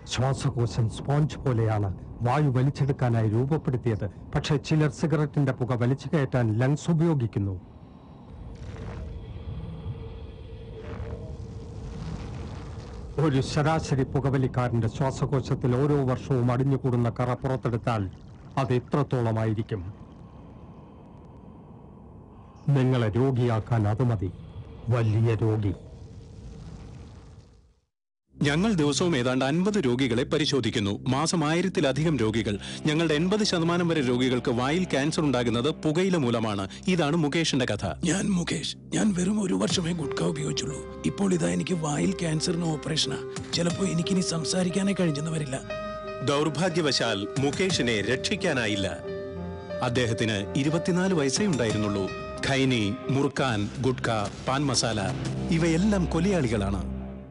ശ്വാസകോശം സ്പോഞ്ച് പോലെയാണ് വായു വലിച്ചെടുക്കാനായി രൂപപ്പെടുത്തിയത് പക്ഷേ ചിലർ സിഗരറ്റിന്റെ പുക വലിച്ചു കയറ്റാൻ ലങ്സ് ഉപയോഗിക്കുന്നു ഒരു ശരാശരി പുകവലിക്കാരന്റെ ശ്വാസകോശത്തിൽ ഓരോ വർഷവും അടിഞ്ഞുകൂടുന്ന കറ പുറത്തെടുത്താൽ അത് എത്രത്തോളമായിരിക്കും നിങ്ങളെ രോഗിയാക്കാൻ അത് മതി വലിയ രോഗി ഞങ്ങൾ ദിവസവും ഏതാണ്ട് അൻപത് രോഗികളെ പരിശോധിക്കുന്നു മാസം ആയിരത്തിലധികം രോഗികൾ ഞങ്ങളുടെ എൺപത് ശതമാനം വരെ രോഗികൾക്ക് വായിൽ ക്യാൻസർ ഉണ്ടാകുന്നത് പുകയില മൂലമാണ് ഇതാണ് മുകേഷിന്റെ കഥ ഞാൻ മുകേഷ് ഞാൻ വെറും ഒരു വർഷമേ ഗുഡ്ക ഉപയോഗിച്ചുള്ളൂ ഇപ്പോൾ ഇതാ എനിക്ക് വായിൽ ക്യാൻസറിന് ഓപ്പറേഷനാ ചിലപ്പോൾ എനിക്കിനി സംസാരിക്കാനേ കഴിഞ്ഞെന്ന് വരില്ല ദൗർഭാഗ്യവശാൽ മുകേഷിനെ രക്ഷിക്കാനായില്ല അദ്ദേഹത്തിന് ഇരുപത്തിനാല് വയസ്സേ ഉണ്ടായിരുന്നുള്ളൂ ഖൈനി മുറുക്കാൻ ഗുഡ്ക പാൻ മസാല ഇവയെല്ലാം കൊലയാളികളാണ്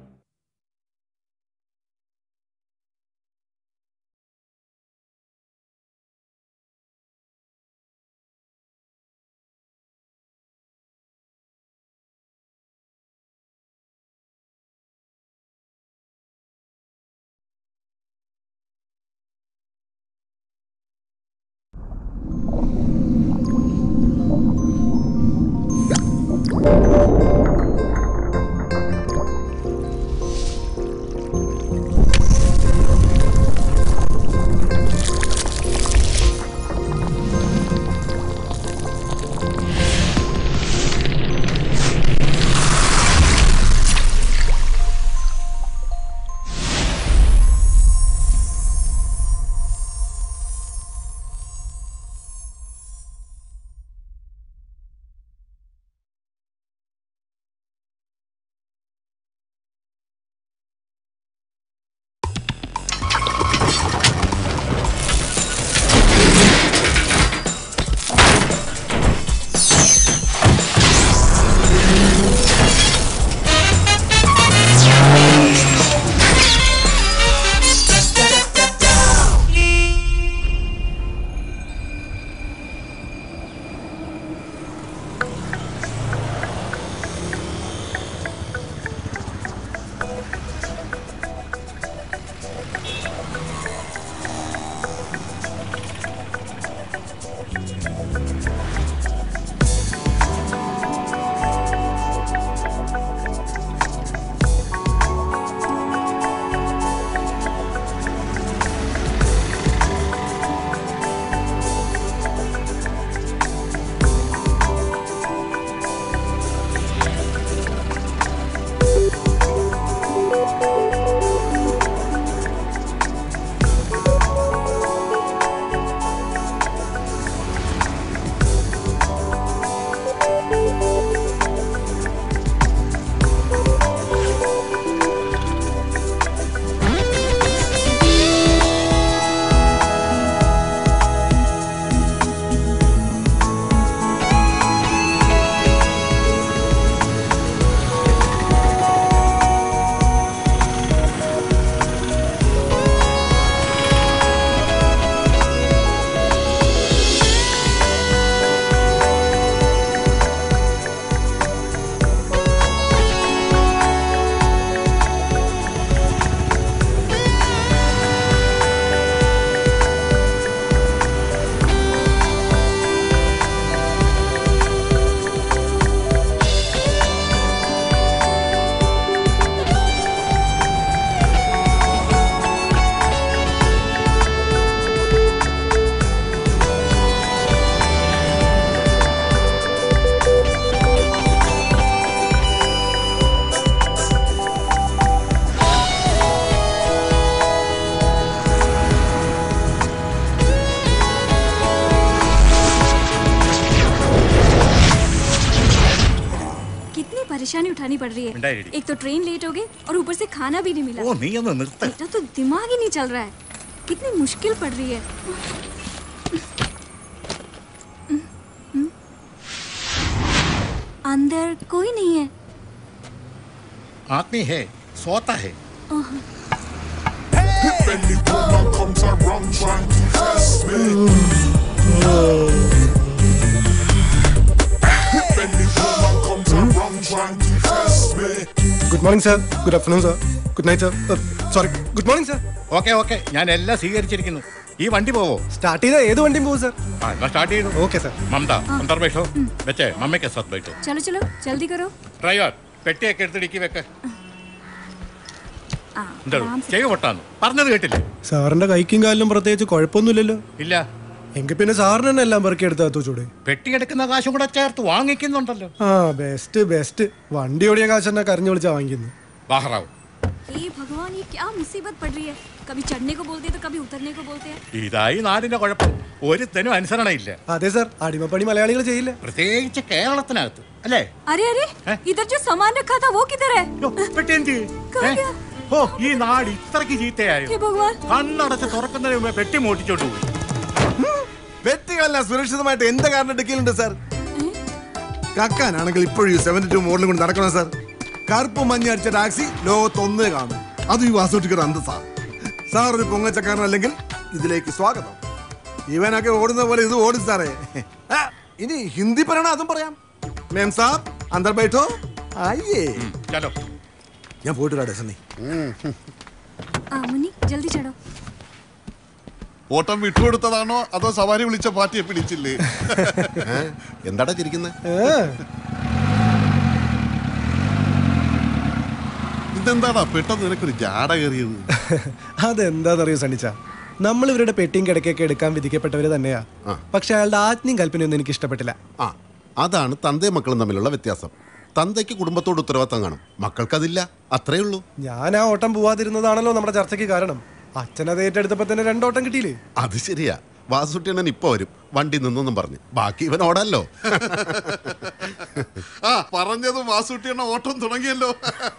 कितनी परेशानी उठानी पड़ रही है एक तो ट्रेन लेट हो गई और ऊपर से खाना भी नहीं मिला ഓ നീ ഒന്ന് നിർത്ത मेरा तो दिमाग ही नहीं चल रहा है कितनी मुश्किल पड़ रही है अंदर कोई नहीं है ആത്മീ ഹേ സോത്ത ഹേ Any woman comes around trying to test me. Any woman comes around trying to test me. Good morning, sir. Good afternoon, sir. Good night, sir. Uh, sorry. Good morning, sir. Okay okay ഞാൻ എല്ലാം സ്വീകരിച്ചിരിക്കുന്നു ഈ വണ്ടി പോവോ start ചെയ്താൽ ഏത് വണ്ടിയും പോകും സാർ ആ എന്നാ സ്റ്റാർട്ട് ചെയ്തു ഓക്കെ സാർ മമത അന്തർ बैठो बच्चे मम्मी के साथ बैठो चलो चलो जल्दी करो ഡ്രൈവർ പെട്ടിയൊക്കെ എടുത്ത് ഡിക്കി വെക്ക് ആ എന്താ आराम से ചെവി പൊട്ടാന്ന് പറഞ്ഞത് കേട്ടില്ലേ സാറിന്റെ കൈക്കും കാലിലും പ്രത്യേകിച്ച് കുഴപ്പമൊന്നുമില്ലല്ലോ ഇല്ല എങ്കിൽ പിന്നെ സാറിന് തന്നെ എല്ലാം പെറുക്കി എടുത്ത് ചൂടെ പെട്ടി എടുക്കുന്ന കാശും കൂടെ ചേർത്ത് വാങ്ങിക്കുന്നുണ്ടല്ലോ ആ ബെസ്റ്റ് ബെസ്റ്റ് വണ്ടി ഓടിയ കാശ് തന്നെ കരഞ്ഞു വിളിച്ചാ വാങ്ങിക്കുന്നു ബാഹറാവ് हे भगवान ये क्या मुसीबत पड़ रही है कभी चढ़ने को बोलते हैं तो कभी उतरने को बोलते हैं ഇതായി നാടിന്റെ കുഴപ്പം ഒരുത്തനും അനുസരണയില്ല അതെ സാർ അടിമപ്പണി മലയാളികൾ ചെയ്യില്ല പ്രത്യേകിച്ച് കേരളത്തിനകത്ത് അല്ലേ अरे अरे हैं? इधर जो सामान रखा था वो किधर है യ്യോ, പെട്ടി എന്ത് ചെയ്യും? कहाँ ഏ? गया? ഓ ഈ നാട് ഇത്രക്ക് ചീത്തയായോ हे भगवान കണ്ണടച്ച് തുറക്കുന്നതിന് മുമ്പേ പെട്ടി മോട്ടിച്ചോണ്ട് പോയി വ്യക്തികളെല്ലാം സുരക്ഷിതമായിട്ട് എന്റെ കാറിന്റെ ഡിക്കിയിലുണ്ട് സാർ കക്കാനാണെങ്കിൽ ഇപ്പോഴും ഈ സെവന്റി ടു മോഡലും കൊണ്ട് നടക്കണം സാർ കറുപ്പ് മഞ്ഞ അടിച്ച ടാക്സി ലോകത്ത് ഒന്നേ കാണും അത് ഈ വാസുട്ടിക്കർ അന്തസാ സാർ ഒരു പൊങ്ങച്ചക്കാരനല്ലെങ്കിൽ ഇതിലേക്ക് സ്വാഗതം ഇവനൊക്കെ ഓടുന്ന പോലെ ഇത് ഓടും സാറേ ആ, ഇനി ഹിന്ദി പറയണ അതും പറയാം മേം സാബ് അന്തർ ബൈഠോ ആയേ ചലോ ഞാൻ പോയിട്ട് വരാം സണ്ണി आ, मुन्नी जल्दी चढ़ो ഓട്ടം വിട്ടുകൊടുത്തതാണോ അതോ സവാരി വിളിച്ച പാർട്ടിയെ പിടിച്ചില്ലേ എന്താടാ ചിരിക്കുന്നത് ഇതെന്താടാ പെട്ടെന്ന് നിനക്കൊരു ജാട കയറിയത് അതെന്താണെന്നറിയോ സണ്ണിച്ച നമ്മൾ ഇവരുടെ പെട്ടിയും കിടക്കൊക്കെ എടുക്കാൻ വിധിക്കപ്പെട്ടവര് തന്നെയാ പക്ഷെ അയാളുടെ ആജ്ഞയും കൽപ്പനയൊന്നും എനിക്ക് ഇഷ്ടപ്പെട്ടില്ല ആ അതാണ് തന്തയും മക്കളും തമ്മിലുള്ള വ്യത്യാസം തന്തയ്ക്ക് കുടുംബത്തോട് ഉത്തരവാദിത്തം കാണും മക്കൾക്കതില്ല അത്രേ ഉള്ളൂ ഞാൻ ആ ഓട്ടം പോവാതിരുന്നതാണല്ലോ നമ്മുടെ ചർച്ചയ്ക്ക് കാരണം അച്ഛനത് ഏറ്റെടുത്തപ്പോ തന്നെ രണ്ടോട്ടം കിട്ടിയില്ലേ അത് ശരിയാ വാസുട്ടിയണ്ണൻ ഇപ്പൊ വരും വണ്ടി നിന്നൊന്നും പറഞ്ഞു ബാക്കി ഇവൻ ഓടല്ലോ ആ പറഞ്ഞതും വാസൂട്ടിയെണ്ണ ഓട്ടം തുടങ്ങിയല്ലോ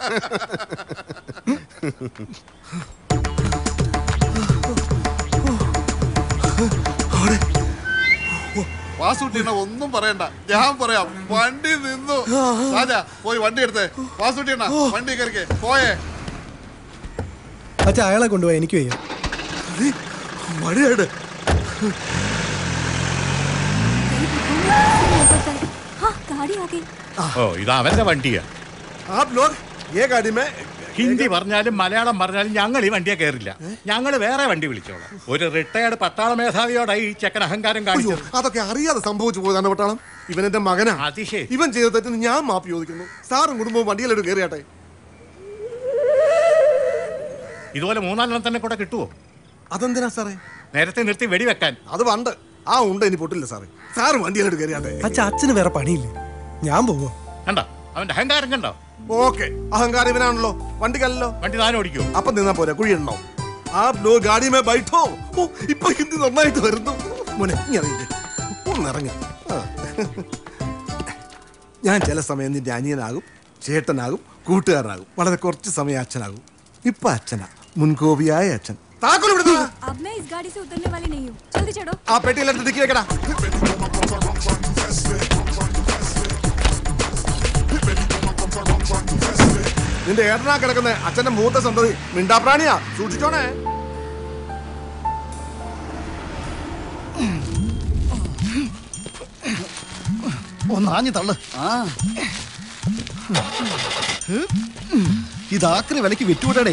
വാസൂട്ടിയെണ്ണ ഒന്നും പറയണ്ട ഞാൻ പറയാം വണ്ടി നിന്നു രാജാ പോയി വണ്ടി എടുത്തേ വാസൂട്ടിയെണ്ണ വണ്ടി കയറിക്കേ പോയേ അച്ഛാ അയാളെ കൊണ്ടുപോയി എനിക്ക് വയ്യ മഴയാണ് ऊपर तक हाँ गाड़ी आ गई ഓ ഇത് അവന്റെ വണ്ടിയാ आप लोग ये गाड़ी में ഹിന്ദി പറഞ്ഞാലും മലയാളം പറഞ്ഞാലും ഞങ്ങൾ ഈ വണ്ടിയെ കയറില്ല ഞങ്ങൾ വേറെ വണ്ടി വിളിച്ചോളാം ഒരു റിട്ടയർഡ് പട്ടാള മേധാവിയോടായി ഈ ചെക്കൻ അഹങ്കാരം അയ്യോ, കാണിച്ചത് അതൊക്കെ അറിയാതെ സംഭവിച്ചു പോയതാണ് പട്ടാളം ഇവൻ എന്റെ മകനാ അത് ശരി. ഇവൻ ചെയ്ത തെറ്റിന് ഞാൻ മാപ്പ് ചോദിക്കുന്നു സാറും കുടുംബവും വണ്ടിയിലോട്ട് കയറിയാട്ടെ ഇതുപോലെ മൂന്നാലെണ്ണം തന്നെ കൂടെ കിട്ടുമോ അതെന്തിനാ സാറേ നേരത്തെ നിർത്തി വെടിവെക്കാൻ അത് പണ്ട് ആ ഉണ്ട് ഇനി പൊട്ടില്ല സാറേ സാറ് വണ്ടിയിലോട്ട് കയറിയാട്ടെ അച്ഛാ അച്ഛന് വേറെ പണിയില്ലേ ഞാൻ പോവോ കണ്ടോ അവന്റെ അഹങ്കാരം കണ്ടോ ഓക്കെ അഹങ്കാരം ഇവനാണല്ലോ വണ്ടിക്കല്ലോ വണ്ടി താൻ ഓടിക്കോ അപ്പൊ നിന്നാ പോരാ കുഴിയുണ്ടോ ആ ലോ ഗാഡി മേ ബൈഠോ ഓ ഇപ്പൊ ഹിന്ദി നന്നായിട്ട് വരുന്നു മോനെ ഇങ്ങനെ ഒന്നിറങ്ങി ഞാൻ ചില സമയം നിന്റെ അനിയനാകും ചേട്ടനാകും കൂട്ടുകാരനാകും വളരെ കുറച്ച് സമയം അച്ഛനാകും ഇപ്പൊ അച്ഛനാ മുൻകോപിയായ അച്ഛൻ താക്കോൽ ഇവിടുന്ന് വാ. अब मैं इस गाड़ी से उतरने वाली नहीं हूँ जल्दी चढ़ो ആ പെട്ടിയിലെടുത്ത് ഡിക്കി വെക്കടാ നിന്റെ ഏട്ടനാ കിടക്കുന്ന അച്ഛന്റെ മൂത്ത സന്തതി മിണ്ടാപ്രാണിയാ സൂക്ഷിച്ചോണേ ഒന്നാഞ്ഞു തള്ളു ഇതാക്രി വിലക്ക് വിറ്റുവിടടേ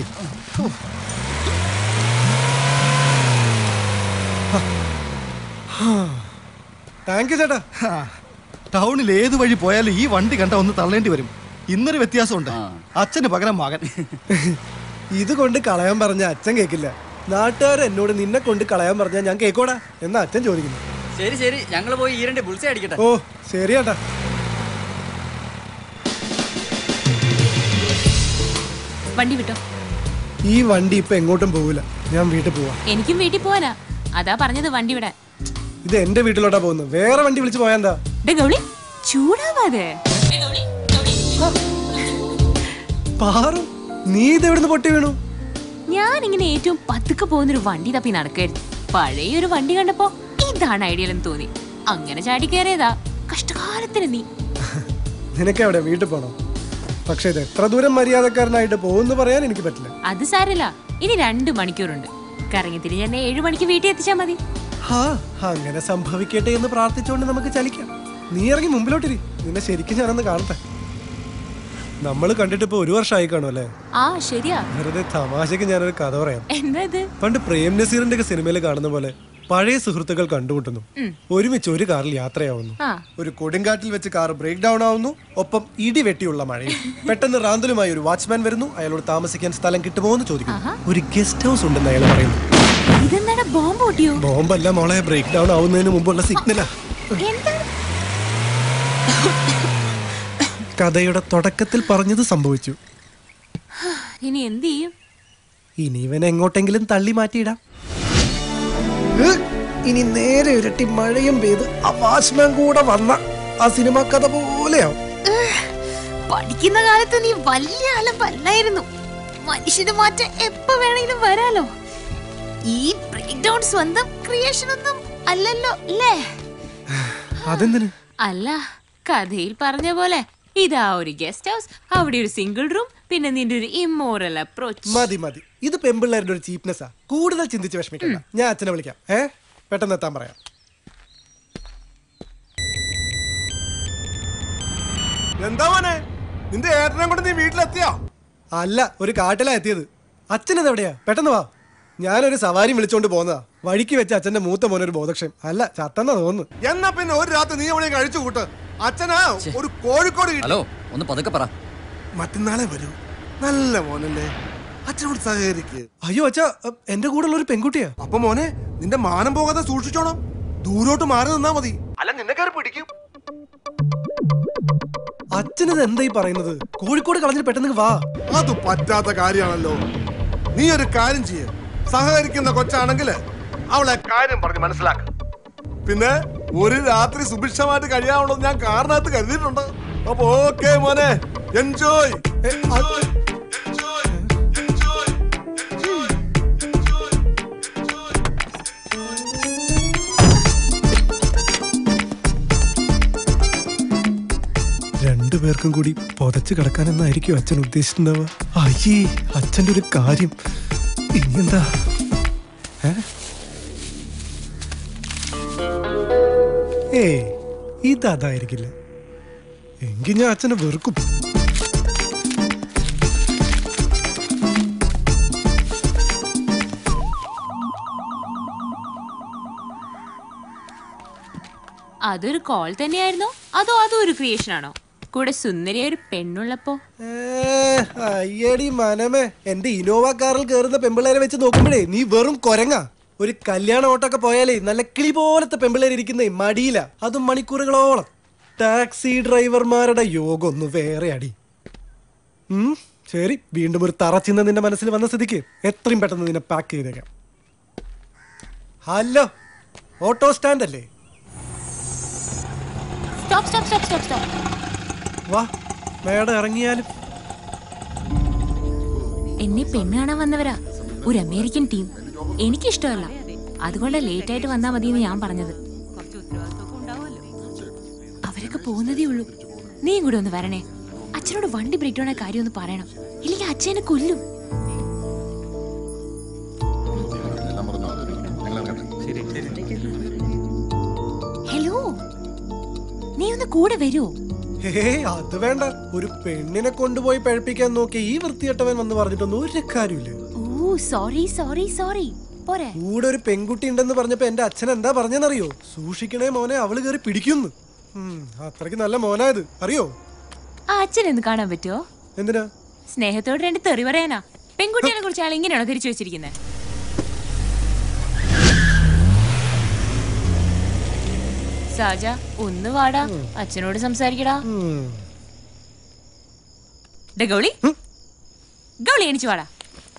താങ്ക് യു ചേട്ടാ ടൗണിൽ ഏത് വഴി പോയാലും ഈ വണ്ടി കണ്ട ഒന്ന് തള്ളേണ്ടി വരും ഇന്നൊരു വ്യത്യാസമുണ്ട് അച്ഛന് പകരം മകൻ ഇത് കൊണ്ട് കളയാൻ പറഞ്ഞ അച്ഛൻ കേക്കില്ല നാട്ടുകാർ എന്നോട് നിന്നെ കൊണ്ട് കളയാൻ പറഞ്ഞാൽ ഞാൻ കേക്കോടാ എന്നാ അച്ഛൻ ചോദിക്കുന്നു ശരി ശരി ഞങ്ങൾ പോയി ഈ രണ്ട് ബുൾസേ അടിക്കട്ടെ ഓ ശരി ചേട്ടാ വണ്ടി വിട്ടോ ഈ വണ്ടി ഇപ്പൊ എങ്ങോട്ടും പോകില്ല ഞാൻ വീട്ടിൽ പോവാ എനിക്കും വീട്ടിൽ പോവാനാ അതാ പറഞ്ഞത് വണ്ടി വിടാൻ ഇത് എന്റെ വീട്ടിലോട്ടാ പോകുന്നത് വേറെ വണ്ടി വിളിച്ച് പോയാ എന്താ ഡേ ഗൗളി ചൂടാവാതെ പാറു നീ ഇത് എവിടുന്ന് പൊട്ടി വീണു ഞാൻ ഇങ്ങനെ ഏറ്റവും പതുക്കെ പോകുന്നൊരു വണ്ടി തപ്പി നടക്കായിരുന്നു പഴയ ഒരു വണ്ടി കണ്ടപ്പോ ഇതാണ് ഐഡിയൽ എന്ന് തോന്നി അങ്ങനെ ചാടി കയറിയതാ കഷ്ടകാലത്തിന് നീ നിനക്ക് എവിടെ വീട്ടിൽ പോണോ പക്ഷെ ഇത് എത്ര ദൂരം മര്യാദക്കാരനായിട്ട് പോകുമെന്ന് പറയാൻ എനിക്ക് പറ്റില്ല അത് സാരല്ല ഇനി രണ്ട് മണിക്കൂറുണ്ട് കറങ്ങി തിരിഞ്ഞ് എന്നെ ഏഴു മണിക്ക് വീട്ടിൽ എത്തിച്ചാ മതി ഹാ അങ്ങനെ സംഭവിക്കട്ടെ എന്ന് പ്രാർത്ഥിച്ചുകൊണ്ട് നമുക്ക് ചലിക്കാം നീ ഇറങ്ങി മുമ്പിലോട്ടിരി നിന്നെ ശരിക്കും ഞാനൊന്ന് കാണട്ടെ നമ്മൾ കണ്ടിട്ട് ഇപ്പൊ ഒരു വർഷമായി കാണും അല്ലേ ആ ശരിയാ വെറുതെ തമാശക്ക് ഞാനൊരു കഥ പറയാം എന്താ ഇത് പണ്ട് പ്രേം നസീറിന്റെ ഒക്കെ സിനിമയിൽ കാണുന്ന പോലെ പഴയ സുഹൃത്തുക്കൾ കണ്ടുമുട്ടുന്നു ഉം. ഒരുമിച്ച് ഒരു കാറിൽ യാത്രയാവുന്നു ആ ഒരു കൊടുങ്കാറ്റിൽ വെച്ച് കാർ ബ്രേക്ക് ഡൗൺ ആവുന്നു ഒപ്പം ഇടി വെട്ടിയുള്ള മഴയും പെട്ടെന്ന് റാന്തലുമായി ഒരു വാച്ച്മാൻ വരുന്നു അയാളോട് താമസിക്കാൻ സ്ഥലം കിട്ടുമോ എന്ന് ചോദിക്കുന്നു ഒരു ഗസ്റ്റ് ഹൗസ് ഉണ്ടെന്ന് അയാൾ പറയുന്നു ഇതെന്താണ് ബോംബ് പൊട്ടിയോ ബോംബല്ല മോളെ ബ്രേക്ക് ഡൗൺ ആവുന്നതിന് മുമ്പുള്ള സിഗ്നലാ എന്താണ് കഥയുടെ തുടക്കത്തിൽ പറഞ്ഞത് സംഭവിച്ചു ഇനി എന്ത് ചെയ്യും ഇനി ഇവൻ എങ്ങോട്ടെങ്കിലും തള്ളി മാറ്റിയിടാം ഏ, ഇനി നേരെ ഇരട്ടി മഴയും പെയ്ത് ആ വാച്ച്മാൻ കൂടെ വന്ന ആ സിനിമ കഥ പോലെയാവും പഠിക്കുന്ന കാലത്ത് നീ വലിയ അലമ്പല്ലായിരുന്നു മനുഷ്യന് മാറ്റം എപ്പോ വേണമെങ്കിലും വരാലോ ഈ ബ്രേക്ക് ഡൗൺ സ്വന്തം ക്രിയേഷൻ ഒന്നും അല്ലല്ലോ അല്ലേ അതെന്തിന് അല്ല കഥയിൽ പറഞ്ഞ പോലെ ഇതാ ഒരു ഗസ്റ്റ് ഹൗസ് അവിടെ ഒരു സിംഗിൾ റൂം പിന്നെ നിന്റെ ഒരു ഇമ്മോറൽ അപ്രോച്ച് മതി മതി ഇത് പെമ്പിള്ളേരുടെ ഒരു ചീപ്നെസ്സാ കൂടുതൽ ചിന്തിച്ച് വിഷമിക്കണ്ട ഞാൻ അച്ഛനെ വിളിക്കാം ഏ പെട്ടെന്ന് എത്താൻ പറയാം എന്താ മോനെ നിന്റെ ഏട്ടനെ കൊണ്ട് നീ വീട്ടിലെത്തിയോ അല്ല ഒരു കാട്ടിലാ എത്തിയത് അച്ഛനത് എവിടെയാ പെട്ടെന്ന് വാ ഞാനൊരു സവാരി വിളിച്ചോണ്ട് പോന്നതാ വഴിക്ക് വെച്ച് അച്ഛന്റെ മൂത്ത മോനൊരു ബോധക്ഷയം അല്ല ചത്തെന്നാ തോന്നുന്നു എന്നാ പിന്നെ ഒരു രാത്രി നീ അവിടെ കഴിച്ചു കൂട്ട് അച്ഛനാ ഒരു കോഴിക്കോട് കിട്ടി ഹലോ ഒന്ന് പതുക്കെ പറ മറ്റന്നാളെ വരൂ നല്ല മോനല്ലേ അച്ഛനോട് സഹകരിക്ക് അയ്യോ അച്ഛ എന്റെ കൂടെ ഉള്ള ഒരു പെൺകുട്ടിയാ അപ്പൊ മോനെ നിന്റെ മാനം പോകാതെ സൂക്ഷിച്ചോണം ദൂരോട്ട് മാറി നിന്നാ മതി അല്ല നിന്നെ കയറി പിടിക്കും അച്ഛനത് എന്തായി പറയുന്നത് കോഴിക്കോട് കളഞ്ഞിട്ട് പെട്ടെന്ന് ഇങ്ങ് വാ അത് പറ്റാത്ത കാര്യമാണല്ലോ നീ ഒരു കാര്യം ചെയ്യ സഹകരിക്കുന്ന കൊച്ചാണെങ്കിൽ അവളെ കാര്യം പറഞ്ഞ് മനസ്സിലാക്ക പിന്നെ ഒരു രാത്രി സുഭിക്ഷമായിട്ട് കഴിയാവുള്ളത് ഞാൻ കാറിനകത്ത് കരുതിയിട്ടുണ്ട് അപ്പൊ ഓക്കെ മോനെ എൻജോയ് രണ്ടുപേർക്കും കൂടി പുതച്ച് കിടക്കാനെന്നായിരിക്കും അച്ഛൻ ഉദ്ദേശിച്ചിട്ടുണ്ടാവുക അയ്യേ അച്ഛന്റെ ഒരു കാര്യം ഇനിയെന്താ ഏ? ഏയ് ഇതതായിരിക്കില്ല എങ്കിൽ ഞാൻ അച്ഛനെ വെറുക്കും അതൊരു കോൾ തന്നെയായിരുന്നോ അതോ അതും ഒരു ക്രിയേഷൻ ആണോ കൂടെ സുന്ദരിയ ഒരു പെണ്ണുള്ളപ്പോ ഏ, അയ്യടി മനമേ എന്റെ ഇനോവ കാറിൽ കയറുന്ന പെമ്പിള്ളേരെ വെച്ച് നോക്കുമ്പോഴേ നീ വെറും കൊരങ്ങ ഒരു കല്യാണ ഓട്ടൊക്കെ പോയാലേ നല്ല കിളി പോലത്തെ പെമ്പിള്ളേർ ഇരിക്കുന്നേ മടിയില അതും മണിക്കൂറുകളോളം ടാക്സി ഡ്രൈവർമാരുടെ യോഗം ഒന്ന് വേറെ അടി ഉം, ശരി വീണ്ടും ഒരു തറച്ചിന്ന് നിന്റെ മനസ്സിൽ വന്ന സ്ഥിതിക്ക് എത്രയും പെട്ടെന്ന് നിന്നെ പാക്ക് ചെയ്തേക്കാം ഹലോ ഓട്ടോ സ്റ്റാൻഡ് അല്ലേ stop stop stop stop stop വാ മേഡം ഇറങ്ങിയാലും എന്നെ പെണ്ണ് കാണാൻ വന്നവരാ ഒരു അമേരിക്കൻ ടീം എനിക്കിഷ്ടമല്ല അതുകൊണ്ട് ലേറ്റ് ആയിട്ട് വന്നാ മതി എന്ന് ഞാൻ പറഞ്ഞത് അവരൊക്കെ പോകുന്നതേ ഉള്ളൂ നീയും കൂടെ ഒന്ന് വരണേ അച്ഛനോട് വണ്ടി ബ്രേക്ക് ഡൗൺ കാര്യം ഒന്ന് പറയണം ഇല്ലെങ്കിൽ അച്ഛനെ കൊല്ലും ഹലോ നീ ഒന്ന് കൂടെ വരുമോ ഹേ അത് വേണ്ട ഒരു പെണ്ണിനെ കൊണ്ടുപോയി പഴപ്പിക്കാൻ നോക്കിയ ഈ വൃത്തികെട്ടവൻ വന്ന് പറഞ്ഞിട്ടൊന്നും ഒരു കാര്യമില്ല ഓ സോറി സോറി സോറി പോരെ കൂടെ ഒരു പെൺകുട്ടി ഉണ്ടെന്ന് പറഞ്ഞപ്പോ എന്റെ അച്ഛൻ എന്താ പറഞ്ഞെന്നറിയോ സൂക്ഷിക്കണേ മോനെ അവള് കയറി പിടിക്കുന്നു ഉം, അത്രയ്ക്ക് നല്ല മോനായത് അറിയോ ആ അച്ഛനെ ഒന്ന് കാണാൻ പറ്റുമോ എന്തിനാ സ്നേഹത്തോട് രണ്ട് തെറി പറയാനാ പെൺകുട്ടികളെ കുറിച്ച് ആൾ ഇങ്ങനെയാണോ തിരിച്ചു വെച്ചിരിക്കുന്നത് സാജ ഒന്ന് വാടാ അച്ഛനോട് സംസാരിക്കടാ ഡേ ഗൗളി ഗൗളി എണിച്ചു വാടാ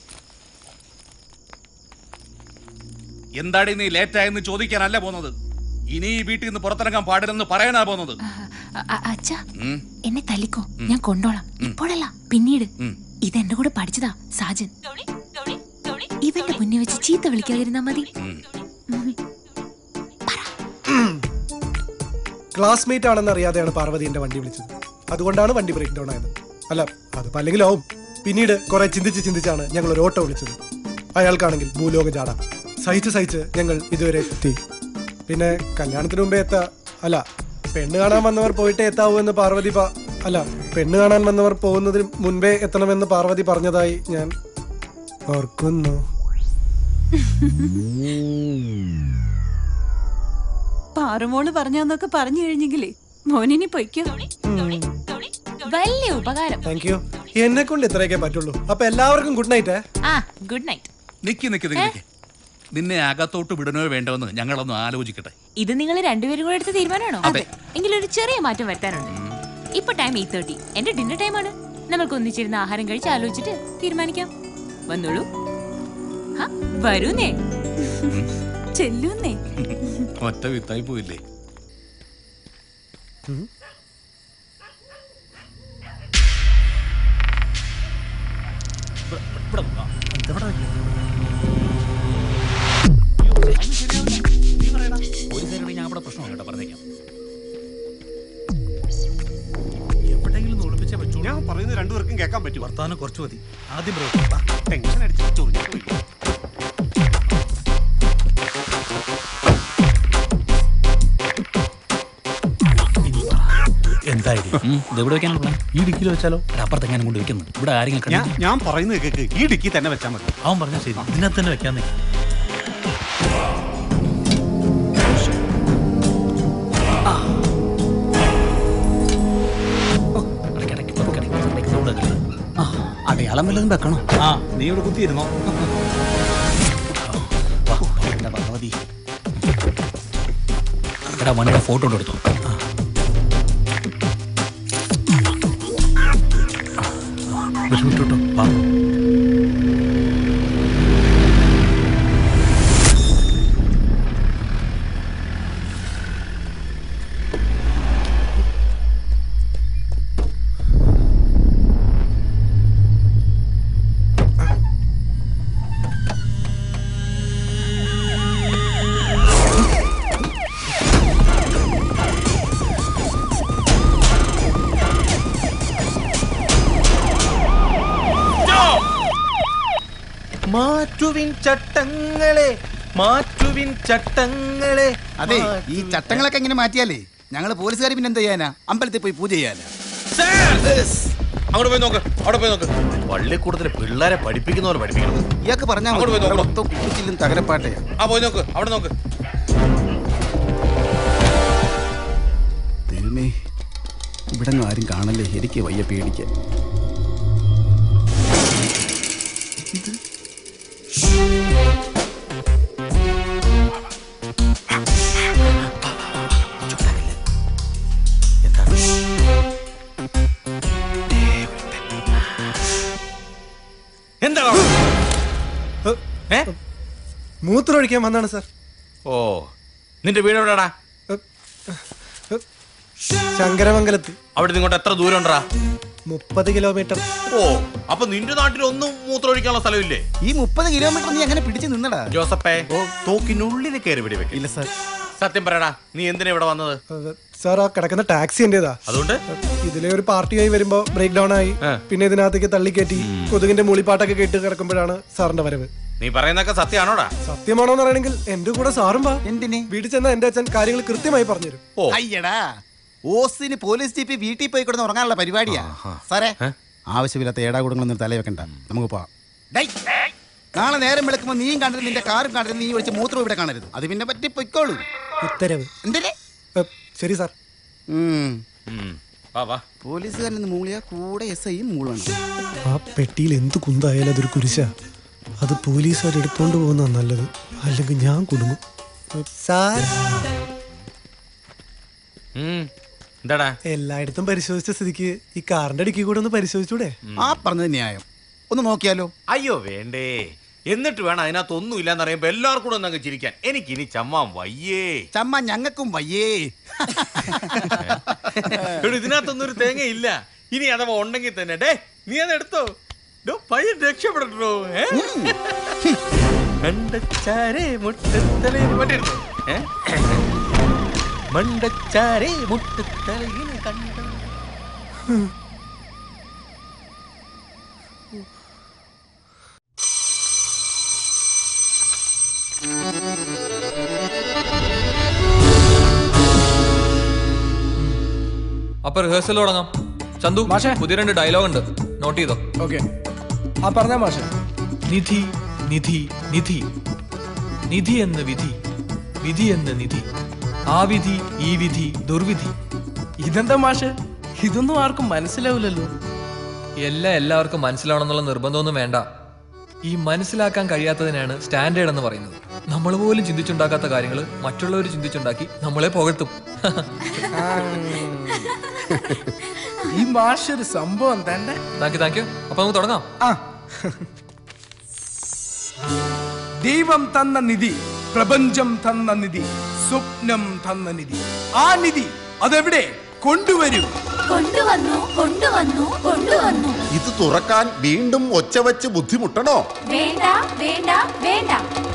എന്താടി നീ ലേറ്റ് ആയെന്ന് ചോദിക്കാനല്ല പോകുന്നത് ഇനി ഈ വീട്ടിൽ നിന്ന് പുറത്തിറങ്ങാൻ പാടില്ലെന്ന് പറയാനാ പോകുന്നത് അ- അ- അച്ഛാ ഉം. എന്നെ തല്ലിക്കോ ഞാൻ കൊണ്ടോളാം ഇപ്പോഴല്ല പിന്നീട് ഉം. ഇതെന്റെ കൂടെ പഠിച്ചതാ സാജൻ ഇവന്റെ മുന്നേ വെച്ച് ചീത്ത വിളിക്കാതിരുന്നാ മതി ക്ലാസ്മേറ്റ് ആണെന്ന് അറിയാതെയാണ് പാർവതി എന്റെ വണ്ടി വിളിച്ചത് അതുകൊണ്ടാണ് വണ്ടി ബ്രേക്ക് ഡൗൺ ആയത് അല്ല അതിപ്പോ അല്ലെങ്കിലാവും പിന്നീട് കുറെ ചിന്തിച്ച് ചിന്തിച്ചാണ് ഞങ്ങൾ ഒരു ഓട്ടോ വിളിച്ചത് അയാൾക്കാണെങ്കിൽ ഭൂലോക ജാട സഹിച്ച് സഹിച്ച് ഞങ്ങൾ ഇതുവരെ എത്തി പിന്നെ കല്യാണത്തിന് മുമ്പേ എത്താ അല്ല പെണ്ണ് കാണാൻ വന്നവർ പോയിട്ടേ എത്താവൂ എന്ന് പാർവതി പ- അല്ല പെണ്ണ് കാണാൻ വന്നവർ പോകുന്നതിന് മുൻപേ എത്തണമെന്ന് പാർവതി പറഞ്ഞതായി ഞാൻ ഓർക്കുന്നു പാറുമോള് പറഞ്ഞോന്നൊക്കെ പറഞ്ഞു കഴിഞ്ഞെങ്കിലേ മോനിനി പൊയ്ക്കോ വലിയ ഉപകാരം താങ്ക് യു എന്നെ കൊണ്ട് ഇത്രയൊക്കെ പറ്റുള്ളൂ അപ്പൊ എല്ലാവർക്കും ഗുഡ് നൈറ്റ് ആ ഗുഡ് നൈറ്റ് നിക്ക് നിക്ക് നിക്ക് നിക്ക്. നിന്നെ അകത്തോട്ട് വിടണോ വേണ്ടോന്ന് ഞങ്ങളൊന്ന് ആലോചിക്കട്ടെ ഇത് നിങ്ങൾ രണ്ടുപേരും കൂടെ എടുത്ത തീരുമാനമാണോ അതെ. എങ്കിലൊരു ചെറിയ മാറ്റം വരുത്താനുണ്ട് ഇപ്പൊ ടൈം എയ്റ്റ് തേർട്ടി എന്റെ ഡിന്നർ ടൈമാണ് നമുക്ക് ഒന്നിച്ചിരുന്ന് ആഹാരം കഴിച്ച് ആലോചിച്ചിട്ട് തീരുമാനിക്കാം വന്നോളൂ ഹാ, വരൂന്നേ ചെല്ലൂന്നേ ഒറ്റ വിത്തായി പോയില്ലേ ഞാൻ അവിടെ പ്രശ്നമാണ് കേട്ടോ പറഞ്ഞേക്കാം എവിടെയെങ്കിലും ഒളിപ്പിച്ചേ പറ്റൂ ഞാൻ പറയുന്നത് രണ്ടുപേർക്കും കേൾക്കാൻ പറ്റും വർത്താനം കുറച്ച് മതി ആദ്യം ടെൻഷൻ അടിച്ച് ചൊറിഞ്ഞിട്ട് പോയി. എന്തായാലും എവിടെ വെക്കാനുള്ള പ്ലാൻ ഈ ഡിക്കിൽ വെച്ചാലോ അപ്പുറത്ത് എങ്ങനെ കൊണ്ട് വെക്കുന്നു ഇവിടെ ആരെങ്കിലും ഞാൻ കണ്ടിട്ട് ഞാൻ പറയുന്നത് കേക്ക് ഈ ഡിക്കി തന്നെ വെച്ചാൽ മതി അവൻ പറഞ്ഞാൽ ശരി ഇതിനകത്ത് തന്നെ വെക്കാന്നേ അടയാളം വല്ലതും വെക്കണോ ആ നീ ഇവിടെ കുത്തിയിരുന്നോ എന്റെ ഭഗവതി എടാ മോനെ ഫോട്ടോ എടുത്തു വിട്ടു വാ മാറ്റുവിൻ ചട്ടങ്ങളെ മാറ്റുവിൻ ചട്ടങ്ങളെ അതെ ഈ ചട്ടങ്ങളൊക്കെ എങ്ങനെ മാറ്റിയാലേ ഞങ്ങള് പോലീസുകാർ പിന്നെ എന്ത് ചെയ്യാനാ അമ്പലത്തിൽ പോയി പൂജ ചെയ്യാനാ അങ്ങോട്ട് പോയി നോക്ക് അവിടെ പോയി നോക്ക് പള്ളിക്കൂടത്തിൽ പിള്ളേരെ പഠിപ്പിക്കുന്ന പോലെ പഠിപ്പിക്കണം ഇയാൾക്ക് പറഞ്ഞാൽ അങ്ങോട്ട് പോയി നോക്കണം. മൊത്തം തകരപ്പാട്ടയാ ആ പോയി നോക്ക് അവിടെ നോക്ക് ദൈവമേ ഇവിടെ ആരും കാണല്ലേ എനിക്ക് വയ്യ പേടിക്കാൻ എന്താണ് ഏ മൂത്രമൊഴിക്കാൻ വന്നാണ് സാർ ഓ നിന്റെ വീട് എവിടെടാ ശങ്കരമംഗലത്ത് അവിടെ നിന്ന് ഇങ്ങോട്ട് എത്ര ദൂരം ഉണ്ടാ മുപ്പത് കിലോമീറ്റർ ഓ അപ്പൊ നിന്റെ നാട്ടിൽ ഒന്നും മൂത്രമൊഴിക്കാനുള്ള സ്ഥലമില്ലേ ഈ മുപ്പത് കിലോമീറ്റർ നീ അങ്ങനെ പിടിച്ചു നിന്നടാ ജോസഫേ തോക്കിനുള്ളിൽ കയറി വെടി വെക്ക് ഇല്ല സാർ സത്യം പറയടാ നീ എന്തിനാ ഇവിടെ വന്നത് സാർ ആ കിടക്കുന്ന ടാക്സി എന്റേതാ അതുകൊണ്ട് ഇതിലെ ഒരു പാർട്ടിയായി വരുമ്പോ ബ്രേക്ക് ഡൗൺ ആയി പിന്നെ ഇതിനകത്തേക്ക് തള്ളിക്കയറ്റി കൊതുകിന്റെ മൂളിപ്പാട്ടൊക്കെ കേട്ട് കിടക്കുമ്പോഴാണ് സാറിന്റെ വരവ് നീ പറയുന്നൊക്കെ സത്യമാണോടാ സത്യമാണോ എന്ന് പറയണെങ്കിൽ എന്റെ കൂടെ സാറും വാ എന്തിനെ വീട്ടിൽ ചെന്ന എന്റെ അച്ഛൻ കാര്യങ്ങൾ കൃത്യമായി പറഞ്ഞുതരും അയ്യടാ ഓസിന് പോലീസ് ജീപ്പ് വീട്ടിൽ പോയി കിടന്ന് ഉറങ്ങാനുള്ള പരിപാടിയാ സാറേ ആവശ്യമില്ലാത്ത ഏടാകൂടങ്ങളൊന്നും തലയിൽ വെക്കണ്ട നമുക്ക് പോവാം ഡേയ്, നാളെ നേരം വിളക്കുമ്പോൾ നീയും കാണരുത് നിന്റെ കാറും കാണരുത് നീ വിളിച്ച് മൂത്രം ഇവിടെ കാണരുത് അത് പിന്നെ പറ്റി പൊയ്ക്കോളൂ ഉത്തരവ് എന്തേ ശരി സാർ വാ വാ പോലീസുകാരിൽ നിന്ന് മൂളിയാ കൂടെ എസ് ഐയും മൂളണം ആ പെട്ടിയിൽ എന്ത് കുന്തായാലും അതൊരു കുരിശ അത് പോലീസുകാർ എടുത്തോണ്ട് പോകുന്ന നല്ലത് അല്ലെങ്കിൽ ഞാൻ കുടുങ്ങും സാർ എന്താടാ എല്ലായിടത്തും പരിശോധിച്ച സ്ഥിതിക്ക് ഈ കാറിന്റെ അടുക്കി കൂടെ ഒന്ന് പരിശോധിച്ചൂടെ ആ പറഞ്ഞത് ന്യായം ഒന്ന് നോക്കിയാലോ അയ്യോ വേണ്ടേ എന്നിട്ട് വേണം അതിനകത്ത് ഒന്നും ഇല്ലാന്ന് അറിയുമ്പോ എല്ലാവർക്കും കൂടെ ഒന്ന് ചിരിക്കാൻ എനിക്ക് ഇനി ചമ്മാൻ വയ്യേ ചമ്മ ഞങ്ങൾക്കും വയ്യേ എടോ, ഇതിനകത്തൊന്നും ഒരു തേങ്ങ ഇല്ല ഇനി അഥവാ ഉണ്ടെങ്കിൽ തന്നെ ഡേ നീ അത് എടുത്തോ ഡോ, പയ്യൻ രക്ഷപ്പെടട്ടോ ഏ? മണ്ടച്ചാരേ മുട്ടത്തലയിൽ മറ്റേ എടുത്തോ ഏ? മണ്ടച്ചാരേ മുട്ടത്തലയിൽ കണ്ട അപ്പൊ റിഹേഴ്സൽ തുടങ്ങാം ചന്തു പുതിയ രണ്ട് ഡയലോഗ് ഉണ്ട് നോട്ട് ചെയ്തോ ഓക്കെ ആ പറഞ്ഞ മാഷെ നിധി നിധി നിധി നിധി എന്ന് വിധി വിധി എന്ന് നിധി ആ വിധി ഈ വിധി ദുർവിധി ഇതെന്താ മാഷെ ഇതൊന്നും ആർക്കും മനസ്സിലാവില്ലല്ലോ എല്ലാം എല്ലാവർക്കും മനസ്സിലാവണമെന്നുള്ള നിർബന്ധമൊന്നും വേണ്ട ഈ മനസ്സിലാക്കാൻ കഴിയാത്തതിനാണ് സ്റ്റാൻഡേർഡ് എന്ന് പറയുന്നത് നമ്മൾ പോലും ചിന്തിച്ചുണ്ടാക്കാത്ത കാര്യങ്ങൾ മറ്റുള്ളവർ ചിന്തിച്ചുണ്ടാക്കി നമ്മളെ പുകഴ്ത്തും ഈ മാഷ ഒരു സംഭവം തന്നെ താങ്ക് യു താങ്ക് യു അപ്പൊ നമുക്ക് തുടങ്ങാം ദൈവം തന്ന നിധി പ്രപഞ്ചം തന്ന നിധി സ്വപ്നം തന്ന നിധി ആ നിധി അതെവിടെ കൊണ്ടുവരൂ കൊണ്ടുവന്നു കൊണ്ടുവന്നു കൊണ്ടുവന്നു ഇത് തുറക്കാൻ വീണ്ടും ഒച്ച വെച്ച് ബുദ്ധിമുട്ടണോ വേണ്ട വേണ്ട വേണ്ട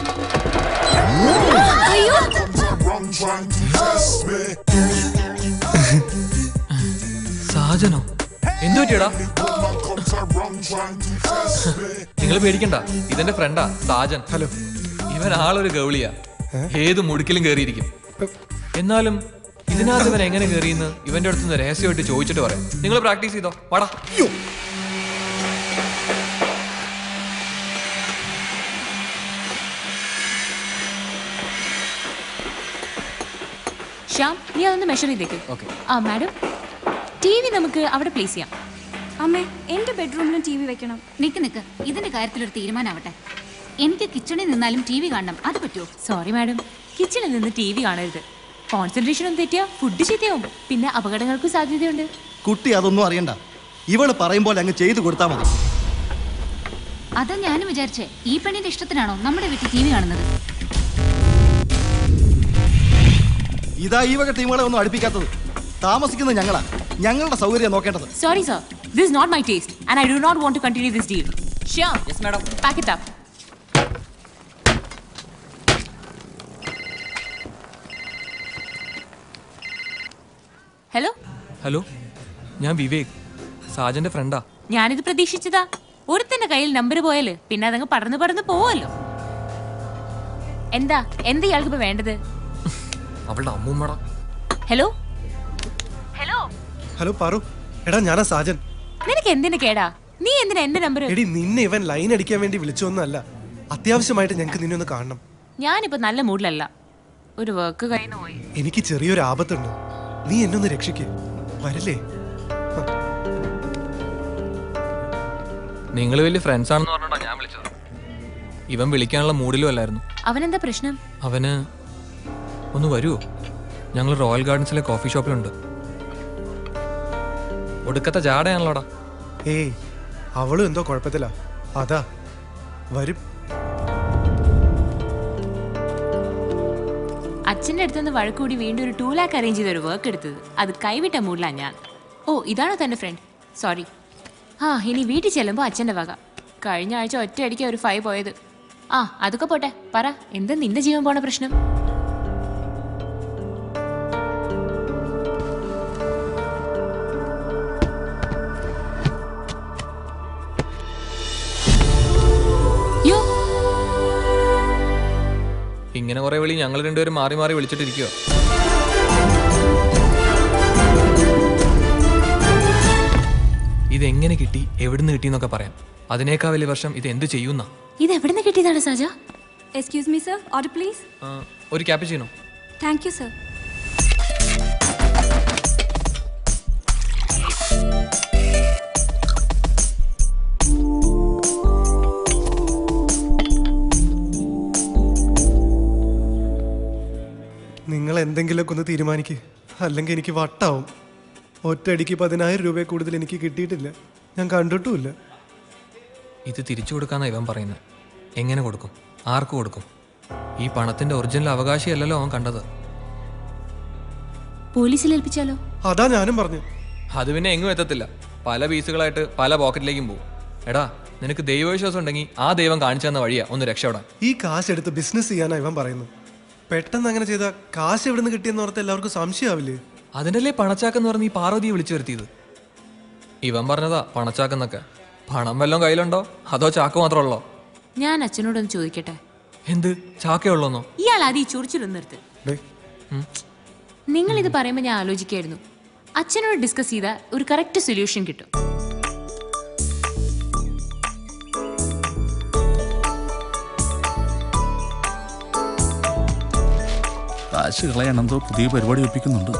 അയ്യോ സാജനോ എന്തു പറ്റിയടാ നിങ്ങൾ പേടിക്കണ്ട ഇതെന്റെ ഫ്രണ്ടാ സാജൻ ഹലോ ഇവൻ ആളൊരു ഗൗളിയാ ഏത് മുടുക്കിലും കയറിയിരിക്കും എന്നാലും ഇതിനകത്ത് ഇവൻ എങ്ങനെ കയറിയെന്ന് ഇവന്റെ അടുത്ത് രഹസ്യമായിട്ട് ചോദിച്ചിട്ട് പറയാം നിങ്ങൾ പ്രാക്ടീസ് ചെയ്തോ വാടാ ശ്യാം നീ അതൊന്ന് മെഷർ ചെയ്തേക്ക് ആ മാഡം ടി വി നമുക്ക് അവിടെ പ്ലേസ് ചെയ്യാം അമ്മേ എന്റെ ബെഡ്റൂമിലും ടി വി വെക്കണം നിക്ക് നിക്ക് ഇതിന്റെ കാര്യത്തിൽ ഒരു തീരുമാനമാവട്ടെ എനിക്ക് കിച്ചണിൽ നിന്നാലും ടി വി കാണണം അത് പറ്റുമോ സോറി മാഡം കിച്ചണിൽ നിന്ന് ടി വി കാണരുത് കോൺസെൻട്രേഷൻ ഒന്ന് തെറ്റിയാ ഫുഡ് ചീത്തയാവും പിന്നെ അപകടങ്ങൾക്കും സാധ്യതയുണ്ട് കുട്ടി അതൊന്നും അറിയണ്ട ഇവള് പറയുമ്പോൾ അങ്ങ് ചെയ്തു കൊടുത്താൽ മതി അതാ ഞാനും വിചാരിച്ചേ ഈ പെണ്ണിന്റെ ഇഷ്ടത്തിനാണോ നമ്മുടെ വീട്ടിൽ ടി വി കാണുന്നത് ഇതാ ഈ വക ടീമുകളെ ഒന്നും അടുപ്പിക്കാത്തത് താമസിക്കുന്നത് ഞങ്ങളാ ഞങ്ങളുടെ സൗകര്യം നോക്കേണ്ടത് sorry sir this not my taste and I do not want to continue this deal Shyam yes madam pack it up hello hello ഞാൻ വിവേക് സാജന്റെ ഫ്രണ്ടാ ഞാനിത് പ്രതീക്ഷിച്ചതാ ഒരുത്തന്റെ കയ്യിൽ നമ്പർ പോയാല് പിന്നെ അതങ്ങ് പടർന്നു പടർന്നു പോവല്ലോ എന്താ എന്താ ഇയാൾക്ക് ഇപ്പൊ വേണ്ടത് അവളുടെ അമ്മൂമ്മട ഹലോ ഹലോ ഹലോ പാറു എടാ ഞാനാ സാജൻ നിനക്ക് എന്തിനു കേടാ നീ എന്തിനാ എന്റെ നമ്പർ എടി നിന്നെ ഇവൻ ലൈൻ അടിക്കാൻ വേണ്ടി വിളിച്ചൊന്നല്ല അത്യാവശ്യമായിട്ട് ഞങ്ങൾക്ക് നിന്നെ ഒന്ന് കാണണം ഞാനിപ്പോ നല്ല മൂഡിലല്ല ഒരു വർക്ക് കഴിഞ്ഞു പോയി എനിക്ക് ചെറിയൊരു ആപത്തുണ്ട് നീ എന്നെ ഒന്ന് രക്ഷിക്ക് വരല്ലേ നിങ്ങൾ വലിയ ഫ്രണ്ട്സ് ആണെന്ന് പറഞ്ഞോണ്ടാ ഞാൻ വിളിച്ചത് ഇവൻ വിളിക്കാനുള്ള മൂഡിലും അല്ലായിരുന്നു അവനെന്താ പ്രശ്നം അവന് ഒന്ന് വരുമോ ഞങ്ങൾ റോയൽ ഗാർഡൻസിലെ കോഫി ഷോപ്പിലുണ്ട് ഒടുക്കത്തെ ജാടയാണല്ലോടാ ഏയ് അവളും എന്തോ കുഴപ്പത്തിലാ അതാ വരും അച്ഛൻ്റെ അടുത്തുനിന്ന് വഴക്കൂടി വീണ്ടും ഒരു ടൂ ലാക്ക് അറേഞ്ച് ചെയ്ത ഒരു വർക്ക് എടുത്തത് അത് കൈവിട്ട മൂഡിലാണ് ഞാൻ ഓ ഇതാണോ തൻ്റെ ഫ്രണ്ട് സോറി ആ ഇനി വീട്ടിൽ ചെല്ലുമ്പോൾ അച്ഛൻ്റെ വക കഴിഞ്ഞ ആഴ്ച ഒറ്റയടിക്ക് ഒരു ഫൈവ് പോയത് ആ അതൊക്കെ പോട്ടെ പറ എന്താ നിന്റെ ജീവൻ പോണ പ്രശ്നം യോ ഇങ്ങനെ കുറെ വിളി ഞങ്ങൾ രണ്ടുപേരും മാറി മാറി വിളിച്ചിട്ടിരിക്കുക ഇതെങ്ങനെ കിട്ടി എവിടുന്ന് കിട്ടി എന്നൊക്കെ പറയാം അതിനേക്കാൾ വലിയ വർഷം ഇത് എന്ത് ചെയ്യുന്ന ഇത് എവിടെ നിന്ന് കിട്ടിയതാണ് സാജ excuse me sir order please ഒരു ക്യാപ്പിച്ചീനോ താങ്ക് യു സർ നിങ്ങൾ എന്തെങ്കിലുമൊക്കെ ഒന്ന് തീരുമാനിക്ക് അല്ലെങ്കിൽ എനിക്ക് വട്ടാവും ഒറ്റയടിക്ക് പതിനായിരം രൂപ കൂടുതൽ എനിക്ക് കിട്ടിയിട്ടില്ല ഞാൻ കണ്ടിട്ടുമില്ല ഇത് തിരിച്ചു കൊടുക്കാന്നാ ഇവൻ പറയുന്നത് എങ്ങനെ കൊടുക്കും ആർക്ക് കൊടുക്കും ഈ പണത്തിന്റെ ഒറിജിനൽ അവകാശിയല്ലല്ലോ അവൻ കണ്ടത് പോലീസിൽ ഏൽപ്പിച്ചാലോ അതാ ഞാനും പറഞ്ഞു അത് പിന്നെ എങ്ങും എത്തത്തില്ല പല പീസുകളായിട്ട് പല പോക്കറ്റിലേക്കും പോകും എടാ നിനക്ക് ദൈവവിശ്വാസം ഉണ്ടെങ്കിൽ ആ ദൈവം കാണിച്ചു തന്ന വഴിയാ ഒന്ന് രക്ഷപ്പെടാൻ ഈ കാശ് എടുത്ത് ബിസിനസ് ചെയ്യാനാ ഇവൻ പറയുന്നു പെട്ടെന്ന് അങ്ങനെ ചെയ്ത കാശ് എവിടെ നിന്ന് കിട്ടിയെന്ന് ഓർത്ത് എല്ലാവർക്കും സംശയമാവില്ലേ അതിനല്ലേ പണച്ചാക്കെന്ന് പറഞ്ഞ് ഈ പാർവതിയെ വിളിച്ചു വരുത്തിയത് ഇവൻ പറഞ്ഞതാ പണച്ചാക്കെന്നൊക്കെ പണം വല്ലതും കയ്യിലുണ്ടോ അതോ ചാക്ക് മാത്രമുള്ളോ ഞാൻ അച്ഛനോടൊന്ന് ചോദിക്കട്ടെ എന്ത് ചാക്കേ ഉള്ളോന്നോ ഇയാൾ ആദ്യം ഈ ചൊറിച്ചിലൊന്ന് നിർത്ത് നിങ്ങൾ ഇത് പറയുമ്പോൾ ഞാൻ ആലോചിക്കായിരുന്നു അച്ഛനോട് ഡിസ്കസ് ചെയ്താൽ ഒരു കറക്റ്റ് സൊല്യൂഷൻ കിട്ടും കാശ് കളയാനെന്തോ പുതിയ പരിപാടി ഒപ്പിക്കുന്നുണ്ട്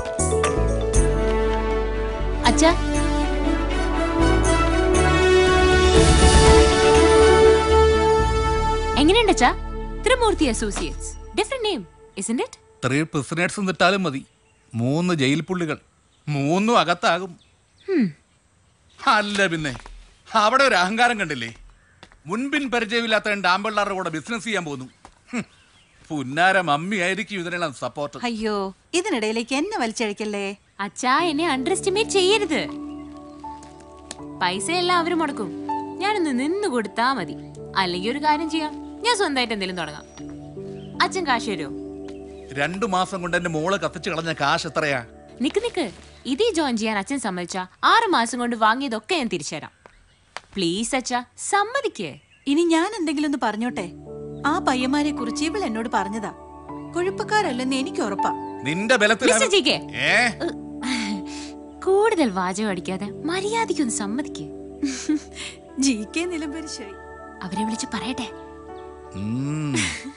അച്ഛാ എങ്ങനെയുണ്ട് അച്ഛാ Trimurthi associates different name isn't it three prisoners നിട്ടാലും മതി മൂന്ന് ജയിൽ പുള്ളികൾ മൂന്നും അകത്താകും അല്ല പിന്നെ അവിടെ ഒരു അഹങ്കാരം കണ്ടില്ലേ മുൻപിൻ പരിചയമില്ലാത്ത ഡാമ്പിള്ളാരുടെ കൂടെ ബിസിനസ് ചെയ്യാൻ പോകുന്നു ഹും. പുന്നാര മമ്മി ആയിരിക്കും ഇതിനെല്ലാം സപ്പോർട്ട് അയ്യോ ഇതിനിടയിലേക്ക് എന്നെ വലിച്ചഴിക്കല്ലേ അച്ഛാ എന്നെ അണ്ടർ എസ്റ്റിമേറ്റ് ചെയ്യരുത് പൈസ എല്ലാം അവര് മുടക്കും ഞാനൊന്ന് നിന്ന് കൊടുത്താ മതി അല്ലെങ്കിൽ ഒരു കാര്യം ചെയ്യാം ഞാൻ സ്വന്തമായിട്ട് എന്തെങ്കിലും തുടങ്ങാം അച്ഛൻ കാശ് തരുമോ രണ്ടു മാസം കൊണ്ട് എന്റെ മോള് കത്തിച്ച് കളഞ്ഞ കാശ് എത്രയാ നിക്ക് നിക്ക് ഇതേ ജോയിൻ ചെയ്യാൻ അച്ഛൻ സമ്മതിച്ച ആറ് മാസം കൊണ്ട് വാങ്ങിയതൊക്കെ ഞാൻ തിരിച്ചു തരാം പ്ലീസ് അച്ഛാ സമ്മതിക്കേ ഇനി ഞാൻ എന്തെങ്കിലും ഒന്ന് പറഞ്ഞോട്ടെ ആ പയ്യന്മാരെ കുറിച്ച് ഇവൾ എന്നോട് പറഞ്ഞതാ കുഴപ്പക്കാരല്ലെന്ന് എനിക്ക് ഉറപ്പാ നിന്റെ ബലത്തിൽ മിസ്റ്റർ ജി കെ. ഏ കൂടുതൽ വാചകം അടിക്കാതെ മര്യാദയ്ക്കൊന്ന് സമ്മതിക്കേ ജി കെ നിലംപരിശായി അവരെ വിളിച്ച് പറയട്ടെ ഉം.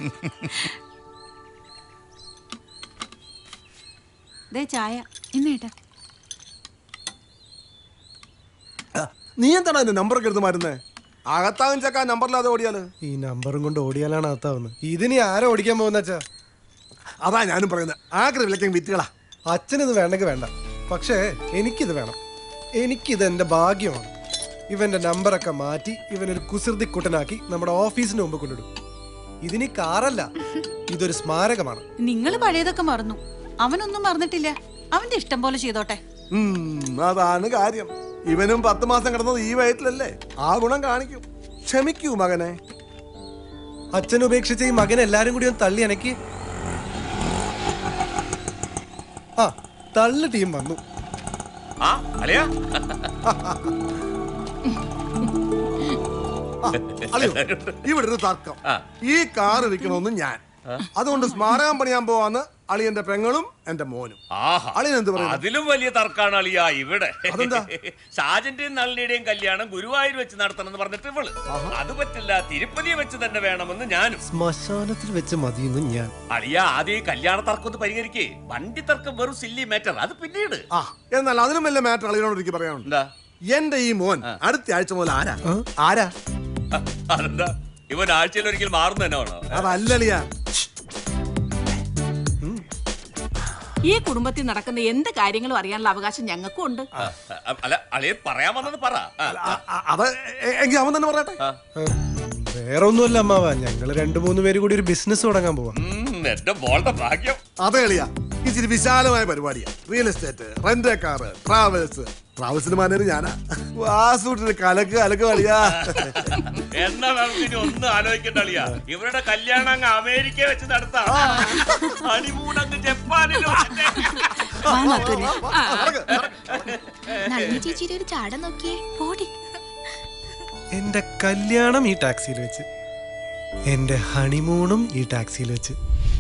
ദേ ചായ ഇന്നേട്ടാ നീ എന്താണ് അതിന്റെ നമ്പറൊക്കെ എടുത്ത് മാറ്റുന്നേ അകത്താകും ചക്ക നമ്പറില്ലാതെ ഓടിയാല് ഈ നമ്പറും കൊണ്ട് ഓടിയാലാണ് അകത്താവുന്നത് ഇതിനി ആരോ ഓടിക്കാൻ പോകുന്ന അച്ഛാ അതാ ഞാനും പറയുന്നത് ആഗ്രഹ വിലക്കും വിറ്റുകളാ അച്ഛനിത് വേണ്ടെങ്കിൽ വേണ്ട പക്ഷേ എനിക്കിത് വേണം എനിക്കിത് എൻ്റെ ഭാഗ്യമാണ് ഇവന്റെ നമ്പറൊക്കെ മാറ്റി ഇവനൊരു കുസൃതി കുട്ടനാക്കി നമ്മുടെ ഓഫീസിന് മുമ്പ് കൊണ്ടിടും ഇതിനി കാറല്ല ഇതൊരു സ്മാരകമാണ് നിങ്ങൾ പഴയതൊക്കെ മറന്നു അവനൊന്നും മറന്നിട്ടില്ല അവന്റെ ഇഷ്ടം പോലെ ചെയ്തോട്ടെ ഉം, അതാണ് കാര്യം ഇവനും പത്ത് മാസം കിടന്നത് ഈ വയറ്റിലല്ലേ ആ ഗുണം കാണിക്കും ക്ഷമിക്കൂ മകനെ അച്ഛൻ ഉപേക്ഷിച്ച ഈ മകൻ എല്ലാരും കൂടി ഒന്ന് തള്ളി അനക്കി ആ തള്ളു ടീം വന്നു ആ അളിയാ അളിയോ ഇവിടെ ഒരു തർക്കം ഈ കാറ് വിൽക്കണമെന്ന് ഞാൻ അതുകൊണ്ട് സ്മാരകം പണിയാൻ പോവാന്ന് അളിയന്റെ പെങ്ങളും എന്റെ മോനും ആഹാ അളിയൻ എന്ത് പറയുന്നു അതിലും വലിയ തർക്കാണ് അളിയ ഇവിടെ അതെന്താ? ഷാജന്റെയും നളിനിയുടെയും കല്യാണം ഗുരുവായൂർ വെച്ച് നടത്തണം എന്ന് പറഞ്ഞിട്ട് ഇവള് അത് പറ്റില്ല തിരുപ്പതി വെച്ച് തന്നെ വേണമെന്ന് ഞാനും ശ്മശാനത്തിൽ വെച്ച് മതിയെന്ന് ഞാൻ അളിയ ആദ്യം ഈ കല്യാണ തർക്കം ഒന്ന് പരിഹരിക്കേ വണ്ടി തർക്കം വെറും സില്ലി മാറ്റർ അത് പിന്നീട് ആ എന്നാൽ അതിനും വലിയ മാറ്റർ അളിയനോട് എനിക്ക് പറയാനുണ്ട് എന്റെ ഈ മോൻ അടുത്ത ആഴ്ച മുതൽ ആരാ ആരാ അതെന്താ ഇവൻ ആഴ്ചയിൽ ഒരിക്കൽ മാറുന്ന തന്നെ വേണോ അതല്ലളിയാ ഈ കുടുംബത്തിൽ നടക്കുന്ന എന്ത് കാര്യങ്ങളും അറിയാനുള്ള അവകാശം ഞങ്ങൾക്കും ഉണ്ട് അല്ല അളിയെ പറയാൻ വന്നത് പറ ആ. അത് എ- എങ്കിൽ അവൻ തന്നെ പറയട്ടെ വേറെ ഒന്നുമല്ല അമ്മാവ ഞങ്ങൾ രണ്ടു മൂന്ന് പേര് കൂടി ഒരു ബിസിനസ് തുടങ്ങാൻ പോവാ ഉം, എന്റെ മോളുടെ ഭാഗ്യം അതെ എളിയാ ഇച്ചിരി വിശാലമായ പരിപാടിയാ real estate rent car travels ട്രാവൽസിന് മാനേജർ ഞാനാ വാസൂട്ടിന് കലക്ക് കലക്ക് കളിയാ എന്നാ നമുക്ക് ഇനി ഒന്നും ആലോചിക്കണ്ട അളിയ ഇവരുടെ കല്യാണം അങ്ങ് അമേരിക്ക വെച്ച് നടത്താം ഹണിമൂൺ അങ്ങ് ജപ്പാനിലും നളിനി ചേച്ചിയുടെ ഒരു ചാട നോക്കിയേ പോടി എന്റെ കല്യാണം ഈ ടാക്സിയിൽ വെച്ച് എന്റെ ഹണിമൂണും ഈ ടാക്സിയിൽ വെച്ച്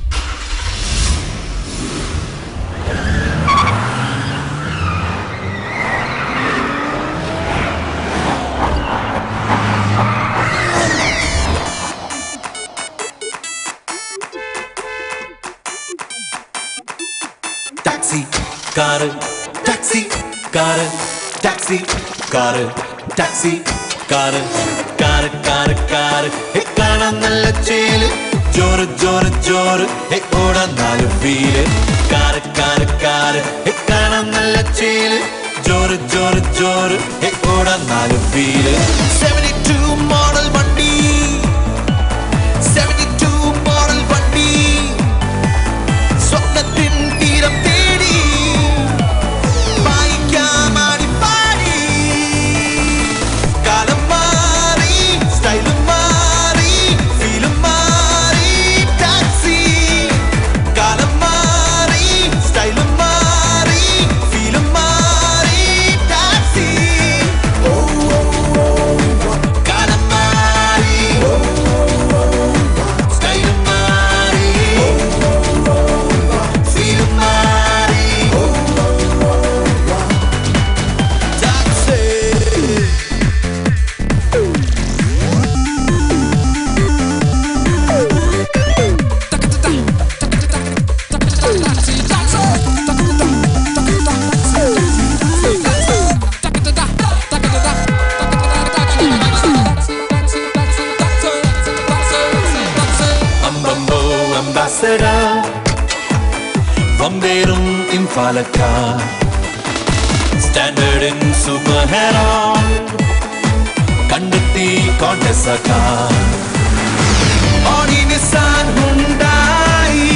taxi car taxi car taxi car taxi car car car car hey കാണാൻ നല്ല ചേല് ജോറ് ജോറ് ജോറ് ഹേ ഓടാൻ നാല് wheel car car car hey കാണാൻ നല്ല ചേല് ജോറ് ജോറ് ജോറ് ഹേ ഓടാൻ നാല് വീല് 72 മോഡൽ വണ്ടി 72 മോഡൽ വണ്ടി സ്വപ്നത്തിൻ തീരം തേടി വായിക്കാമാടി പാടി കാലം മാറി സ്റ്റൈലും മാറി ഫീലും മാറി ടാക്സി കാലം മാറി സ്റ്റൈലും മാറി ഫീലും മാറി ടാക്സി ഓ ഓ ഓ കൊമ്പേറും Impala car standard in super heron കണ്ടെത്തി കോൺടെസക്കാർ ഓടി നിസാൻ ഉണ്ടായി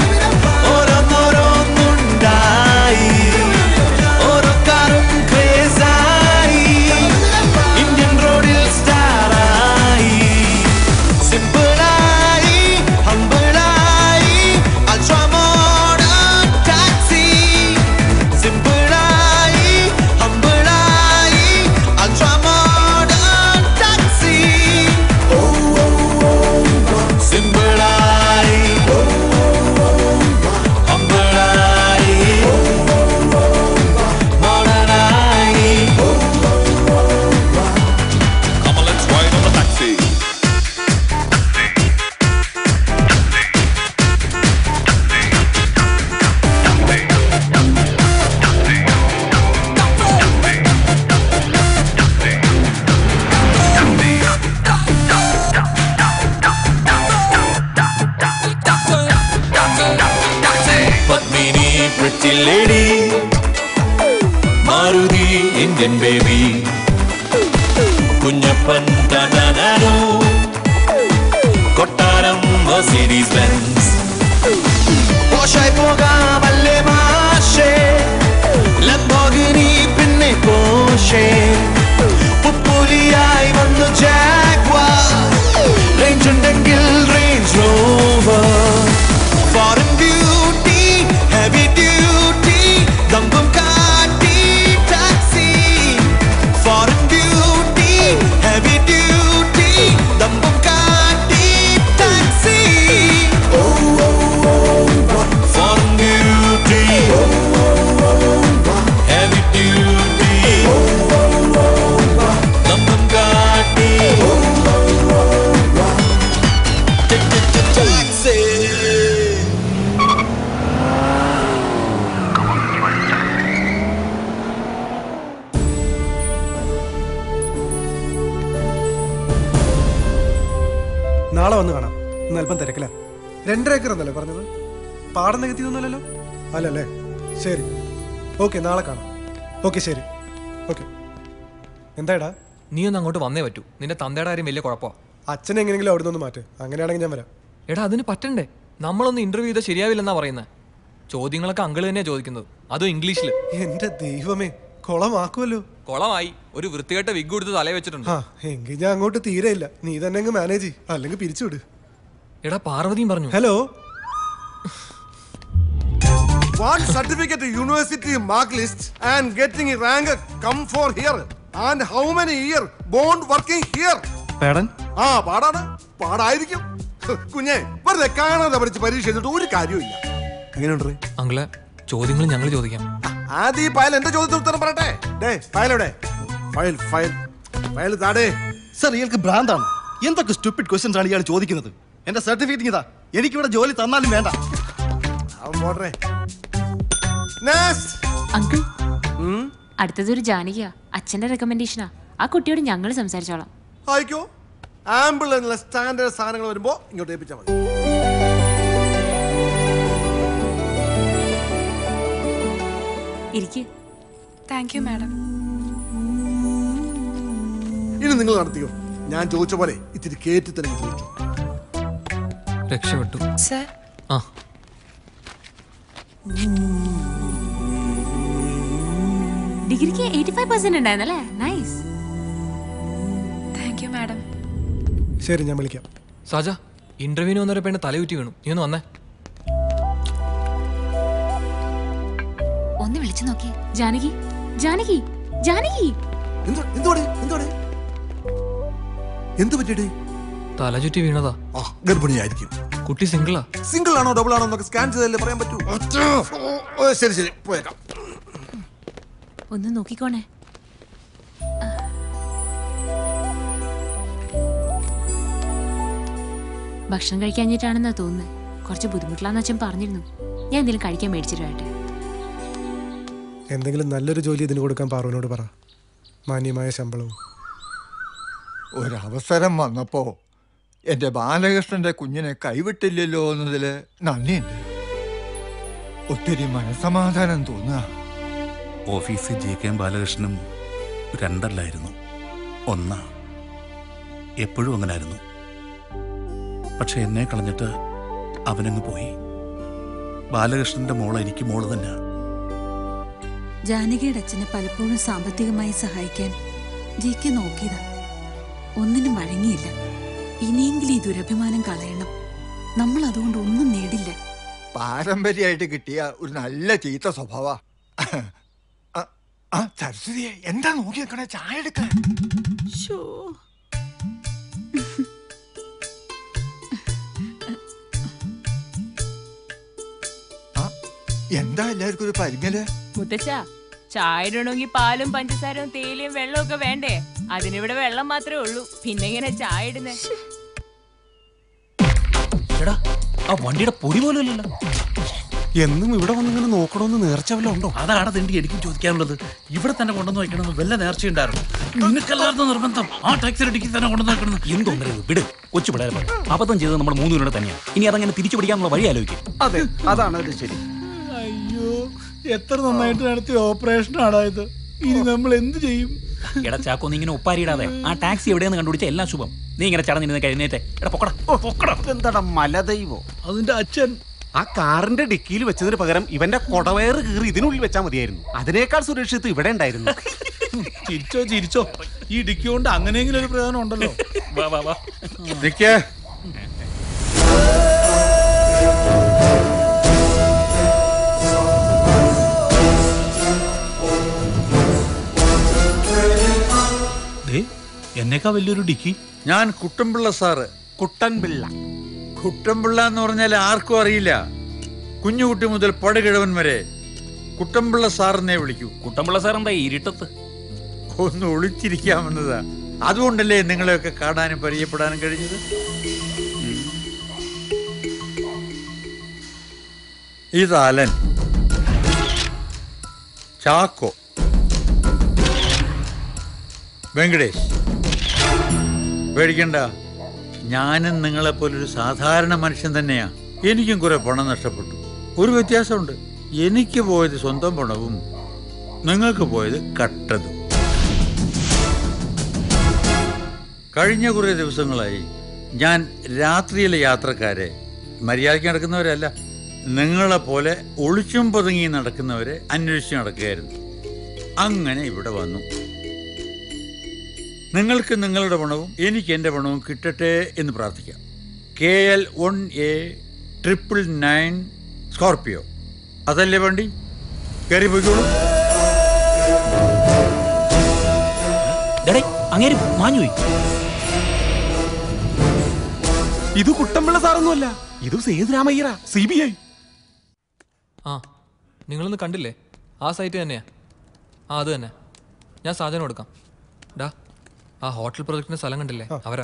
ഓരോന്നോരോന്നുണ്ടായി ഓരോ കാറും ക്രേസായി ഇന്ത്യൻ റോഡിൽ സ്റ്റാറായി സിമ്പിളായി ഹമ്പിളായി അൾട്രാ മോഡേൺ ടാക്സി സിമ്പിളായി ഹമ്പിളായി അൾട്രാ മോഡേൺ ടാക്സി സിമ്പിളായി ഹമ്പിളായി മോഡേണായി Come on, let's ride on the taxi. Padmini pretty lady Maruti Indian baby കുഞ്ഞപ്പൻ തനനോ കൊട്ടാരം മെർസിഡീസ് ബെൻസ് പോഷായി പോകാമല്ലേ മാഷേ ലംബോർഗിനി പിന്നെ പോഷേ പുപ്പുലിയായി വന്നു ജാഗ്വാർ റേഞ്ച് ഉണ്ടെങ്കിൽ range rover foreign beauty heavy duty ദമ്പും കാട്ടി taxi foreign beauty heavy duty ദമ്പും കാട്ടി taxi foreign beauty heavy duty ദമ്പും കാട്ടി ടാക്സി നാളെ വന്ന് കാണാം ഇന്ന് അല്പം തിരക്കില രണ്ടര ഏക്കർ എന്നല്ലേ പറഞ്ഞത് പാടം നികത്തിയൊന്നുമല്ലല്ലോ അല്ലല്ലേ ശരി ഓക്കെ നാളെ കാണാം ഓക്കെ ശരി ഓക്കെ എന്തായടാ നീ ഒന്ന് അങ്ങോട്ട് വന്നേ പറ്റൂ നിന്റെ തന്തയുടെ കാര്യം വലിയ കുഴപ്പമാ അച്ഛൻ എങ്ങനെയെങ്കിലും അവിടെ നിന്ന് മാറ്റ് അങ്ങനെയാണെങ്കിൽ ഞാൻ വരാം എടാ അതിന് പറ്റണ്ടേ നമ്മളൊന്ന് ഇന്റർവ്യൂ ചെയ്താൽ ശരിയാവില്ലെന്നാ പറയുന്നത് ചോദ്യങ്ങളൊക്കെ അങ്കിള് തന്നെയാ ചോദിക്കുന്നത് അതും ഇംഗ്ലീഷിൽ എന്റെ ദൈവമേ കൊളമാക്കുമല്ലോ കൊളമായി ഒരു വൃത്തികെട്ട വിഗ് കൊടുത്ത് തലേ വെച്ചിട്ടുണ്ട് ആ എങ്കിൽ ഞാൻ അങ്ങോട്ട് തീരെ ഇല്ല നീ തന്നെ അങ്ങ് മാനേജ് ചെയ്യ് അല്ലെങ്കിൽ പിരിച്ചുവിട് എടാ പാർവതിയും പറഞ്ഞു hello One certificate university mark list and getting a rank come for here. And how many year bond working here? പേടൻ ആ പാടാണ് പാടായിരിക്കും കുഞ്ഞെ വെറുതെ കാണാതെ പഠിച്ച് പരീക്ഷ എഴുതിട്ട് ഒരു കാര്യമില്ല എങ്ങനെയുണ്ട് അങ്കിളെ ചോദ്യങ്ങൾ ഞങ്ങൾ ചോദിക്കാം ആദ്യം ഈ ഫയൽ എന്റെ ചോദ്യത്തിന് ഉത്തരം പറയട്ടെ ഡേ ഫയൽ എവിടെ ഫയൽ ഫയൽ ഫയൽ താടേ സർ ഇയാൾക്ക് ഭ്രാന്താണ് എന്തൊക്കെ സ്റ്റുപ്പിഡ് ക്വസ്റ്റ്യൻസ് ആണ് ഇയാൾ ചോദിക്കുന്നത് എന്റെ സർട്ടിഫിക്കറ്റ് ഇതാ എനിക്കിവിടെ ജോലി തന്നാലും വേണ്ട അവൻ പോട്ടെ നെക്സ്റ്റ് അങ്കിൾ അടുത്തതൊരു ജാനകിയാ അച്ഛന്റെ റെക്കമെൻഡേഷനാ ആ കുട്ടിയോട് ഞങ്ങൾ സംസാരിച്ചോളാം ആയിക്കോ ആംബുലൻസിലെ സ്റ്റാൻഡേർഡ് സാധനങ്ങൾ വരുമ്പോ ഇങ്ങോട്ട് ഏൽപ്പിച്ചാൽ മതി ഇരിക്ക് താങ്ക് യു മാഡം ഇനി നിങ്ങൾ നടത്തിയോ ഞാൻ ചോദിച്ച പോലെ ഇത്തിരി കേറ്റി തന്നെ ചോദിച്ചു രക്ഷപ്പെട്ടു സർ ആ ഡിഗ്രിക്ക് എയ്റ്റി ഫൈവ് പെർസെന്റ് ഉണ്ടായിരുന്നല്ലേ നൈസ് താങ്ക് യു മാഡം ശരി ഞാൻ വിളിക്കാം സാജ ഇന്റർവ്യൂവിന് വന്നൊരു പെണ്ണ് തലയുറ്റി വീണു നീ ഒന്ന് വന്നേ ഒന്ന് വിളിച്ചു നോക്കിയേ ജാനകി ജാനകി ജാനകി എന്തോടെ എന്തോടെ എന്ത് പറ്റിയടേ തല ചുറ്റി വീണതാ ആ ഗർഭിണിയായിരിക്കും കുട്ടി സിംഗിളാ സിംഗിൾ ആണോ ഡബിൾ ആണോ എന്നൊക്കെ സ്കാൻ ചെയ്തല്ലേ പറയാൻ പറ്റൂ ഓ, ശരി ശരി പോയേക്കാം ഒന്ന് നോക്കിക്കോണേ ഭക്ഷണം കഴിക്കാഞ്ഞിട്ടാണെന്നാ തോന്നുന്നത് കുറച്ച് ബുദ്ധിമുട്ടില്ലാന്ന് അച്ഛൻ പറഞ്ഞിരുന്നു ഞാൻ എന്തെങ്കിലും കഴിക്കാൻ മേടിച്ചിട്ട് വരട്ടെ എന്തെങ്കിലും നല്ലൊരു ജോലി ഇതിന് കൊടുക്കാൻ പാറുവിനോട് പറ മാന്യമായ ശമ്പളവും ഒരവസരം വന്നപ്പോ എന്റെ ബാലകൃഷ്ണന്റെ കുഞ്ഞിനെ കൈവിട്ടില്ലല്ലോ എന്നതില് നന്ദിയുണ്ട് ഒത്തിരി മനസമാധാനം തോന്നുക ഓഫീസിൽ ജെ കെ ബാലകൃഷ്ണനും രണ്ടല്ലായിരുന്നു ഒന്നാ എപ്പോഴും അങ്ങനായിരുന്നു പക്ഷെ എന്നെ കളഞ്ഞിട്ട് അവനങ്ങ് പോയി ബാലകൃഷ്ണന്റെ മോള് എനിക്ക് മോള് തന്നെ ജാനകിയുടെ അച്ഛനെ പലപ്പോഴും സാമ്പത്തികമായി സഹായിക്കാൻ ജി കെ നോക്കിയതാ ഒന്നിനും വഴങ്ങിയില്ല ഇനിയെങ്കിലും ഈ ദുരഭിമാനം കളയണം നമ്മൾ അതുകൊണ്ട് ഒന്നും നേടില്ല പാരമ്പര്യമായിട്ട് കിട്ടിയ ഒരു നല്ല ചീത്ത സ്വഭാവ ആ സരസ്വതിയെ എന്താ നോക്കി നിൽക്കണേ ചായ എടുക്കാൻ എന്താ എല്ലാവർക്കും ഒരു പരിങ്ങല് മുത്തച്ഛ ചായ ഇടണമെങ്കിൽ പാലും പഞ്ചസാരവും തേയിലയും വെള്ളവും ഒക്കെ വേണ്ടേ അതിനിവിടെ വെള്ളം മാത്രമേ ഉള്ളൂ പിന്നെ എങ്ങനെ ചായ ഇടുന്നേ എടാ ആ വണ്ടിയുടെ പൊടി പോലും ഇല്ലല്ലോ എന്നും ഇവിടെ വന്നിങ്ങനെ നോക്കണമെന്ന് നേർച്ച വല്ലതും ഉണ്ടോ അതാണ് തെണ്ടി എനിക്കും ചോദിക്കാനുള്ളത് ഇവിടെ തന്നെ കൊണ്ടുവന്ന് വയ്ക്കണമെന്ന് വല്ല നേർച്ചയുണ്ടായിരുന്നു നിനക്കല്ലായിരുന്നു നിർബന്ധം ആ ടാക്സി ഡിക്കി തന്നെ കൊണ്ടുവന്ന് വെക്കണം എന്തൊന്നറിയത് വിട് കൊച്ചു പിള്ളേരെ പോലെ അബദ്ധം ചെയ്തത് നമ്മൾ മൂന്ന് പേരുടെ തന്നെയാണ് ഇനി അതങ്ങനെ തിരിച്ചു പിടിക്കാനുള്ള വഴി ആലോചിക്കും അതെ അതാണ് ഒരു ശരി അയ്യോ എത്ര നന്നായിട്ട് നടത്തിയ ഓപ്പറേഷൻ ആടാ ഇത് ഇനി നമ്മൾ എന്ത് ചെയ്യും എടാ ചാക്കോ നീ ഇങ്ങനെ ഒപ്പാരിയിടാതെ ആ ടാക്സി എവിടെയെന്ന് കണ്ടുപിടിച്ച എല്ലാം ശുഭം നീ ഇങ്ങനെ ചടഞ്ഞിരുന്ന് കഴിഞ്ഞേറ്റെ എടാ പൊക്കടാ പൊക്കടാ എന്താടാ മലദൈവോ അതിന്റെ അച്ഛൻ ആ കാറിന്റെ ഡിക്കിയിൽ വെച്ചതിന് പകരം ഇവന്റെ കൊടവയറ് കീറി ഇതിനുള്ളിൽ വെച്ചാൽ മതിയായിരുന്നു അതിനേക്കാൾ സുരക്ഷിത് ഇവിടെ ഉണ്ടായിരുന്നു ചിരിച്ചോ ചിരിച്ചോ ഈ ഡിക്കി കൊണ്ട് അങ്ങനെയെങ്കിലും ഒരു പ്രയോജനം ഉണ്ടല്ലോ വാ വാ വാ നിക്കേ എന്നേക്കാ വലിയൊരു ഡിക്കി ഞാൻ കുട്ടൻപിള്ള സാറ് കുട്ടൻപിള്ള കുട്ടൻപിള്ള എന്ന് പറഞ്ഞാൽ ആർക്കും അറിയില്ല കുഞ്ഞുകുട്ടി മുതൽ പടുകിഴവൻ വരെ കുട്ടൻപിള്ള സാറിനെ വിളിക്കൂ കുട്ടൻപിള്ള സാർ എന്താ ഇരുട്ടത്ത് ഒന്ന് ഒളിച്ചിരിക്കാമെന്നതാ അതുകൊണ്ടല്ലേ നിങ്ങളെയൊക്കെ കാണാനും പരിചയപ്പെടാനും കഴിഞ്ഞത് ഇത് അലൻ ചാക്കോ വെങ്കടേഷ് പേടിക്കണ്ട ഞാനും നിങ്ങളെപ്പോലൊരു സാധാരണ മനുഷ്യൻ തന്നെയാ എനിക്കും കുറെ പണം നഷ്ടപ്പെട്ടു ഒരു വ്യത്യാസമുണ്ട് എനിക്ക് പോയത് സ്വന്തം പണവും നിങ്ങൾക്ക് പോയത് കട്ടതും കഴിഞ്ഞ കുറേ ദിവസങ്ങളായി ഞാൻ രാത്രിയിലെ യാത്രക്കാരെ മര്യാദയ്ക്ക് നടക്കുന്നവരല്ല നിങ്ങളെപ്പോലെ ഒളിച്ചും പതുങ്ങി നടക്കുന്നവരെ അന്വേഷിച്ച് നടക്കുകയായിരുന്നു അങ്ങനെ ഇവിടെ വന്നു നിങ്ങൾക്ക് നിങ്ങളുടെ പണവും എനിക്ക് എൻ്റെ പണവും കിട്ടട്ടെ എന്ന് പ്രാർത്ഥിക്കാം K L one A triple nine Scorpio അതല്ലേ വണ്ടി കയറി പോയിക്കോളൂ ഡേടേ അങ്ങേര് മാഞ്ഞു പോയി ഇത് കുട്ടൻപിള്ള സാറൊന്നുമല്ല ഇത് സേതുരാമയ്യറ സി ബി ഐ ആ നിങ്ങളൊന്ന് കണ്ടില്ലേ ആ സൈറ്റ് തന്നെയാ ആ അത് തന്നെ ഞാൻ സാധനം കൊടുക്കാം ഡാ ആ ഹോട്ടൽ പ്രൊജക്ടിന്റെ സ്ഥലം കണ്ടില്ലേ അവരാ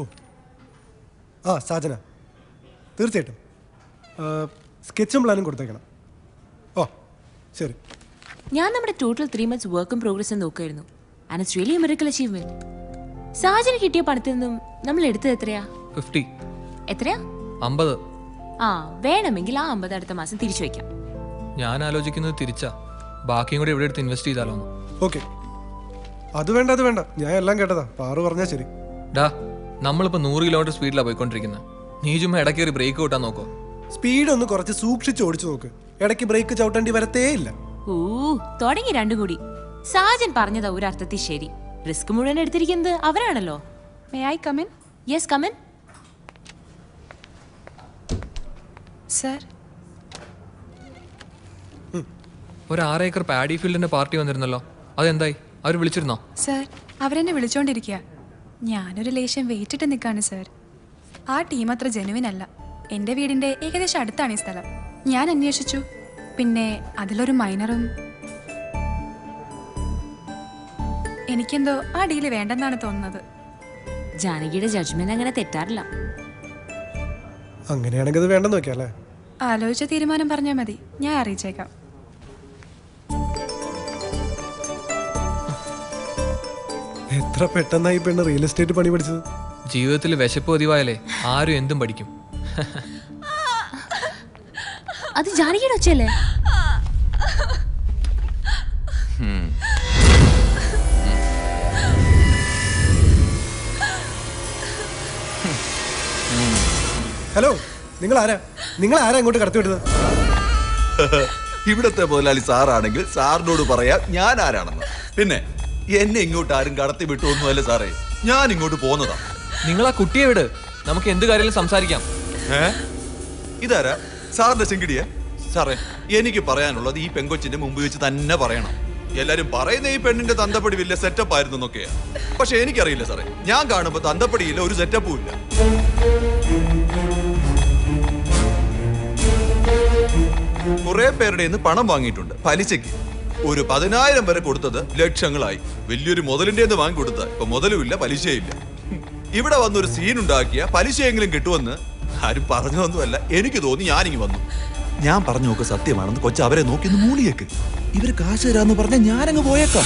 ആ സാജന തീർച്ചയായിട്ടും സ്കെച്ചും പ്ലാനും കൊടുത്തേക്കണം ഓ ശരി ഞാൻ നമ്മുടെ ടോട്ടൽ ത്രീ മന്ത്സ് വർക്കും പ്രോഗ്രസ്സും നോക്കുമായിരുന്നു and it's really miracle achievement സാഹചര്യം കിട്ടിയ പണത്തിൽ നിന്നും നമ്മൾ എടുത്തത് എത്രയാ ഫിഫ്റ്റി എത്രയാ അമ്പത് ആ വേണമെങ്കിൽ ആ അമ്പത് അടുത്ത മാസം തിരിച്ചു വയ്ക്കാം ഞാൻ ആലോചിക്കുന്നത് തിരിച്ചാ ബാക്കിയും കൂടി ഇവിടെ എടുത്ത് ഇൻവെസ്റ്റ് ചെയ്താലോ എന്ന് ഓക്കെ അത് വേണ്ട അത് വേണ്ട ഞാൻ എല്ലാം കേട്ടതാ പാറു പറഞ്ഞാ ശരി ഡാ നമ്മളിപ്പോ നൂറ് കിലോമീറ്റർ സ്പീഡിലാണ് പോയിക്കൊണ്ടിരിക്കുന്നത് നീ ചുമ്മാ ഇടയ്ക്ക് ഒരു ബ്രേക്ക് കൂട്ടാൻ നോക്കോ സ്പീഡ് ഒന്ന് കുറച്ച് സൂക്ഷിച്ച് ഓടിച്ചു നോക്ക് ഇടയ്ക്ക് ബ്രേക്ക് ചവിട്ടേണ്ടി വരത്തേ ഇല്ല ഊ തുടങ്ങി രണ്ടും കൂടി സാജൻ പറഞ്ഞതാ ഒരു അർത്ഥത്തിൽ ശരി റിസ്ക് മുഴുവൻ എടുത്തിരിക്കുന്നത് അവരാണല്ലോ may I come in yes come in sir ഒരു ആറ് ഏക്കർ പാഡി ഫീൽഡിന്റെ പാർട്ടി വന്നിരുന്നല്ലോ അതെന്തായി അവർ വിളിച്ചിരുന്നോ സർ അവരെന്നെ വിളിച്ചോണ്ടിരിക്കുക ഞാനൊരു ലേശം വെയിറ്റിട്ട് നിൽക്കാണ് സർ ആ ടീം അത്ര ജെനുവിൻ അല്ല എൻ്റെ വീടിൻ്റെ ഏകദേശം അടുത്താണ് ഈ സ്ഥലം ഞാൻ അന്വേഷിച്ചു പിന്നെ അതിലൊരു മൈനറും എനിക്കെന്തോ ആ ഡീല് വേണ്ടെന്നാണ് തോന്നുന്നത് ജാനകിയുടെ ജഡ്ജ്മെന്റ് അങ്ങനെ തെറ്റാറില്ല അങ്ങനെയാണെങ്കിൽ അത് വേണ്ടെന്ന് വെക്കാം അല്ലേ ആലോചിച്ച തീരുമാനം പറഞ്ഞാൽ മതി ഞാൻ അറിയിച്ചേക്കാം എത്ര പെട്ടെന്നായി പെണ്ണ് റിയൽ എസ്റ്റേറ്റ് പണി പഠിച്ചത് ജീവിതത്തിൽ വിശപ്പ് പതിവായാലേ ആരും എന്തും പഠിക്കും അത് ജാനകിയുടെ ഒച്ചയല്ലേ ഹലോ നിങ്ങൾ ആരാ നിങ്ങൾ ആരാ ഇങ്ങോട്ട് കടത്തിവിട്ടത് ഇവിടത്തെ മുതലാളി സാറാണെങ്കിൽ സാറിനോട് പറയാം ഞാൻ ആരാണെന്ന് പിന്നെ എന്നെ ഇങ്ങോട്ട് ആരും കടത്തി വിട്ടൊന്നുമല്ല സാറേ ഞാൻ ഇങ്ങോട്ട് പോന്നതാ നിങ്ങൾ ആ കുട്ടിയെ വിട് നമുക്ക് എന്ത് കാര്യത്തിലും സംസാരിക്കാം ഏ ഇതാരാ സാറിന്റെ ചെങ്കിടിയെ സാറേ എനിക്ക് പറയാനുള്ളത് ഈ പെങ്കൊച്ചിന്റെ മുമ്പ് വെച്ച് തന്നെ പറയണം എല്ലാരും പറയുന്ന ഈ പെണ്ണിന്റെ തന്തപ്പടി വലിയ സെറ്റപ്പ് ആയിരുന്നു എന്നൊക്കെയാ പക്ഷെ എനിക്കറിയില്ല സാറേ ഞാൻ കാണുമ്പോ തന്തപ്പടിയില്ല ഒരു സെറ്റപ്പും ഇല്ല കുറെ പേരുടെ നിന്ന് പണം വാങ്ങിയിട്ടുണ്ട് പലിശയ്ക്ക് ഒരു പതിനായിരം വരെ കൊടുത്തത് ലക്ഷങ്ങളായി വലിയൊരു മുതലിന്റെ നിന്ന് വാങ്ങി കൊടുത്ത ഇപ്പൊ മുതലുമില്ല പലിശയില്ല ഇവിടെ വന്നൊരു സീൻ ഉണ്ടാക്കിയ പലിശയെങ്കിലും കിട്ടുമെന്ന് ആരും പറഞ്ഞതൊന്നുമല്ല എനിക്ക് തോന്നി ഞാനിങ്ങി വന്നു ഞാൻ പറഞ്ഞു നോക്ക് സത്യമാണെന്ന് കൊച്ചു അവരെ നോക്കി ഒന്ന് മൂളിയേക്ക് ഇവര് കാശ് തരാന്ന് പറഞ്ഞ ഞാനങ്ങ് പോയേക്കാം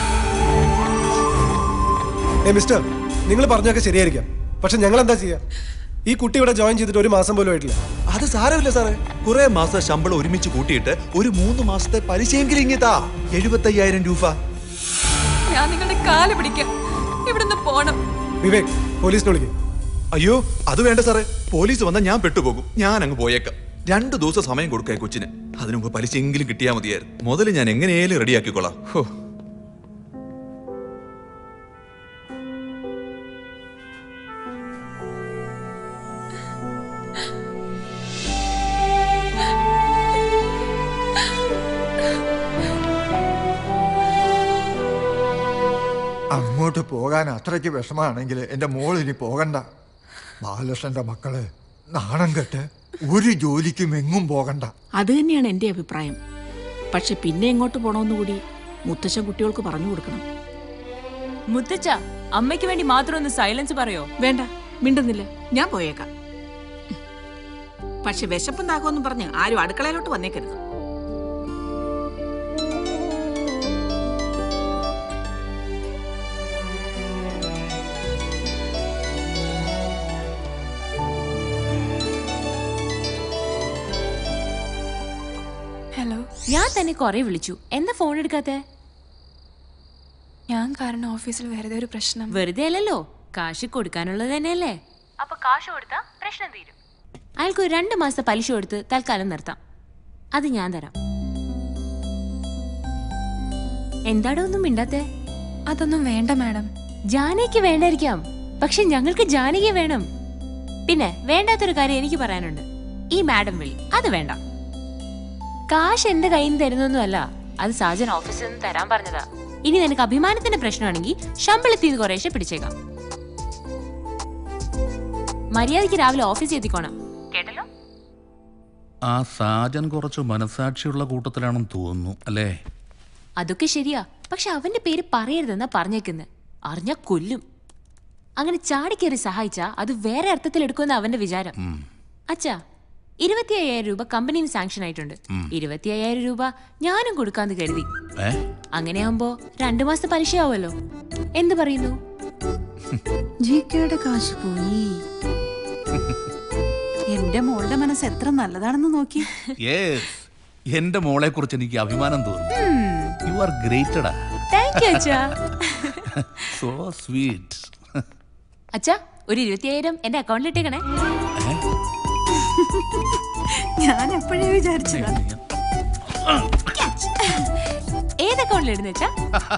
ഏ മിസ്റ്റർ നിങ്ങൾ പറഞ്ഞൊക്കെ ശരിയായിരിക്കാം പക്ഷെ ഞങ്ങൾ എന്താ ചെയ്യാ ഈ കുട്ടി ഇവിടെ ജോയിൻ ചെയ്തിട്ട് ഒരു മാസം പോലും ആയിട്ടില്ല അത് സാരമില്ല സാറേ കുറെ മാസം ശമ്പളം ഒരുമിച്ച് കൂട്ടിയിട്ട് ഒരു മൂന്ന് മാസത്തെ പലിശയെങ്കിലും ഇങ്ങിതാ എഴുപത്തയ്യായിരം രൂപ ഞാൻ നിങ്ങളുടെ കാല് പിടിക്കാം ഇവിടുന്ന് പോണം വിവേക് പോലീസിനെ വിളിക്കും അയ്യോ അത് വേണ്ട സാറേ പോലീസ് വന്നാൽ ഞാൻ പെട്ടുപോകും ഞാൻ അങ്ങ് പോയേക്കാം രണ്ടു ദിവസം സമയം കൊടുക്കുക കൊച്ചിന് അതിനു മുമ്പ് പലിശയെങ്കിലും കിട്ടിയാൽ മതിയായിരുന്നു മുതൽ ഞാൻ എങ്ങനെയാലും റെഡിയാക്കിക്കോളാം ഹോ അങ്ങോട്ട് പോകാൻ അത്രയ്ക്ക് വിഷമാണെങ്കിൽ എൻ്റെ മോൾ ഇനി പോകണ്ട ബാലകൃഷ്ണന്റെ മക്കള് നാണം കെട്ട് ഒരു ജോലിക്കും എങ്ങും പോകണ്ട അത് തന്നെയാണ് എൻ്റെ അഭിപ്രായം പക്ഷെ പിന്നെ എങ്ങോട്ട് പോണമെന്ന് കൂടി മുത്തശ്ശൻ കുട്ടികൾക്ക് പറഞ്ഞു കൊടുക്കണം മുത്തച്ഛ അമ്മയ്ക്ക് വേണ്ടി മാത്രം ഒന്ന് സൈലൻസ് പറയോ വേണ്ട മിണ്ടുന്നില്ല ഞാൻ പോയേക്കാം പക്ഷെ വിശപ്പും ദാഹമൊന്നും പറഞ്ഞ് ആരും അടുക്കളയിലോട്ട് വന്നേക്കരുത് ഹലോ ഞാൻ തന്നെ കൊറേ വിളിച്ചു എന്താ ഫോൺ എടുക്കാത്തെ ഞാൻ കാരണം ഓഫീസിൽ വെറുതെ ഒരു പ്രശ്നം വെറുതെ അല്ലല്ലോ കാശ് കൊടുക്കാനുള്ളത് തന്നെയല്ലേ അപ്പൊ കാശ് കൊടുത്താ പ്രശ്നം തീരും അയാൾക്ക് ഒരു രണ്ട് മാസത്തെ പലിശ കൊടുത്ത് തൽക്കാലം നിർത്താം അത് ഞാൻ തരാം എന്താടോ ഒന്നും മിണ്ടാത്തെ അതൊന്നും വേണ്ട മാഡം ജാനകിക്ക് വേണ്ടായിരിക്കാം പക്ഷെ ഞങ്ങൾക്ക് ജാനകിയെ വേണം പിന്നെ വേണ്ടാത്തൊരു കാര്യം എനിക്ക് പറയാനുണ്ട് ഈ മാഡം വിളി അത് വേണ്ട കാശ് എന്റെ കയ്യിൽ നിന്ന് തരുന്നൊന്നുമല്ല അത് സാജൻ ഓഫീസിൽ നിന്ന് തരാൻ പറഞ്ഞതാ ഇനി നിനക്ക് അഭിമാനത്തിന്റെ പ്രശ്നമാണെങ്കിൽ ശമ്പളത്തിൽ നിന്ന് കുറേശ്ശെ പിടിച്ചേക്കാം മര്യാദയ്ക്ക് രാവിലെ ഓഫീസിൽ എത്തിക്കോണം കേട്ടല്ലോ ആ സാജൻ കുറച്ച് മനസാക്ഷിയുള്ള കൂട്ടത്തിലാണെന്ന് തോന്നുന്നു അല്ലേ അതൊക്കെ ശരിയാ പക്ഷെ അവന്റെ പേര് പറയരുതെന്നാ പറഞ്ഞേക്കുന്നത് അറിഞ്ഞാ കൊല്ലും അങ്ങനെ ചാടിക്കേറി സഹായിച്ചാ അത് വേറെ അർത്ഥത്തിൽ എടുക്കുമെന്ന് അവന്റെ വിചാരം അച്ഛാ ഇരുപത്തി അയ്യായിരം രൂപ കമ്പനിയിൽ സാങ്ഷൻ ആയിട്ടുണ്ട് ഇരുപത്തി അയ്യായിരം രൂപ ഞാനും കൊടുക്കാന്ന് കരുതി ഏ അങ്ങനെയാവുമ്പോ രണ്ടു മാസത്തെ പലിശയാവുമല്ലോ എന്ത് പറയുന്നു ജി കെയുടെ കാശ് പോയി എന്റെ മോളുടെ മനസ്സ് എത്ര നല്ലതാണെന്ന് നോക്കി യെസ് എന്റെ മോളെ കുറിച്ച് എനിക്ക് അഭിമാനം തോന്നുന്നു യു ആർ ഗ്രേറ്റഡാ താങ്ക് യു അച്ഛാ സോ സ്വീറ്റ് അച്ഛാ ഒരു ഇരുപത്തി അയ്യായിരം എന്റെ അക്കൗണ്ടിൽ ഇട്ടേക്കണേ ഞാൻ എപ്പോഴേ വിചാരിച്ചതാ ഏത് അക്കൗണ്ടിൽ ഇടുന്ന അച്ഛാ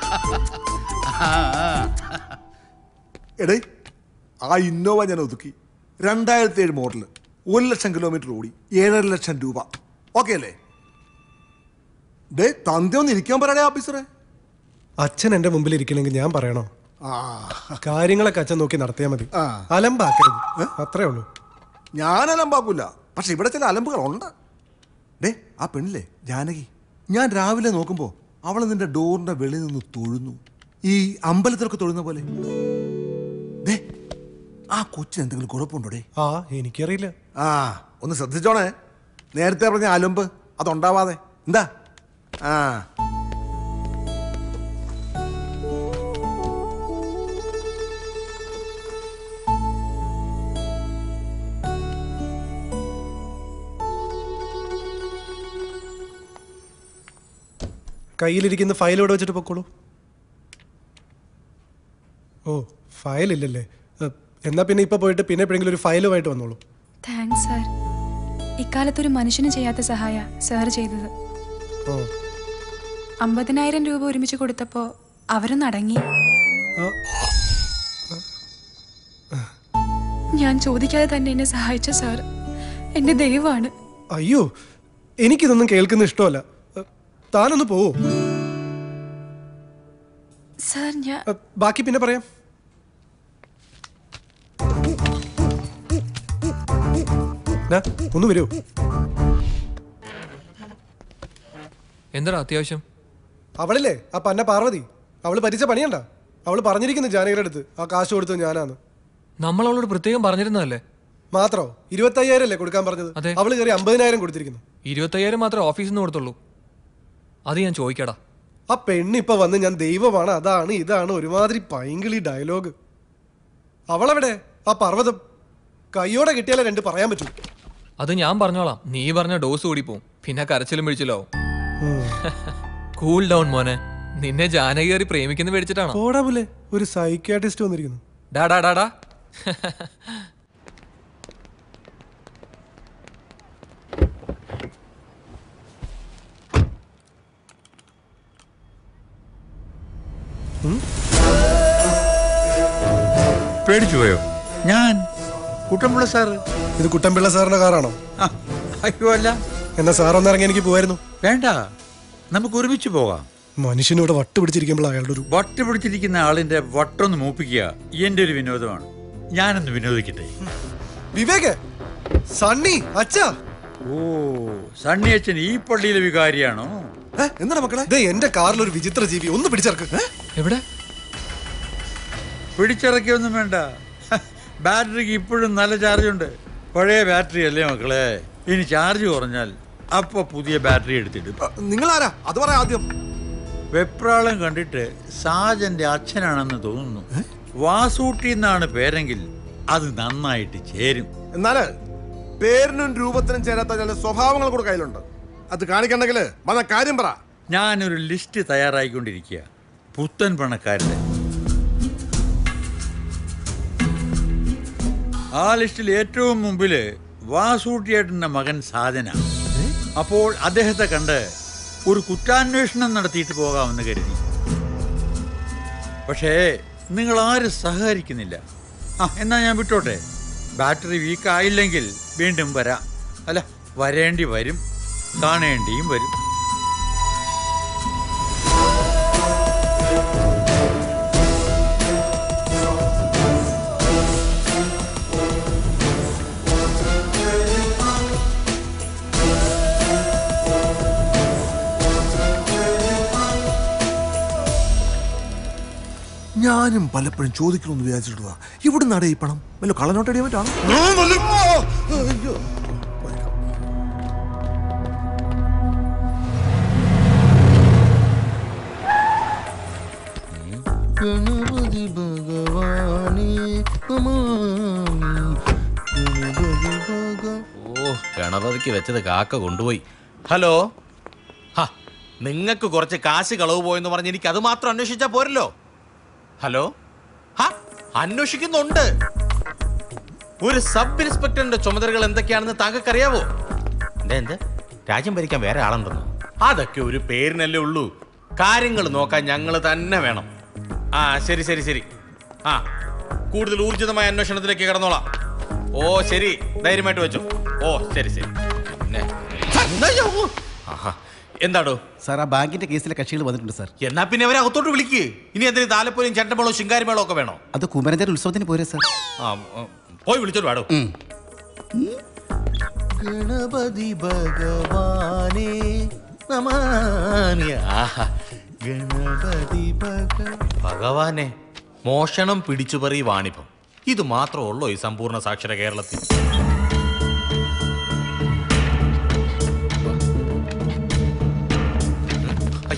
എടേ ആ ഇന്നോവ ഞാൻ ഒതുക്കി രണ്ടായിരത്തി ഏഴ് മോഡല് ഒരു ലക്ഷം കിലോമീറ്റർ ഓടി ഏഴര ലക്ഷം രൂപ ഓക്കെ അല്ലേ ഡേ തന്ത ഒന്ന് ഇരിക്കാൻ പറയടേ ഓഫീസറെ അച്ഛൻ എന്റെ മുമ്പിൽ ഇരിക്കണമെങ്കിൽ ഞാൻ പറയണോ ആ കാര്യങ്ങളൊക്കെ അച്ഛൻ നോക്കി നടത്തിയാൽ മതി അലമ്പാക്കരുത് അത്രേ ഉള്ളൂ ഞാൻ അലമ്പാക്കൂല പക്ഷെ ഇവിടെ ചില അലമ്പുകളുണ്ട് ഡേ ആ പെണ്ണില്ലേ ജാനകി ഞാൻ രാവിലെ നോക്കുമ്പോ അവൾ നിന്റെ ഡോറിന്റെ വെളിയിൽ നിന്ന് തൊഴുന്നു ഈ അമ്പലത്തിലൊക്കെ തൊഴുന്ന പോലെ ദേ ആ കൊച്ചിന് എന്തെങ്കിലും കുഴപ്പമുണ്ടോ ഡേ ആ എനിക്കറിയില്ല ആ ഒന്ന് ശ്രദ്ധിച്ചോണേ നേരത്തെ പറഞ്ഞ അലമ്പ് അതുണ്ടാവാതെ എന്താ ആ കയ്യിലിരിക്കുന്ന ഫയൽ ഇവിടെ വെച്ചിട്ട് പൊക്കോളൂ ഓ ഫയൽ ഇല്ലല്ലേ ഏ, എന്നാ പിന്നെ ഇപ്പൊ പോയിട്ട് പിന്നെ എപ്പോഴെങ്കിലും ഒരു ഫയലുമായിട്ട് വന്നോളൂ താങ്ക്സ് സാർ ഇക്കാലത്ത് ഒരു മനുഷ്യന് ചെയ്യാത്ത സഹായ സാർ ചെയ്തത് ഓ അമ്പതിനായിരം രൂപ ഒരുമിച്ച് കൊടുത്തപ്പോ അവരൊന്ന് അടങ്ങി ഞാൻ ചോദിക്കാതെ തന്നെ എന്നെ സഹായിച്ച സാർ എന്റെ ദൈവമാണ് അയ്യോ എനിക്കിതൊന്നും കേൾക്കുന്ന ഇഷ്ടമല്ല ഏ, താനൊന്ന് പോവോ സാർ ഞാൻ ഏ, ബാക്കി പിന്നെ പറയാം ദാ, ഒന്ന് വരൂ എന്താടാ അത്യാവശ്യം അവളില്ലേ ആ പന്ന പാർവതി അവള് പരിച്ച പണിയണ്ട അവള് പറഞ്ഞിരിക്കുന്നു ജാനകിയുടെ അടുത്ത് ആ കാശ് കൊടുത്തത് ഞാനാന്ന് നമ്മൾ അവളോട് പ്രത്യേകം പറഞ്ഞിരുന്നതല്ലേ മാത്രോ ഇരുപത്തയ്യായിരം അല്ലേ കൊടുക്കാൻ പറഞ്ഞത് അവള് കയറി അമ്പതിനായിരം കൊടുത്തിരിക്കുന്നു ഇരുപത്തയ്യായിരം മാത്രമേ ഓഫീസിൽ നിന്ന് കൊടുത്തുള്ളൂ അത് ഞാൻ ചോദിക്കടാ ആ പെണ്ണ് ഇപ്പൊ വന്ന് ഞാൻ ദൈവമാണ് അതാണ് ഇതാണ് ഒരുമാതിരി പൈങ്കിളി ഡയലോഗ് അവളെവിടെ ആ പർവ്വതം കയ്യോടെ കിട്ടിയാലേ രണ്ട് പറയാൻ പറ്റൂ അത് ഞാൻ പറഞ്ഞോളാം നീ പറഞ്ഞ ഡോസ് കൂടി പോവും പിന്നെ കരച്ചിലും പിടിച്ചില്ലാവും കൂൾ ഡൗൺ മോനെ നിന്നെ ജാനകി കയറി പ്രേമിക്കുന്ന പേടിച്ചിട്ടാണോ പോടാ പോലെ ഒരു സൈക്യാട്രിസ്റ്റ് വന്നിരിക്കുന്നു ഡാ ഡാ ഡാ ഡാ പേടിച്ചു പോയോ ഞാൻ കുട്ടമ്പിള്ള സാറ് ഇത് കുട്ടമ്പിള്ള സാറിന്റെ കാറാണോ അയ്യോ അല്ല എന്നാ സാർ ഒന്നിറങ്ങി എനിക്ക് പോവായിരുന്നു വേണ്ട നമുക്ക് ഒരുമിച്ച് പോകാം മനുഷ്യനിവിടെ വട്ട് പിടിച്ചിരിക്കുമ്പോൾ അയാളുടെ ഒരു വട്ട് പിടിച്ചിരിക്കുന്ന ആളിന്റെ വട്ടൊന്ന് മൂപ്പിക്കുക എന്റെ ഒരു വിനോദമാണ് ഞാനൊന്ന് വിനോദിക്കട്ടെ വിവേക് സണ്ണി അച്ഛാ ഓ സണ്ണി അച്ഛൻ ഈ പള്ളിയിലെ വികാരിയാണോ എന്താണ് മക്കളെ ദേ എന്റെ കാറിൽ ഒരു വിചിത്ര ജീവി ഒന്ന് പിടിച്ചെടുക്ക് എവിടെ പിടിച്ചിറക്കിയൊന്നും വേണ്ട ബാറ്ററിക്ക് ഇപ്പോഴും നല്ല ചാർജ് ഉണ്ട് പഴയ ബാറ്ററി അല്ലേ മക്കളെ ഇനി ചാർജ് കുറഞ്ഞാൽ അപ്പൊ പുതിയ ബാറ്ററി എടുത്തിടും നിങ്ങളാരാ അത് പറയാം ആദ്യം വെപ്രാളം കണ്ടിട്ട് സാജന്റെ അച്ഛനാണെന്ന് തോന്നുന്നു വാസൂട്ടി എന്നാണ് പേരെങ്കിൽ അത് നന്നായിട്ട് ചേരും എന്നാല് പേരിനും രൂപത്തിനും ചേരാത്ത ചില സ്വഭാവങ്ങൾ കൂടെ കയ്യിലുണ്ട് അത് കാണിക്കണ്ടെങ്കിൽ വന്ന കാര്യം പറ ഞാനൊരു ലിസ്റ്റ് തയ്യാറായിക്കൊണ്ടിരിക്കുക പുത്തൻ പണക്കാരുടെ ആ ലിസ്റ്റിൽ ഏറ്റവും മുമ്പില് വാസൂട്ടിയേട്ടന്റെ മകൻ സാധന അപ്പോൾ അദ്ദേഹത്തെ കണ്ട് ഒരു കുറ്റാന്വേഷണം നടത്തിയിട്ട് പോകാമെന്ന് കരുതി പക്ഷേ നിങ്ങൾ ആരും സഹകരിക്കുന്നില്ല ആ എന്നാ ഞാൻ വിട്ടോട്ടെ ബാറ്ററി വീക്ക് ആയില്ലെങ്കിൽ വീണ്ടും വരാം അല്ല വരേണ്ടി വരും കാണേണ്ടിയും വരും ഞാനും പലപ്പോഴും ചോദിക്കണമെന്ന് വിചാരിച്ചിട്ടുള്ളതാ ഇവിടെ നട ഈ പണം വല്ല കള്ളനോട്ടടിയാൻ പറ്റാണോ ഗണപതി ഭഗവാനേ ഓ ഗണപതിക്ക് വെച്ചത് കാക്ക കൊണ്ടുപോയി ഹലോ ഹാ നിങ്ങൾക്ക് കുറച്ച് കാശ് കളവ് പോയെന്ന് പറഞ്ഞ് എനിക്ക് അത് മാത്രം അന്വേഷിച്ചാ പോരല്ലോ ഹലോ ഹാ അന്വേഷിക്കുന്നുണ്ട് ഒരു സബ് ഇൻസ്പെക്ടറിന്റെ ചുമതലകൾ എന്തൊക്കെയാണെന്ന് താങ്കൾക്ക് അറിയാവോ എന്താ എന്ത് രാജ്യം ഭരിക്കാൻ വേറെ ആളുണ്ടെന്നോ അതൊക്കെ ഒരു പേരിനല്ലേ ഉള്ളൂ കാര്യങ്ങൾ നോക്കാൻ ഞങ്ങൾ തന്നെ വേണം ആ ശരി ശരി ശരി ആ കൂടുതൽ ഊർജിതമായ അന്വേഷണത്തിലേക്ക് കടന്നോളാം ഓ ശരി ധൈര്യമായിട്ട് വെച്ചു ഓ ശരി ശരി പിന്നെ അയ്യോ. ആഹാ. എന്താടോ സാർ ആ ബാങ്കിന്റെ കേസിലെ കക്ഷികൾ വന്നിട്ടുണ്ട് സാർ എന്നാ പിന്നെ അവരെ അകത്തോട്ട് വിളിക്ക് ഇനി എന്തെങ്കിലും താലപ്പൊലിയും ചെണ്ടമേളോ ശിങ്കാരിമേളോ ഒക്കെ വേണോ അത് കുമരന്റെ ഉത്സവത്തിന് പോരെ സാർ ആ ആ, പോയി വിളിച്ചോട്ട് വാടോ ഗണപതി ഭഗവാനേ നമാനി ആഹാ ഗണപതി ഭഗ ഭഗവാനെ മോഷണം പിടിച്ചുപറി വാണിഭം ഇത് മാത്രമുള്ളോ ഈ സമ്പൂർണ്ണ സാക്ഷര കേരളത്തിൽ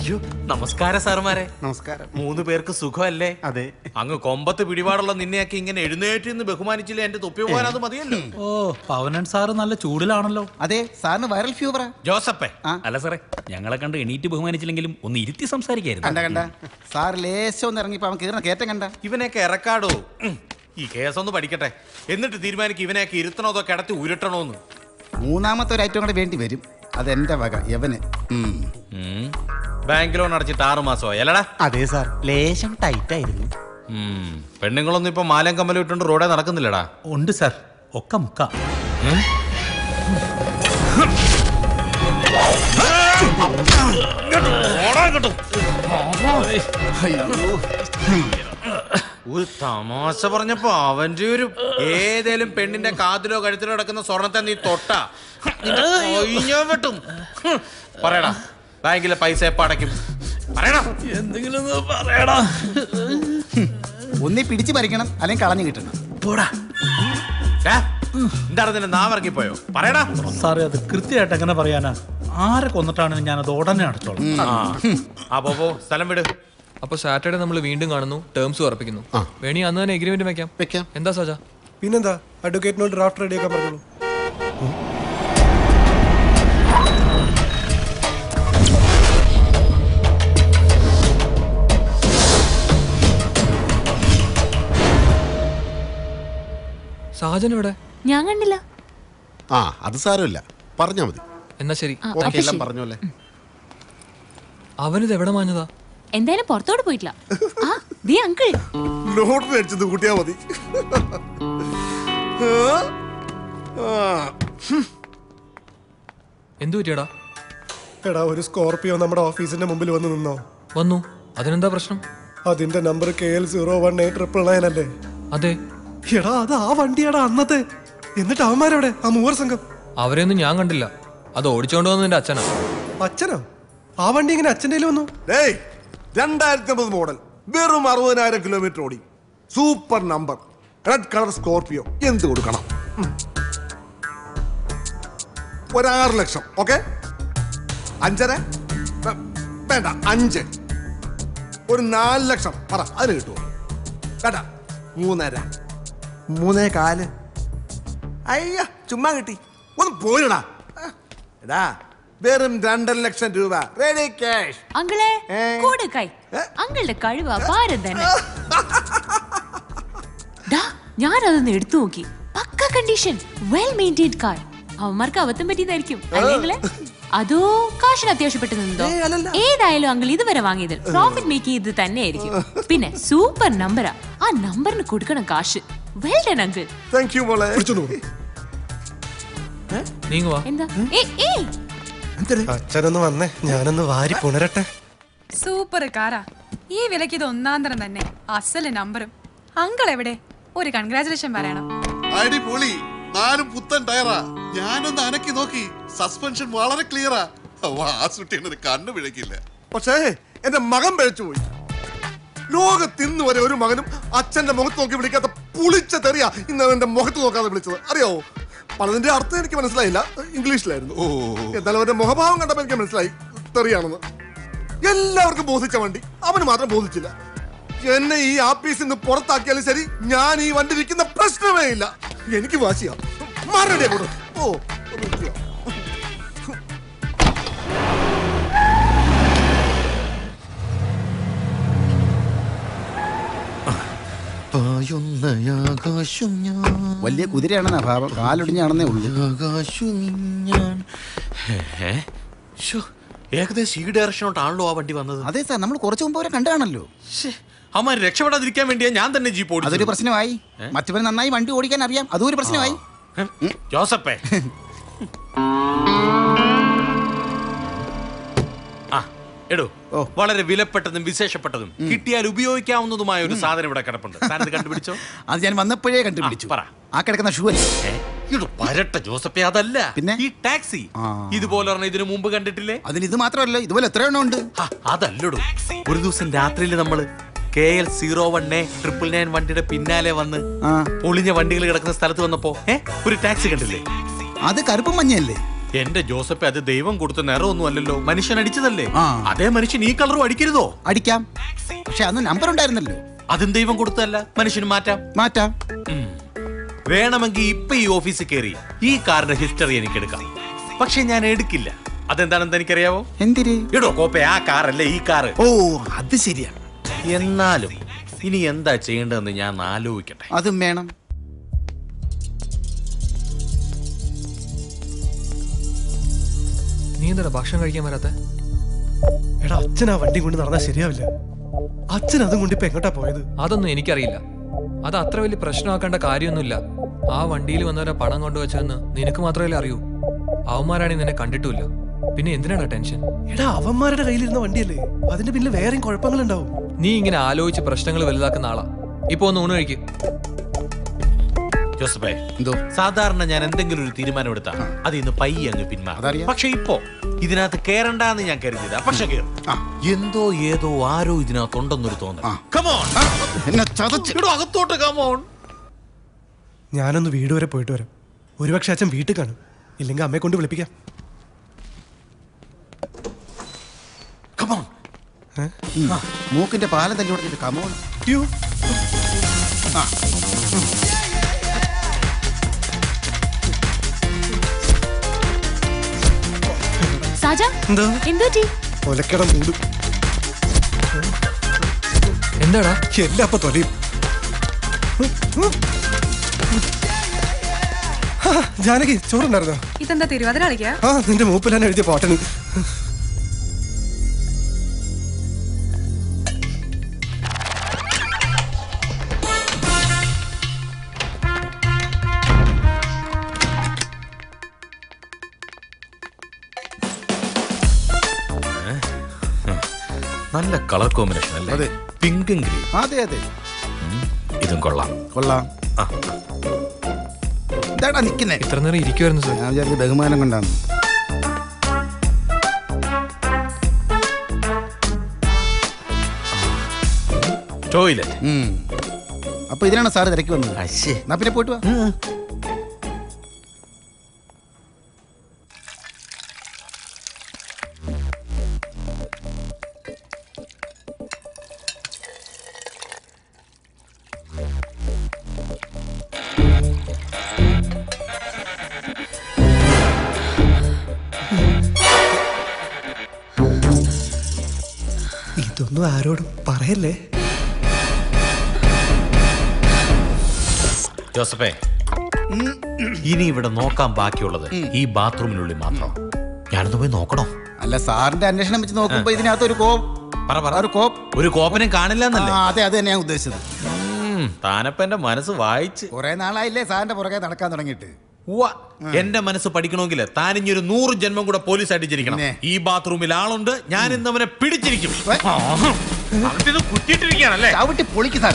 അയ്യോ നമസ്കാരം സാറുമാരെ നമസ്കാരം മൂന്ന് പേർക്ക് സുഖമല്ലേ അതെ അങ്ങ് കൊമ്പത്ത് പിടിപാടുള്ള നിന്നെയൊക്കെ ഇങ്ങനെ എഴുന്നേറ്റ് നിന്ന് ബഹുമാനിച്ചില്ല എന്റെ തൊപ്പി പോകാൻ അത് മതിയല്ലോ ഓ പവനൻ സാറ് നല്ല ചൂടിലാണല്ലോ അതെ സാറിന് വൈറൽ ഫീവറാ ജോസഫേ അല്ല സാറേ ഞങ്ങളെ കണ്ട് എണീറ്റ് ബഹുമാനിച്ചില്ലെങ്കിലും ഒന്ന് ഇരുത്തി സംസാരിക്കായിരുന്നു കണ്ട കണ്ട സാർ ലേശം ഒന്ന് ഇറങ്ങിപ്പോ അവൻ കീറുന്ന കയറ്റം കണ്ട ഇവനെയൊക്കെ ഇറക്കാടോ ഉം. ഈ കേസൊന്ന് പഠിക്കട്ടെ എന്നിട്ട് തീരുമാനിക്കും ഇവനെയൊക്കെ ഇരുത്തണോ അതോ കിടത്തി ഉരുട്ടണോന്ന് മൂന്നാമത്തെ ഒരു ഐറ്റം കൂടെ വേണ്ടി വരും അതെന്റെ വക യവന് ഉം. ഉം. ബാങ്ക് ലോൺ അടച്ചിട്ട് ആറു മാസമായി അല്ലടാ അതെ സാർ ലേശം ടൈറ്റ് ആയിരുന്നു ഉം. പെണ്ണുങ്ങളൊന്നും ഇപ്പൊ മാലം കമ്മലും ഇട്ടുകൊണ്ട് റോഡേ നടക്കുന്നില്ലടാ ഉണ്ട് സാർ ഒക്കെ മുക്ക ഒരു തമാശ പറഞ്ഞപ്പോ അവന്റെ ഒരു ഏതേലും പെണ്ണിന്റെ കാതിലോ കഴുത്തിലോ കിടക്കുന്ന സ്വർണത്തെ നീ തൊട്ടാ നിന്റെ കൈ ഞാൻ വെട്ടും ഹും. പറയടാ ബാങ്കിലെ പൈസ എപ്പ അടയ്ക്കും പറയടാ എന്തെങ്കിലും പറയടാ ഒന്നി പിടിച്ചു പറിക്കണം അല്ലെങ്കിൽ കളഞ്ഞു കിട്ടണം പോടാ എന്താണ് നിന്റെ നാവിറങ്ങിപ്പോയോ പറയടാ സാറേ അത് കൃത്യമായിട്ട് എങ്ങനെ പറയാനാ ആരെ കൊന്നിട്ടാണെങ്കിലും ഞാനത് ഉടനെ അടച്ചോളാം ആ. ആ പോ പോ സ്ഥലം വിട് അപ്പൊ സാറ്റർഡേ നമ്മൾ വീണ്ടും കാണുന്നു ടേംസ് ഉറപ്പിക്കുന്നു വേണി അന്ന് തന്നെ എഗ്രിമെന്റ് വെക്കാം വെക്കാം എന്താ സജ പിന്നെന്താ അഡ്വക്കേറ്റിനോട് ഡ്രാഫ്റ്റ് റെഡിയാക്കാൻ പറഞ്ഞോളൂ സാജൻ ഇവിടെ ഞാൻ കണ്ടില്ല ആ അത് സാരമില്ല പറഞ്ഞാ മതി എന്നാ ശരി ആ, ഓക്കെ അപ്പൊ എല്ലാം ശരി. പറഞ്ഞോല്ലേ അവനിത് എവിടെ മാഞ്ഞതാ എന്തായാലും പുറത്തോട്ട് പോയിട്ടില്ല ആ ദേ അങ്കിൾ ലോട്ടറി അടിച്ചത് കൂട്ടിയാ മതി എന്തു പറ്റിയടാ എടാ ഒരു സ്കോർപിയോ നമ്മുടെ ഓഫീസിന്റെ മുമ്പിൽ വന്ന് നിന്നോ വന്നു അതിനെന്താ പ്രശ്നം അതിന്റെ number K L zero one eight triple nine അല്ലേ അതെ എടാ അത് ആ വണ്ടിയാടാ അന്നത്തെ എന്നിട്ട് അവന്മാരെവിടെ ആ മൂവർ സംഘം അവരെയൊന്നും ഞാൻ കണ്ടില്ല അത് ഓടിച്ചോണ്ട് വന്നത് നിന്റെ അച്ഛനാ അച്ഛനോ ആ വണ്ടി ഇങ്ങനെ അച്ഛൻ്റെ കയ്യിൽ വന്നു ഡേയ് രണ്ടായിരത്തി ഒമ്പത് മോഡൽ വെറും അറുപതിനായിരം കിലോമീറ്റർ ഓടി super number red colour Scorpio എന്ത് കൊടുക്കണം ഉം. ഒരാറ് ലക്ഷം ഓക്കെ അഞ്ചര വേ- വേണ്ട അഞ്ച് ഒരു നാല് ലക്ഷം പറ അതിന് കിട്ടുമോ വേണ്ട മൂന്നര മൂന്നേ കാല് അയ്യ ചുമ്മാ കിട്ടി ഒന്ന് പോയിടാ എടാ വെറും രണ്ടര ലക്ഷം രൂപ റെഡി ക്യാഷ് അങ്കിളെ കൂടെ കൈ അങ്കിളുടെ കഴിവ് അപാരം തന്നെ ദാ, ഞാനതൊന്ന് എടുത്തു നോക്കി pucca condition well maintained car അവന്മാർക്ക് അബദ്ധം പറ്റിയതായിരിക്കും അല്ലെങ്കില് അതോ കാശിന് അത്യാവശ്യപ്പെട്ട് നിന്നോ ഏതായാലും അങ്കിൾ ഇതുവരെ വാങ്ങിയതിൽ പ്രോഫിറ്റ് മേക്ക് ചെയ്ത് തന്നെയായിരിക്കും പിന്നെ സൂപ്പർ നമ്പറാ ആ നമ്പറിന് കൊടുക്കണം കാശ് well done uncle thank you മോളെ നീങ്ങുവാ എന്താ ഏ ഏ അച്ഛനൊന്ന് വന്നേ ഞാനൊന്ന് വാരി പുണരട്ടെ സൂപ്പർ കാറാ ഈ വിലക്ക് ഇത് ഒന്നാം തരം തന്നെ അസല് നമ്പറും അങ്കിൾ എവിടെ ഒരു കൺഗ്രാചുലേഷൻ പറയണം അടിപൊളി നാലും പുത്തൻ ടയറാ ഞാനൊന്ന് അനക്കി നോക്കി സസ്പെൻഷൻ വളരെ ക്ലിയറാ വാസുട്ടിയുടെ കണ്ണു പിഴക്കില്ല പക്ഷേ എന്റെ മകൻ പിഴച്ചു പോയി ലോകത്തിന്ന് വരെ ഒരു മകനും അച്ഛന്റെ മുഖത്ത് നോക്കി വിളിക്കാത്ത പുളിച്ച തെറിയാ ഇന്ന് എന്റെ മുഖത്ത് നോക്കാതെ വിളിച്ചത് അറിയാവോ പലതിന്റെ അർത്ഥം എനിക്ക് മനസ്സിലായില്ല ഇംഗ്ലീഷിലായിരുന്നു എന്നാലും അവന്റെ മുഖഭാവം കണ്ടപ്പോ എനിക്ക് മനസ്സിലായി തെറിയാണെന്ന് എല്ലാവർക്കും ബോധിച്ച വണ്ടി അവന് മാത്രം ബോധിച്ചില്ല എന്നെ ഈ ആപ്പീസിൽ നിന്ന് പുറത്താക്കിയാലും ശരി ഞാൻ ഈ വണ്ടി ഇരിക്കുന്ന പ്രശ്നമേ ഇല്ല എനിക്ക് വാശിയാ മാറണ്ടേ അങ്ങോട്ട് ഓ ഒന്ന് നിൽക്കുക. പായുന്നയാകാശം ഞാൻ വലിയ കുതിരയാണെന്നാ ഭാവം കാലൊടിഞ്ഞാണെന്നേ ഉള്ളൂ ആകാശം ഞാൻ ഏ? ശ്ശോ, ഏകദേശം ഈ ഡയറക്ഷനോട്ടാണല്ലോ ആ വണ്ടി വന്നത് അതെ സാർ നമ്മൾ കുറച്ചു മുമ്പ് അവരെ കണ്ടാണല്ലോ അമ്മ രക്ഷപ്പെടാതിരിക്കാൻ വേണ്ടിയാ ഞാൻ തന്നെ ജീപ്പ് ഓടിച്ചത്. അതൊരു പ്രശ്നമായി ഏ? മറ്റവന് നന്നായി വണ്ടി ഓടിക്കാൻ അറിയാം അതും ഒരു പ്രശ്നമായി ജോസപ്പേ ആ എടോ വളരെ വിലപ്പെട്ടതും വിശേഷപ്പെട്ടതും കിട്ടിയാൽ ഉപയോഗിക്കാവുന്നതുമായ ഒരു സാധനം ഇവിടെ കിടപ്പുണ്ട് താനത് കണ്ടുപിടിച്ചോ അത് ഞാൻ വന്നപ്പോഴേ കണ്ടുപിടിച്ചു പറ ആ കിടക്കുന്ന ഷൂ അല്ലേ ഇടോ പരട്ട ജോസപ്പേ അതല്ല പിന്നെ ഈ ടാക്സി ഇതുപോലെ ഒരെണ്ണം ഇതിനു മുമ്പ് കണ്ടിട്ടില്ലേ അതിന് ഇത് മാത്രമല്ല ഇതുപോലെ എത്ര എണ്ണം ഉണ്ട് അതല്ലടോ ഒരു ദിവസം രാത്രിയിൽ നമ്മള് K L zero one A triple nine വണ്ടിയുടെ പിന്നാലെ വന്ന് പൊളിഞ്ഞ വണ്ടികൾ കിടക്കുന്ന സ്ഥലത്ത് വന്നപ്പോ ഏ ഒരു ടാക്സി കണ്ടില്ലേ അത് കറുപ്പും മഞ്ഞയല്ലേ എന്റെ ജോസഫ് അത് ദൈവം കൊടുത്ത നിറമൊന്നും അല്ലല്ലോ മനുഷ്യൻ അടിച്ചതല്ലേ അതേ മനുഷ്യൻ ഈ കളറും അടിക്കരുതോ അടിക്കാം പക്ഷെ അന്ന് നമ്പർ ഉണ്ടായിരുന്നല്ലോ അതും ദൈവം കൊടുത്തല്ല മനുഷ്യന് മാറ്റാം മാറ്റാം വേണമെങ്കിൽ ഇപ്പൊ ഈ ഓഫീസിൽ കയറി ഈ കാറിന്റെ ഹിസ്റ്ററി എനിക്ക് എടുക്കാം പക്ഷെ ഞാൻ എടുക്കില്ല അതെന്താണെന്ന് എനിക്കറിയാവോ എന്തിന് ഇടോ കോപ്പെ ആ കാറല്ലേ ഈ കാറ് ഓ അത് ശരിയാ എന്നാലും ഇനി എന്താ ചെയ്യേണ്ടതെന്ന് ഞാൻ ഒന്ന് ആലോചിക്കട്ടെ അതും വേണം നീ എന്താ ഭക്ഷണം കഴിക്കാൻ വരാത്ത എടാ അച്ഛൻ ആ വണ്ടി കൊണ്ട് നടന്നാൽ ശരിയാവില്ല അച്ഛൻ അതും കൊണ്ട് ഇപ്പൊ എങ്ങോട്ടാ പോയത് അതൊന്നും എനിക്കറിയില്ല അത് അത്ര വലിയ പ്രശ്നമാക്കേണ്ട കാര്യമൊന്നുമില്ല ആ വണ്ടിയിൽ വന്നവരെ പണം കൊണ്ടുവച്ചതെന്ന് നിനക്ക് മാത്രമല്ലേ അറിയൂ അവന്മാരാണെങ്കിൽ നിന്നെ കണ്ടിട്ടുമില്ല പിന്നെ എന്തിനാണ് ടെൻഷൻ എടാ അവന്മാരുടെ കയ്യിലിരുന്ന വണ്ടിയല്ലേ അതിന്റെ പിന്നിൽ വേറെയും കുഴപ്പങ്ങളുണ്ടാവും നീ ഇങ്ങനെ ആലോചിച്ച് പ്രശ്നങ്ങൾ വലുതാക്കുന്ന ആളാ ഇപ്പൊ ഒന്ന് ഊണ് കഴിക്ക് ജോസഫേ സാധാരണ ഞാൻ എന്തെങ്കിലും ഒരു തീരുമാനം എടുത്താ അത് ഇന്ന് പയ്യെ അങ്ങ് പിന്മാറും പക്ഷെ ഇപ്പോ ഇതിനകത്ത് കേറണ്ടെന്ന് ഞാൻ കരുതിയതാ പക്ഷെ കേറും എന്തോ ഏതോ ആരോ ഇതിനകത്തുണ്ടെന്നൊരു തോന്നൽ കമോൺ അകത്തോട്ട് കമോൺ ഞാനൊന്ന് വീട് വരെ പോയിട്ട് വരാം ഒരുപക്ഷെ അച്ഛൻ വീട്ടിൽ കാണും ഇല്ലെങ്കിൽ അമ്മയെ കൊണ്ട് വിളിപ്പിക്കാം മൂക്കിന്റെ പാലം തല്ലി കൊടുത്തിട്ട് കമോൺ സാജ എന്തോ എന്തോ ടീ ഒലക്കട മൂട് എന്താടാ എല്ലാം അപ്പൊ തൊലയും ആ, ജാനകി ചോറുണ്ടായിരുന്നോ ഇതെന്താ തിരുവാതിര കളിക്കാ ആ നിന്റെ മൂപ്പിലാണ് എഴുതിയ പാട്ടന് നല്ല കളർ കോമ്പിനേഷൻ അല്ലേ പിങ്കും ഗ്രീൻ അതെ അതെ ഇതും കൊള്ളാം കൊള്ളാം എന്താടാ നിക്കുന്നേ ഇത്ര നേരം ഇരിക്കുമായിരുന്നു സാർ ഞാൻ വിചാരിച്ചു ബഹുമാനം കൊണ്ടാണ് ടോയ്ലറ്റ് അപ്പൊ ഇതിനാണ് സാറ് തിരക്കി വന്നത് എന്നാ പിന്നെ പോയിട്ട് വാ ഇതൊന്നും ആരോടും പറയല്ലേ ജോസഫേ ഇനി ഇവിടെ നോക്കാൻ ബാക്കിയുള്ളത് ഈ ബാത്റൂമിനുള്ളിൽ മാത്രം ഞാനൊന്ന് പോയി നോക്കണോ അല്ല സാറിന്റെ അന്വേഷണം വെച്ച് നോക്കുമ്പോ ഇതിനകത്ത് ഒരു കോപ്പ് പറ പറ ഒരു കോപ്പ് ഒരു കോപ്പനും കാണില്ല എന്നല്ലേ ആ, അതെ അത് തന്നെ ഞാൻ ഉദ്ദേശിച്ചത് താനപ്പ എന്റെ മനസ്സ് വായിച്ച് കുറെ നാളായില്ലേ സാറിന്റെ പുറകെ നടക്കാൻ തുടങ്ങിയിട്ട് ഉവ്വ. എന്റെ മനസ്സ് പഠിക്കണമെങ്കിൽ താൻ ഇനി ഒരു നൂറ് ജന്മം കൂടെ പോലീസ് ആയിട്ട് ജനിക്കണം ഈ ബാത്റൂമിൽ ആളുണ്ട് ഞാൻ ഇന്ന് അവനെ പിടിച്ചിരിക്കും അകത്തിത് കുറ്റിയിട്ടിരിക്കുകയാണല്ലേ ചവിട്ടി പൊളിക്ക് സാർ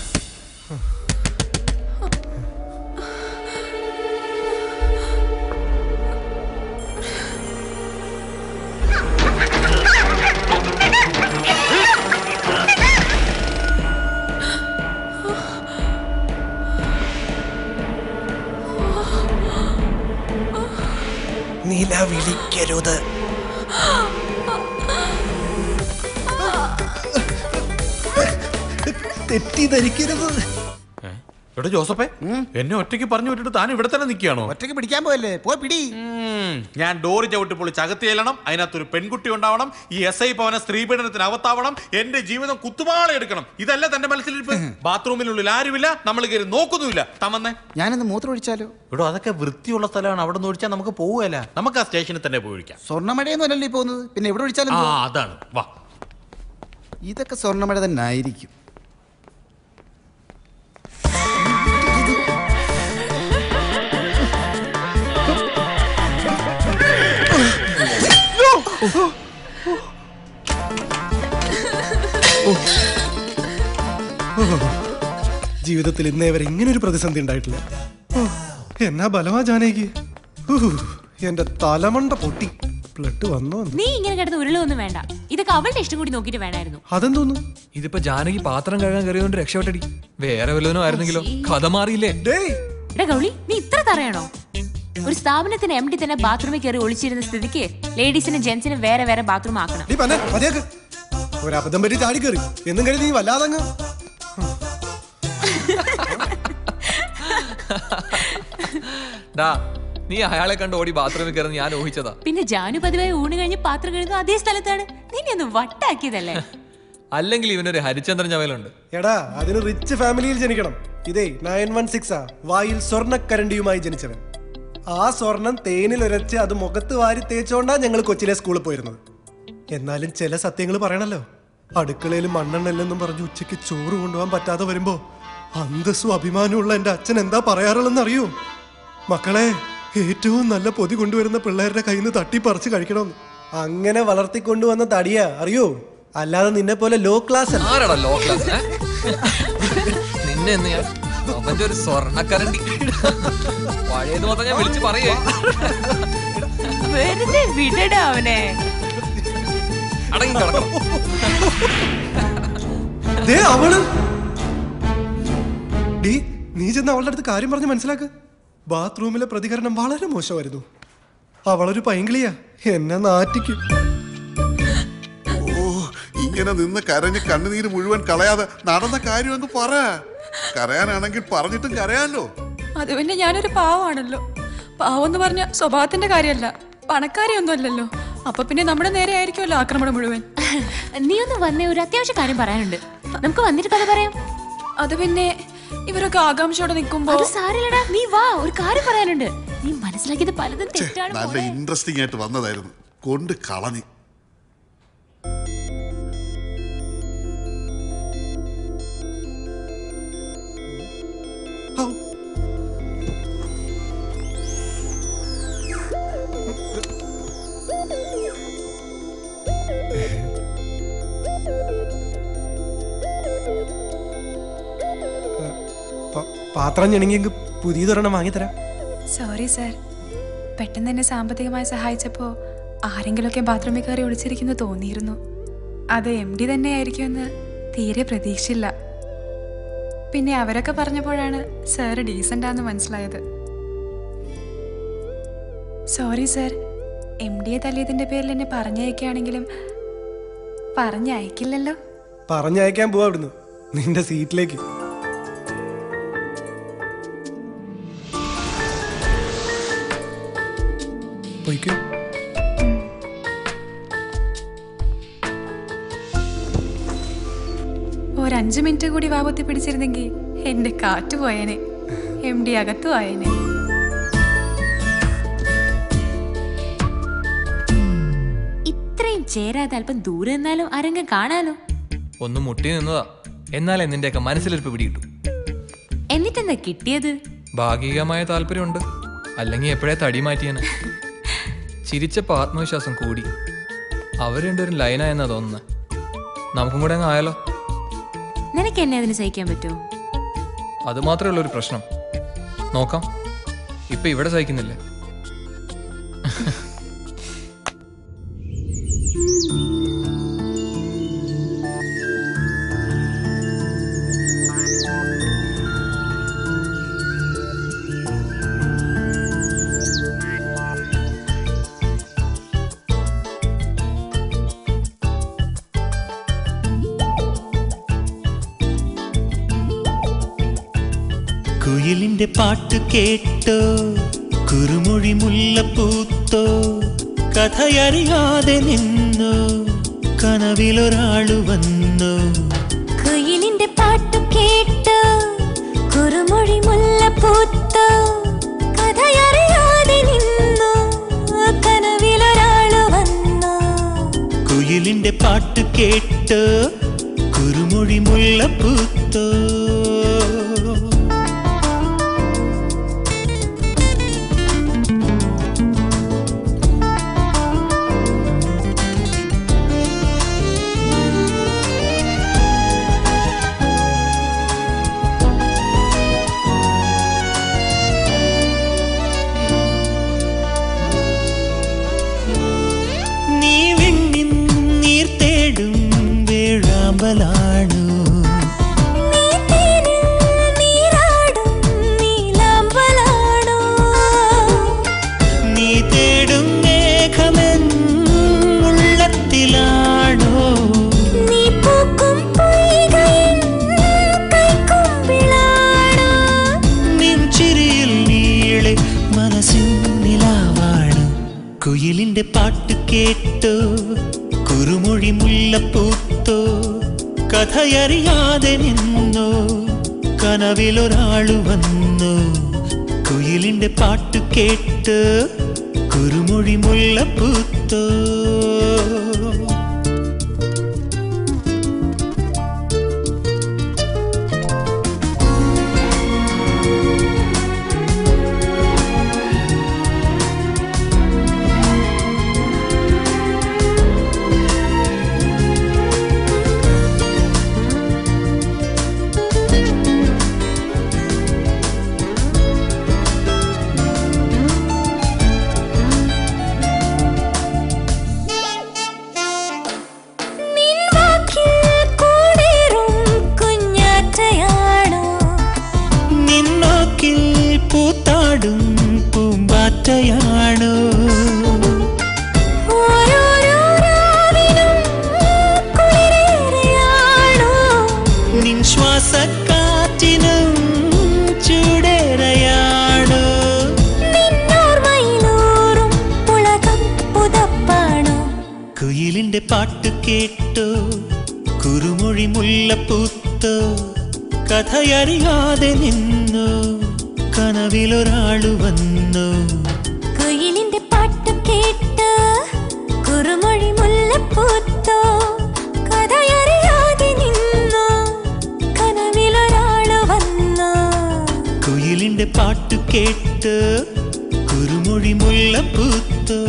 നില വിളിക്കരുത് തെറ്റിദ്ധരിക്കരുത് എടാ ജോസഫേ എന്നെ ഒറ്റയ്ക്ക് പറഞ്ഞു വിട്ടിട്ട് താൻ ഇവിടെ തന്നെ നിൽക്കുകയാണോ ഒറ്റയ്ക്ക് പിടിക്കാൻ പോയല്ലേ പോയി പിടി ഞാൻ ഡോറ് ചവിട്ടി പൊളിച്ച് അകത്ത് ചെല്ലണം അതിനകത്തൊരു പെൺകുട്ടി ഉണ്ടാവണം ഈ എസ് ഐ ഭവന സ്ത്രീപീഡനത്തിന് അവത്താവണം എന്റെ ജീവിതം കുത്തുപാള എടുക്കണം ഇതല്ല തന്റെ മനസ്സിലിരിപ്പ് ബാത്റൂമിനുള്ളിൽ ആരുമില്ല നമ്മൾ കയറി നോക്കുന്നുമില്ല തമന്നേ ഞാനൊന്ന് മൂത്രം ഒഴിച്ചാലോ എടോ അതൊക്കെ വൃത്തിയുള്ള സ്ഥലമാണ് അവിടെ നിന്ന് ഒഴിച്ചാൽ നമുക്ക് പോവുകയല്ല നമുക്ക് ആ സ്റ്റേഷനിൽ തന്നെ പോയി ഒഴിക്കാം സ്വർണ്ണമഴയൊന്നും അല്ലല്ലോ ഈ പോകുന്നത് പിന്നെ എവിടെ ഒഴിച്ചാലും ആ എന്തുവാ? അതാണ് വാ ഇതൊക്കെ സ്വർണ്ണമഴ തന്നെ ആയിരിക്കും ജീവിതത്തിൽ ഇന്നേ വരെ ഇങ്ങനെ ഒരു പ്രതിസന്ധി ഉണ്ടായിട്ടില്ല ഓ, എന്നാ ബലമാ ജാനകി ഊഹ്, എന്റെ തലമണ്ട പൊട്ടി ബ്ലഡ് വന്നോ എന്തോ. നീ ഇങ്ങനെ കിടന്ന് ഉരുളൊന്നും വേണ്ട ഇതൊക്കെ അവളുടെ ഇഷ്ടം കൂടി നോക്കിയിട്ട് വേണമായിരുന്നു അതെന്തോന്നു ഇതിപ്പോ ജാനകി പാത്രം കഴുകാൻ കയറിയോണ്ട് രക്ഷപ്പെട്ടടി വേറെ വല്ലവനോ ആയിരുന്നെങ്കിലോ കഥ മാറിയില്ലേ എടാ ഗൗളി നീ ഇത്ര തറയണോ ഒരു സ്ഥാപനത്തിന് എം ഡി തന്നെ ബാത്റൂമിൽ കയറി ഒളിച്ചിരുന്ന സ്ഥിതിക്ക് ലേഡീസിനും ജെന്റ്സിനും വേറെ വേറെ ബാത്റൂം ആക്കണം നീ പറഞ്ഞേ മതിയാക്ക് ഒരു അബദ്ധം പറ്റി ചാടി കയറി എന്നും കരുതി നീ വല്ലാതങ്ങ് ഡാ നീ അയാളെ കണ്ട് ഓടി ബാത്റൂമിൽ കയറി ഞാൻ ഊഹിച്ചതാ പിന്നെ ജാനു പതിവായി ഊണ് കഴിഞ്ഞ് പാത്രം കഴുകുന്ന അതേ സ്ഥലത്താണ് നിന്നെ ഒന്ന് വട്ടാക്കിയതല്ലേ അല്ലെങ്കിൽ ഇവനൊരു ഹരിചന്ദ്രൻ ചവലുണ്ട് എടാ അതിന് റിച്ച് ഫാമിലിയിൽ ജനിക്കണം ഇതേ നയൻ വൺ സിക്സ് ആ വായിൽ സ്വർണ്ണക്കരണ്ടിയുമായി ജനിച്ചവൻ ആ സ്വർണം തേനിൽ ഉരച്ച് അത് മുഖത്ത് വാരി തേച്ചോണ്ടാ ഞങ്ങൾ കൊച്ചിലെ സ്കൂളിൽ പോയിരുന്നത് എന്നാലും ചില സത്യങ്ങൾ പറയണല്ലോ അടുക്കളയിൽ മണ്ണെണ്ണല്ലെന്നും പറഞ്ഞ് ഉച്ചയ്ക്ക് ചോറ് കൊണ്ടുപോകാൻ പറ്റാതെ വരുമ്പോ അന്തസ്സും അഭിമാനമുള്ള എന്റെ അച്ഛൻ എന്താ പറയാറുള്ളതെന്ന് അറിയോ മക്കളെ ഏറ്റവും നല്ല പൊതി കൊണ്ടുവരുന്ന പിള്ളേരുടെ കയ്യിൽ നിന്ന് തട്ടിപ്പറിച്ച് കഴിക്കണമെന്ന് അങ്ങനെ വളർത്തിക്കൊണ്ടുവന്ന തടിയാ അറിയോ അല്ലാതെ നിന്നെ പോലെ ലോ ക്ലാസ് അല്ല ആരാടാ ലോ ക്ലാസ് നിന്നെ എന്ന് ഞാൻ അവന്റെ ഒരു സ്വർണ്ണക്കരണ്ടി പഴയത് മൊത്തം ഞാൻ വിളിച്ചു പറയേ വെറുതെ വിടടാ അവനെ അടങ്ങി കിടക്കണം ദേ അവള് ഡീ നീ ചെന്ന് അവളുടെ അടുത്ത് കാര്യം പറഞ്ഞ് മനസ്സിലാക്ക് ബാത്റൂമിലെ പ്രതികരണം വളരെ മോശമായിരുന്നു അവളൊരു പൈങ്കിളിയാ എന്നെ നാറ്റിക്കും ഓ ഇങ്ങനെ നിന്ന് കരഞ്ഞ് കണ്ണുനീര് മുഴുവൻ കളയാതെ നടന്ന കാര്യം എന്ന് പറ കരയാനാണെങ്കിൽ പറഞ്ഞിട്ടും കരയാലോ അത് പിന്നെ ഞാനൊരു പാവമാണല്ലോ പാവം എന്ന് പറഞ്ഞ സ്വഭാവത്തിന്റെ കാര്യമല്ല പണക്കാരിയൊന്നും അല്ലല്ലോ അപ്പൊ പിന്നെ നമ്മുടെ നേരെ ആയിരിക്കുമല്ലോ ആക്രമണം മുഴുവൻ നീ ഒന്ന് വന്നേ ഒരു അത്യാവശ്യ കാര്യം പറയാനുണ്ട് നമുക്ക് വന്നിട്ട് കഥ പറയാം അത് പിന്നെ ഇവരൊക്കെ ആകാംക്ഷയോടെ നിൽക്കുമ്പോ അത് സാരില്ലടാ നീ വാ ഒരു കാര്യം പറയാനുണ്ട് നീ മനസ്സിലാക്കിയത് പലതും തെറ്റാണ് നല്ല ഇൻട്രസ്റ്റിംഗ് ആയിട്ട് വന്നതായിരുന്നു കൊണ്ട് കളഞ്ഞ് പ- പാത്രം ഞെണുങ്ങിയെങ്കിൽ പുതിയതൊരെണ്ണം വാങ്ങിത്തരാം സോറി സർ പെട്ടെന്ന് എന്നെ സാമ്പത്തികമായി സഹായിച്ചപ്പോൾ ആരെങ്കിലുമൊക്കെ ബാത്റൂമിൽ കയറി ഒളിച്ചിരിക്കുന്നു തോന്നിയിരുന്നു അത് എം ഡി തന്നെയായിരിക്കുമെന്ന് തീരെ പ്രതീക്ഷയില്ല പിന്നെ അവരൊക്കെ പറഞ്ഞപ്പോഴാണ് സാറ് ഡീസൻ്റാന്ന് മനസ്സിലായത് സോറി സർ എം ഡിയെ തല്ലിയതിൻ്റെ പേരിൽ എന്നെ പറഞ്ഞയക്കുകയാണെങ്കിലും പറഞ്ഞയക്കില്ലല്ലോ പറഞ്ഞയക്കാൻ പോവാ ഇവിടുന്ന് നിന്റെ സീറ്റിലേക്ക് പോയിക്കോ ഒരഞ്ചു മിനിറ്റ് കൂടി വാപത്തി പിടിച്ചിരുന്നെങ്കിൽ എന്റെ കാറ്റ് പോയേനെ എം ഡി അകത്തു ആയേനെ ഇത്രയും ചേരാതെ അല്പം ദൂരെ നിന്നാലും ആരെങ്കിലും കാണാലോ ഒന്ന് മുട്ടി നിന്നതാ എന്നാലേ നിന്റെയൊക്കെ മനസ്സിലിരിപ്പ് പിടികിട്ടും എന്നിട്ടെന്താ കിട്ടിയത് ഭാഗികമായ താല്പര്യമുണ്ട് അല്ലെങ്കിൽ എപ്പോഴേ തടി മാറ്റിയാണ് ചിരിച്ചപ്പോൾ ആത്മവിശ്വാസം കൂടി അവർ രണ്ടുപേരും ലൈനായെന്നാ തോന്നുന്നത് നമുക്കും കൂടെ അങ്ങ് ആയാലോ നിനക്ക് എന്നെ അതിന് സഹിക്കാൻ പറ്റുമോ അത് മാത്രമേ ഉള്ളൂ ഒരു പ്രശ്നം നോക്കാം ഇപ്പൊ ഇവിടെ സഹിക്കുന്നില്ലേ കുയിലിന്റെ പാട്ട് കേട്ടോ കുറുമൊഴി മുല്ലപ്പൂത്തോ കഥയറിയാതെ നിന്നു കനവിലൊരാളു വന്നു കുയിലിന്റെ പാട്ടു കേട്ടോ കുറുമൊഴി മുല്ല പൂത്തോ കഥയറിയാതെ നിന്നു കനവിലൊരാള് വന്നു കുയിലിന്റെ പാട്ട് കേട്ടോ കുറുമൊഴി മുല്ലപ്പൂത്തോ നീ വിണ്ണിൻ നീർ തേടും വേഴാമ്പലാണു നീ തേനിൽ നീരാടും നീലാമ്പലാണോ കുയിലിന്റെ പാട്ട് കേട്ടോ കുറുമൊഴി മുല്ലപ്പൂത്തോ കഥയറിയാതെ നിന്നോ കനവിലൊരാളു വന്നു കുയിലിന്റെ പാട്ട് കേട്ട് കുറുമൊഴി മുല്ലപ്പൂത്തോ നിൻവാക്കിൽ കൂടേറും കുഞ്ഞാറ്റയാണോ നിന്നോക്കിൽ പൂത്താടും പൂമ്പാറ്റയാണോ ഓരോരോ രാവിലും കുളിരേറെയാണോ നിൻ ശ്വാസക്കാറ്റിനും ചൂടേറെയാണോ നിന്നോർമ്മയിലൂറും ഉലകം പുതപ്പാണോ കുയിലിന്റെ പാട്ട് കേട്ടോ കുറുമൊഴി മുല്ലപ്പൂത്തോ കഥയറിയാതെ നിന്നു കനവിലൊരാളു വന്നു കുയിലിന്റെ പാട്ട് കേട്ട് കുറുമൊഴി മുല്ലപ്പൂത്തോ കഥയറിയാതെ നിന്നു കനവിലൊരാള് വന്നു കുയിലിന്റെ പാട്ട് കേട്ട് കുറുമൊഴി മുല്ലപ്പൂത്തോ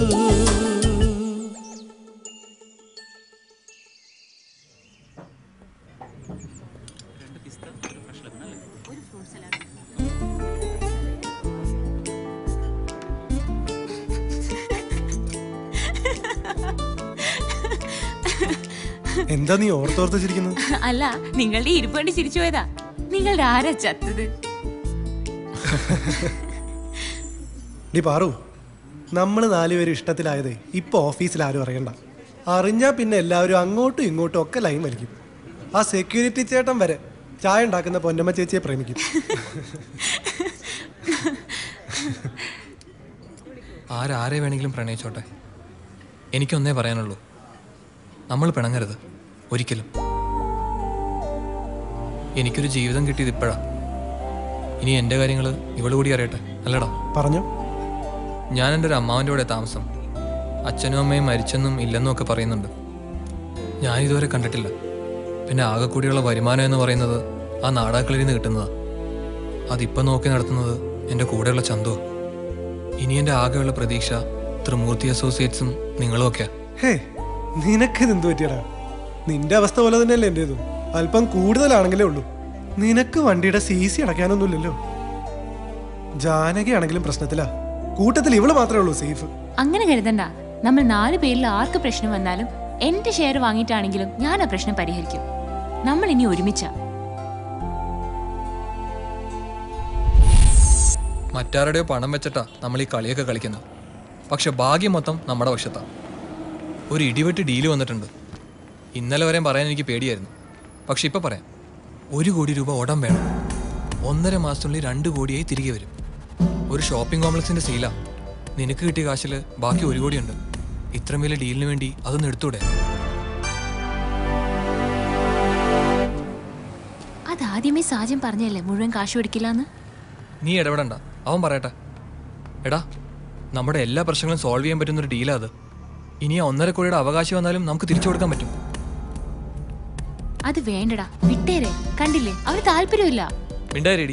എന്താ നീ ഓർത്തോർത്ത് ചിരിക്കുന്നത് അല്ല നിങ്ങളുടെ ഇരിപ്പ് കണ്ട് ചിരിച്ചു പോയതാ നിങ്ങളുടെ ആരാ ചത്തത് ഡി പാറു നമ്മൾ നാലുപേരും ഇഷ്ടത്തിലായതേ ഇപ്പൊ ഓഫീസിൽ ആരും അറിയണ്ട അറിഞ്ഞാ പിന്നെ എല്ലാവരും അങ്ങോട്ടും ഇങ്ങോട്ടും ഒക്കെ ലൈൻ വലിക്കും ആ സെക്യൂരിറ്റി ചേട്ടൻ വരെ ചായ ഉണ്ടാക്കുന്ന പൊന്നമ്മ ചേച്ചിയെ പ്രേമിക്കും ആരാരെ വേണമെങ്കിലും പ്രണയിച്ചോട്ടെ എനിക്കൊന്നേ പറയാനുള്ളൂ നമ്മൾ പിണങ്ങരുത് ഒരിക്കലും എനിക്കൊരു ജീവിതം കിട്ടിയത് ഇപ്പോഴാ ഇനി എൻ്റെ കാര്യങ്ങൾ ഇവള് കൂടി അറിയട്ടെ അല്ലടാ പറഞ്ഞു ഞാൻ എൻ്റെ ഒരു അമ്മാവൻ്റെ കൂടെ താമസം അച്ഛനും അമ്മയും മരിച്ചെന്നും ഇല്ലെന്നും ഒക്കെ പറയുന്നുണ്ട് ഞാൻ ഇതുവരെ കണ്ടിട്ടില്ല പിന്നെ ആകെ കൂടിയുള്ള വരുമാനം എന്ന് പറയുന്നത് ആ നാടാക്കളിൽ നിന്ന് കിട്ടുന്നതാ അതിപ്പം നോക്കി നടത്തുന്നത് എൻ്റെ കൂടെയുള്ള ചന്തു ഇനി എൻ്റെ ആകെയുള്ള പ്രതീക്ഷ ത്രിമൂർത്തി അസോസിയേറ്റ്സും നിങ്ങളും ഒക്കെയാ ഹേ നിനക്കിത് എന്ത് പറ്റിയടാ നിന്റെ അവസ്ഥ പോലെ തന്നെയല്ലേ എൻ്റെതും അല്പം കൂടുതലാണെങ്കിലേ ഉള്ളൂ നിനക്ക് വണ്ടിയുടെ സി സി അടയ്ക്കാനൊന്നുമില്ലല്ലോ ജാനകി ആണെങ്കിലും പ്രശ്നത്തിലാ കൂട്ടത്തിൽ ഇവള് മാത്രമേ ഉള്ളൂ സേഫ് അങ്ങനെ കരുതണ്ട നമ്മൾ നാല് പേരിൽ ആർക്ക് പ്രശ്നം വന്നാലും എന്റെ ഷെയർ വാങ്ങിയിട്ടാണെങ്കിലും ഞാൻ ആ പ്രശ്നം പരിഹരിക്കും നമ്മൾ ഇനി ഒരുമിച്ച മറ്റാരുടെയോ പണം വെച്ചിട്ടാ നമ്മൾ ഈ കളിയൊക്കെ കളിക്കുന്നത് പക്ഷെ ഭാഗ്യം മൊത്തം നമ്മുടെ പക്ഷത്താ ഒരു ഇടിവെട്ട് ഡീല് വന്നിട്ടുണ്ട് ഇന്നലെ വരെയും പറയാൻ എനിക്ക് പേടിയായിരുന്നു പക്ഷെ ഇപ്പം പറയാം ഒരു കോടി രൂപ ഉടൻ വേണം ഒന്നര മാസത്തിനുള്ളിൽ രണ്ട് കോടിയായി തിരികെ വരും ഒരു ഷോപ്പിംഗ് കോംപ്ലക്സിന്റെ സീലാ നിനക്ക് കിട്ടിയ കാശിൽ ബാക്കി ഒരു കോടിയുണ്ട് ഇത്രയും വലിയ ഡീലിന് വേണ്ടി അതൊന്ന് എടുത്തൂടെ അതാദ്യമേ സാജൻ പറഞ്ഞല്ലേ മുഴുവൻ കാശ് കൊടുക്കില്ലെന്ന് നീ ഇടപെടണ്ട അവൻ പറയട്ടെ എടാ നമ്മുടെ എല്ലാ പ്രശ്നങ്ങളും സോൾവ് ചെയ്യാൻ പറ്റുന്ന ഒരു ഡീലാ അത് ഇനി ആ ഒന്നര കോടിയുടെ അവകാശം വന്നാലും നമുക്ക് തിരിച്ചു കൊടുക്കാൻ പറ്റും അത് വേണ്ടടാ വിട്ടേരെ കണ്ടില്ലേ അവന് താല്പര്യമില്ല മിണ്ടാരേടി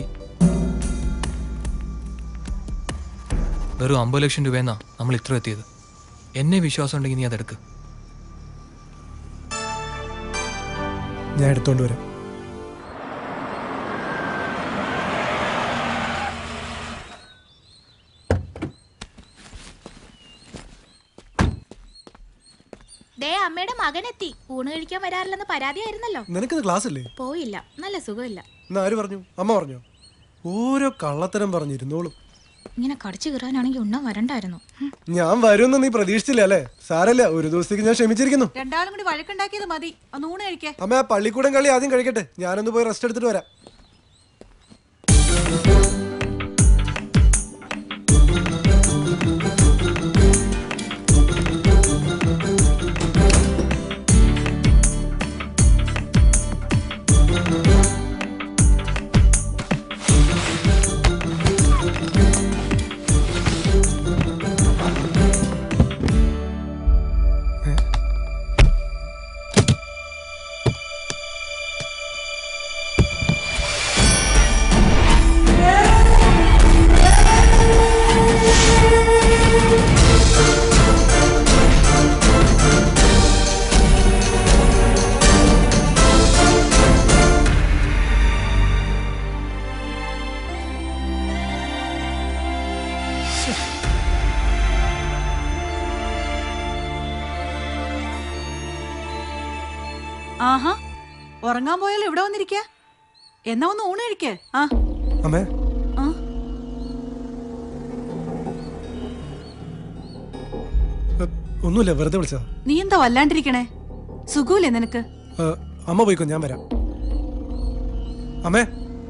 വെറും അമ്പത് ലക്ഷം രൂപയെന്നാ നമ്മൾ ഇത്ര എത്തിയത് എന്നെ വിശ്വാസം ഉണ്ടെങ്കിൽ നീ അതെടുക്ക് ഞാൻ എടുത്തോണ്ട് വരാം ദേ അമ്മയുടെ മകനെത്തി ഊണ് കഴിക്കാൻ വരാറില്ലെന്ന് പരാതിയായിരുന്നല്ലോ നിനക്കിത് ക്ലാസ് അല്ലേ പോയില്ല നല്ല സുഖമില്ല എന്നാ ആര് പറഞ്ഞു അമ്മ പറഞ്ഞോ ഓരോ കള്ളത്തരം പറഞ്ഞിരുന്നോളും ഇങ്ങനെ കടിച്ചു കയറാനാണെങ്കിൽ ഉണ്ണാൻ വരണ്ടായിരുന്നു ഹും. ഞാൻ വരുമെന്ന് നീ പ്രതീക്ഷിച്ചില്ല അല്ലേ സാരല്ല ഒരു ദിവസത്തേക്ക് ഞാൻ ക്ഷമിച്ചിരിക്കുന്നു രണ്ടാളും കൂടി വഴക്കുണ്ടാക്കിയത് മതി ഒന്ന് ഊണ് കഴിക്കേ അമ്മ ആ പള്ളിക്കൂടം കളി ആദ്യം കഴിക്കട്ടെ ഞാനൊന്ന് പോയി റെസ്റ്റ് എടുത്തിട്ട് വരാം ആഹാ ഉറങ്ങാൻ പോയാൽ ഇവിടെ വന്നിരിക്ക എന്നാ ഒന്ന് ഊണ് കഴിക്കേ ആ അമ്മേ ആ എ, ഒന്നുമില്ല വെറുതെ വിളിച്ചതാ നീ എന്താ വല്ലാണ്ടിരിക്കണേ സുഖമില്ലേ നിനക്ക് ഏ, അമ്മ പോയിക്കോ ഞാൻ വരാം അമ്മേ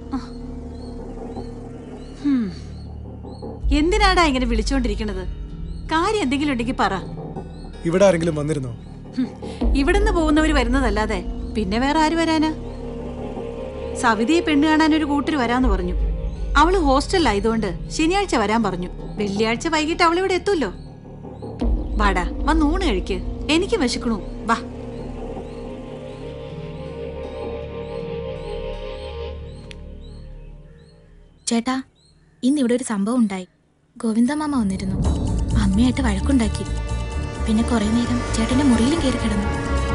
ഹും. എന്തിനാടാ ഇങ്ങനെ വിളിച്ചോണ്ടിരിക്കണത് കാര്യം എന്തെങ്കിലും ഉണ്ടെങ്കിൽ പറ ഇവിടെ ആരെങ്കിലും വന്നിരുന്നോ ഹും. ഇവിടുന്ന് പോകുന്നവര് വരുന്നതല്ലാതെ പിന്നെ വേറെ ആര് വരാനാ സവിതയെ പെണ്ണ് കാണാൻ ഒരു കൂട്ടര് വരാന്ന് പറഞ്ഞു അവള് ഹോസ്റ്റലിലായതുകൊണ്ട് ശനിയാഴ്ച വരാൻ പറഞ്ഞു വെള്ളിയാഴ്ച വൈകിട്ട് അവളിവിടെ എത്തുമല്ലോ വാടാ വന്ന് ഊണ് കഴിക്ക് എനിക്ക് വിശക്കണു വാ ചേട്ടാ ഇന്ന് ഇവിടെ ഒരു സംഭവം ഉണ്ടായി ഗോവിന്ദമാമ വന്നിരുന്നു അമ്മയായിട്ട് വഴക്കുണ്ടാക്കി പിന്നെ കുറെ നേരം ചേട്ടന്റെ മുറിയിലും കയറി കിടന്നു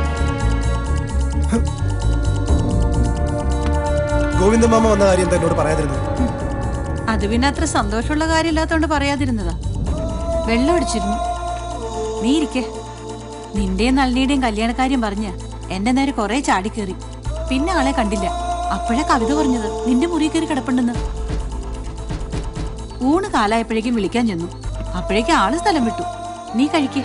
ഗോവിന്ദമാമ വന്ന കാര്യം എന്താ എന്നോട് പറയാതിരുന്നത് അത് പിന്നെ അത്ര സന്തോഷമുള്ള കാര്യമില്ലാത്തോണ്ട് പറയാതിരുന്നതാ വെള്ളം അടിച്ചിരുന്നു നീ ഇരിക്കേ നിന്റെയും നളിനിയുടെയും കല്യാണക്കാര്യം പറഞ്ഞ് എന്റെ നേരെ കുറെ ചാടിക്കേറി പിന്നെ ആളെ കണ്ടില്ല അപ്പോഴാ കവിത പറഞ്ഞത് നിന്റെ മുറി കയറി കിടപ്പുണ്ടെന്ന് ഊണ് കാലായപ്പോഴേക്കും വിളിക്കാൻ ചെന്നു അപ്പോഴേക്കും ആള് സ്ഥലം വിട്ടു നീ കഴിക്കേ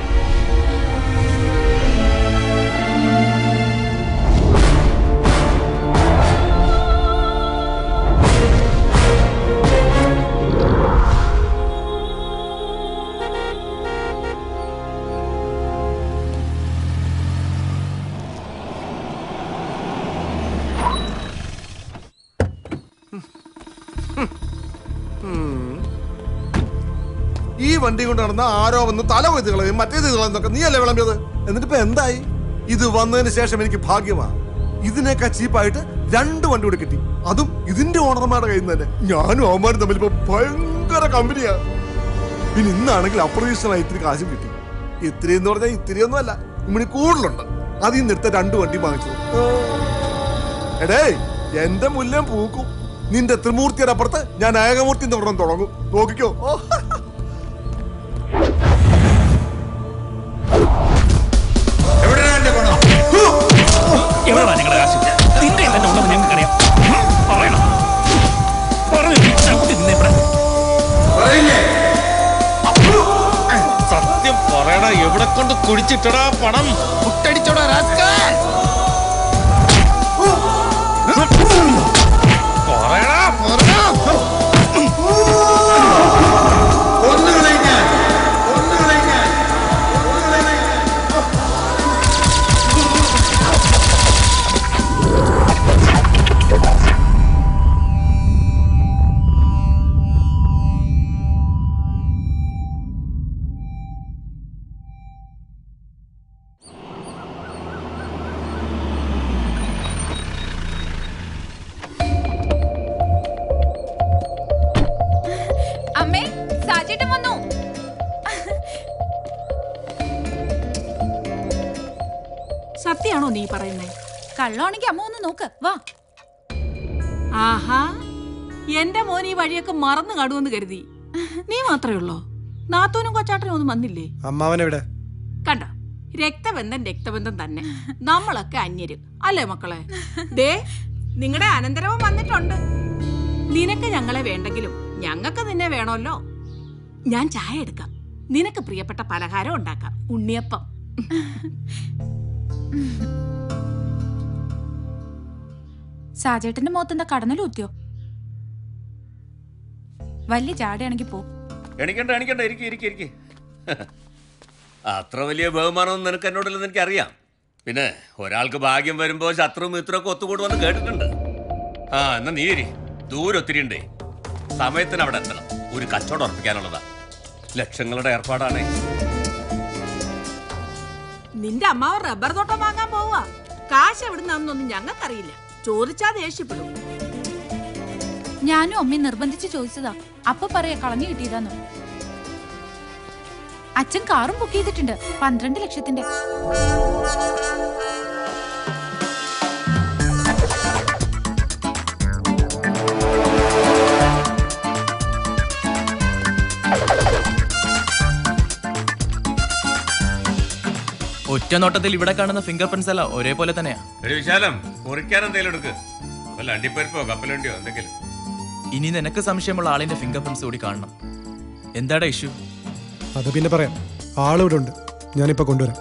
ഈ വണ്ടി കൊണ്ട് നടന്ന ആരോ വന്ന് തല കൊയ്ത് കളയും മറ്റേത് കളയുന്നൊക്കെ നീ അല്ലേ വിളമ്പിയത് എന്നിട്ട് ഇപ്പൊ എന്തായി ഇത് വന്നതിന് ശേഷം എനിക്ക് ഭാഗ്യമാ ഇതിനേക്കാൾ ചീപ്പായിട്ട് രണ്ട് വണ്ടി കൂടി കിട്ടി അതും ഇതിന്റെ ഓണർമാരുടെ കയ്യിൽ നിന്ന് തന്നെ ഞാനും അവന്മാരും തമ്മിൽ ഇപ്പൊ ഭയങ്കര കമ്പനിയാ പിന്നെ ഇന്നാണെങ്കിൽ അപ്രതീക്ഷിതമായി ഇത്തിരി കാശും കിട്ടി ഇത്തിരി എന്ന് പറഞ്ഞാൽ ഇത്തിരി ഒന്നും അല്ല ഇമ്മിണി കൂടുതലുണ്ട് അതിൽ നിന്ന് എടുത്ത രണ്ട് വണ്ടി വാങ്ങിച്ചു എടേ എന്റെ മുല്ലം പൂക്കും നിന്റെ ത്രിമൂർത്തിയുടെ അപ്പുറത്ത് ഞാൻ ഏകമൂർത്തി എന്ന് പറഞ്ഞ് തുടങ്ങും നോക്കിക്കോ ഓ എവിടെയാ നിങ്ങളുടെ കാശ് നിന്റെ തന്നെ ഉണ്ടെന്ന് ഞങ്ങൾക്കറിയാം പറയണം പറഞ്ഞു ചവിട്ടി നിന്നെ ഇവിടെ സത്യം പറയടാ എവിടെ കൊണ്ട് കുഴിച്ചിട്ടടാ പണം മുട്ടടിച്ചോടാ രാസ്കൽ പറയടാ പറയടാ അമ്മേ സാജേട്ടൻ വന്നു സത്യാണോ നീ പറയുന്നേ കള്ളാണെങ്കിൽ അമ്മ ഒന്ന് നോക്ക് വാ ആഹാ എന്റെ മോൻ ഈ വഴിയൊക്കെ മറന്നു കാണുമെന്ന് കരുതി നീ മാത്രമേ ഉള്ളോ നാത്തൂനും കൊച്ചാട്ടനും ഒന്നും വന്നില്ലേ അമ്മാവൻ എവിടെ കണ്ട രക്തബന്ധം രക്തബന്ധം തന്നെ നമ്മളൊക്കെ അന്യര് അല്ലേ മക്കളെ ദേ നിങ്ങളുടെ അനന്തരവും വന്നിട്ടുണ്ട് നിനക്ക് ഞങ്ങളെ വേണ്ടെങ്കിലും ഞങ്ങൾക്ക് നിന്നെ വേണമല്ലോ ഞാൻ ചായ എടുക്കാം നിനക്ക് പ്രിയപ്പെട്ട പലഹാരം ഉണ്ടാക്കാം ഉണ്ണിയപ്പം സാജേട്ടന്റെ മുഖത്ത് എന്താ കടന്നലൂത്തിയോ വലിയ ജാടയാണെങ്കിൽ പോ എണിക്കണ്ട എണിക്കണ്ട ഇരിക്കെ ഇരിക്കെ ഇരിക്കെ അത്ര വലിയ ബഹുമാനമൊന്നും നിനക്ക് എന്നോടില്ലെന്ന് എനിക്കറിയാം പിന്നെ ഒരാൾക്ക് ഭാഗ്യം വരുമ്പോൾ ശത്രു മിത്രമൊക്കെ ഒത്തുകൂടുമെന്ന് കേട്ടിട്ടുണ്ട് ആ എന്നാ നീ ഇരി ദൂരം ഒത്തിരി ഉണ്ടേ സമയത്തിന് അവിടെ എത്തണം ഒരു കച്ചവടം ഉറപ്പിക്കാനുള്ളതാ ലക്ഷങ്ങളുടെ ഏർപ്പാടാണേ നിന്റെ അമ്മാവ് റബ്ബർ തോട്ടം വാങ്ങാൻ പോവാ കാശ് എവിടുന്നാന്നൊന്നും ഞങ്ങൾക്കറിയില്ല ചോദിച്ചാ ദേഷ്യപ്പെടും ഞാനും അമ്മയും നിർബന്ധിച്ച് ചോദിച്ചതാ അപ്പൊ പറയാ കളഞ്ഞു കിട്ടിയതാന്നു അച്ഛൻ കാറും ബുക്ക് ചെയ്തിട്ടുണ്ട് പന്ത്രണ്ട് ലക്ഷത്തിന്റെ ഒറ്റ നോട്ടത്തിൽ ഇവിടെ കാണുന്ന ഫിംഗർ പ്രിന്റ്സ് എല്ലാം ഒരേപോലെ തന്നെയാ ഒരു വിശാലം കുറിക്കാൻ എന്തെങ്കിലും എടുക്ക് വല്ല അണ്ടിപ്പരിപ്പോ കപ്പലണ്ടിയോ എന്തെങ്കിലും ഇനി നിനക്ക് സംശയമുള്ള ആളിന്റെ ഫിംഗർ പ്രിന്റ്സ് കൂടി കാണണം എന്താടാ ഇഷ്യൂ അത് പിന്നെ പറയാം ആളിവിടെ ഉണ്ട് ഞാനിപ്പോ കൊണ്ടുവരാം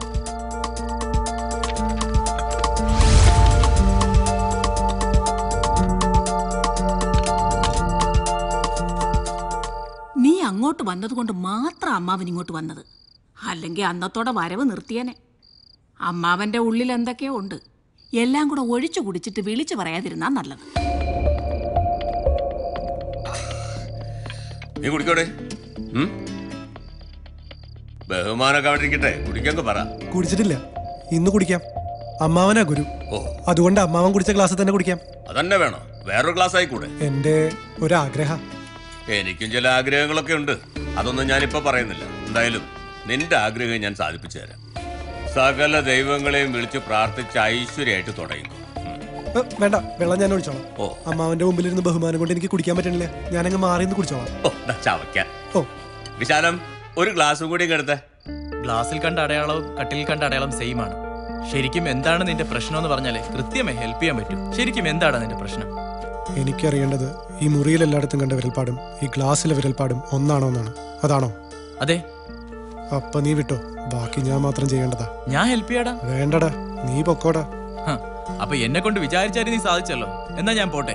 നീ അങ്ങോട്ട് വന്നതുകൊണ്ട് മാത്രം അമ്മാവൻ ഇങ്ങോട്ട് വന്നത് അല്ലെങ്കിൽ അന്നത്തോടെ വരവ് നിർത്തിയനെ അമ്മാവന്റെ ഉള്ളിൽ എന്തൊക്കെയോ ഉണ്ട് എല്ലാം കൂടെ ഒഴിച്ചു കുടിച്ചിട്ട് വിളിച്ചു പറയാതിരുന്നാ നല്ലത് നീ കുടിക്കോടെ ഉം? ബഹുമാനൊക്കെ അവിടെ ഇരിക്കട്ടെ കുടിക്കൊക്കെ പറ കുടിച്ചിട്ടില്ല ഇന്ന് കുടിക്കാം അമ്മാവനാ ഗുരു അതുകൊണ്ട് അമ്മാവൻ കുടിച്ച ഗ്ലാസ്സിൽ തന്നെ കുടിക്കാം അതന്നെ വേണോ വേറൊരു ഗ്ലാസ് ആയിക്കൂടെ എന്റെ ഒരാഗ്രഹ എനിക്കും ചില ആഗ്രഹങ്ങളൊക്കെ ഉണ്ട് അതൊന്നും ഞാനിപ്പോ പറയുന്നില്ല എന്തായാലും നിന്റെ ആഗ്രഹം ഞാൻ സാധിപ്പിച്ചു തരാം സകല ദൈവങ്ങളെയും വിളിച്ച് പ്രാർത്ഥിച്ച് ഐശ്വര്യമായിട്ട് തുടങ്ങും ഏ, വേണ്ട വെള്ളം ഞാൻ ഒഴിച്ചോളാം ഓ. അമ്മാവന്റെ മുമ്പിലിരുന്ന് ബഹുമാനം കൊണ്ട് എനിക്ക് കുടിക്കാൻ പറ്റണില്ല ഞാനങ്ങ് മാറി നിന്ന് കുടിച്ചോളാം ഓ ദാ ചവയ്ക്കാൻ ഓ. വിശാലം ഒരു ഗ്ലാസും കൂടി എടുത്തേ ഗ്ലാസ്സിൽ കണ്ട അടയാളവും കട്ടിലിൽ കണ്ട അടയാളം സെയിം ആണ് ശരിക്കും എന്താണ് നിന്റെ പ്രശ്നം എന്ന് പറഞ്ഞാലേ കൃത്യമായി ഹെൽപ്പ് ചെയ്യാൻ പറ്റും ശരിക്കും എന്താണ് നിന്റെ പ്രശ്നം എനിക്കറിയേണ്ടത് ഈ മുറിയിൽ എല്ലായിടത്തും കണ്ട വിരൽപ്പാടും ഈ ഗ്ലാസ്സിലെ വിരൽപ്പാടും ഒന്നാണോ എന്നാണ് അതാണോ അതെ അപ്പൊ നീ വിട്ടോ ബാക്കി ഞാൻ മാത്രം ചെയ്യേണ്ടതാ ഞാൻ ഹെൽപ്പ് ചെയ്യാടാ വേണ്ടടാ നീ പൊക്കോടാ ഹ, അപ്പൊ എന്നെ കൊണ്ട് വിചാരിച്ചാലും നീ സാധിച്ചല്ലോ എന്നാ ഞാൻ പോട്ടെ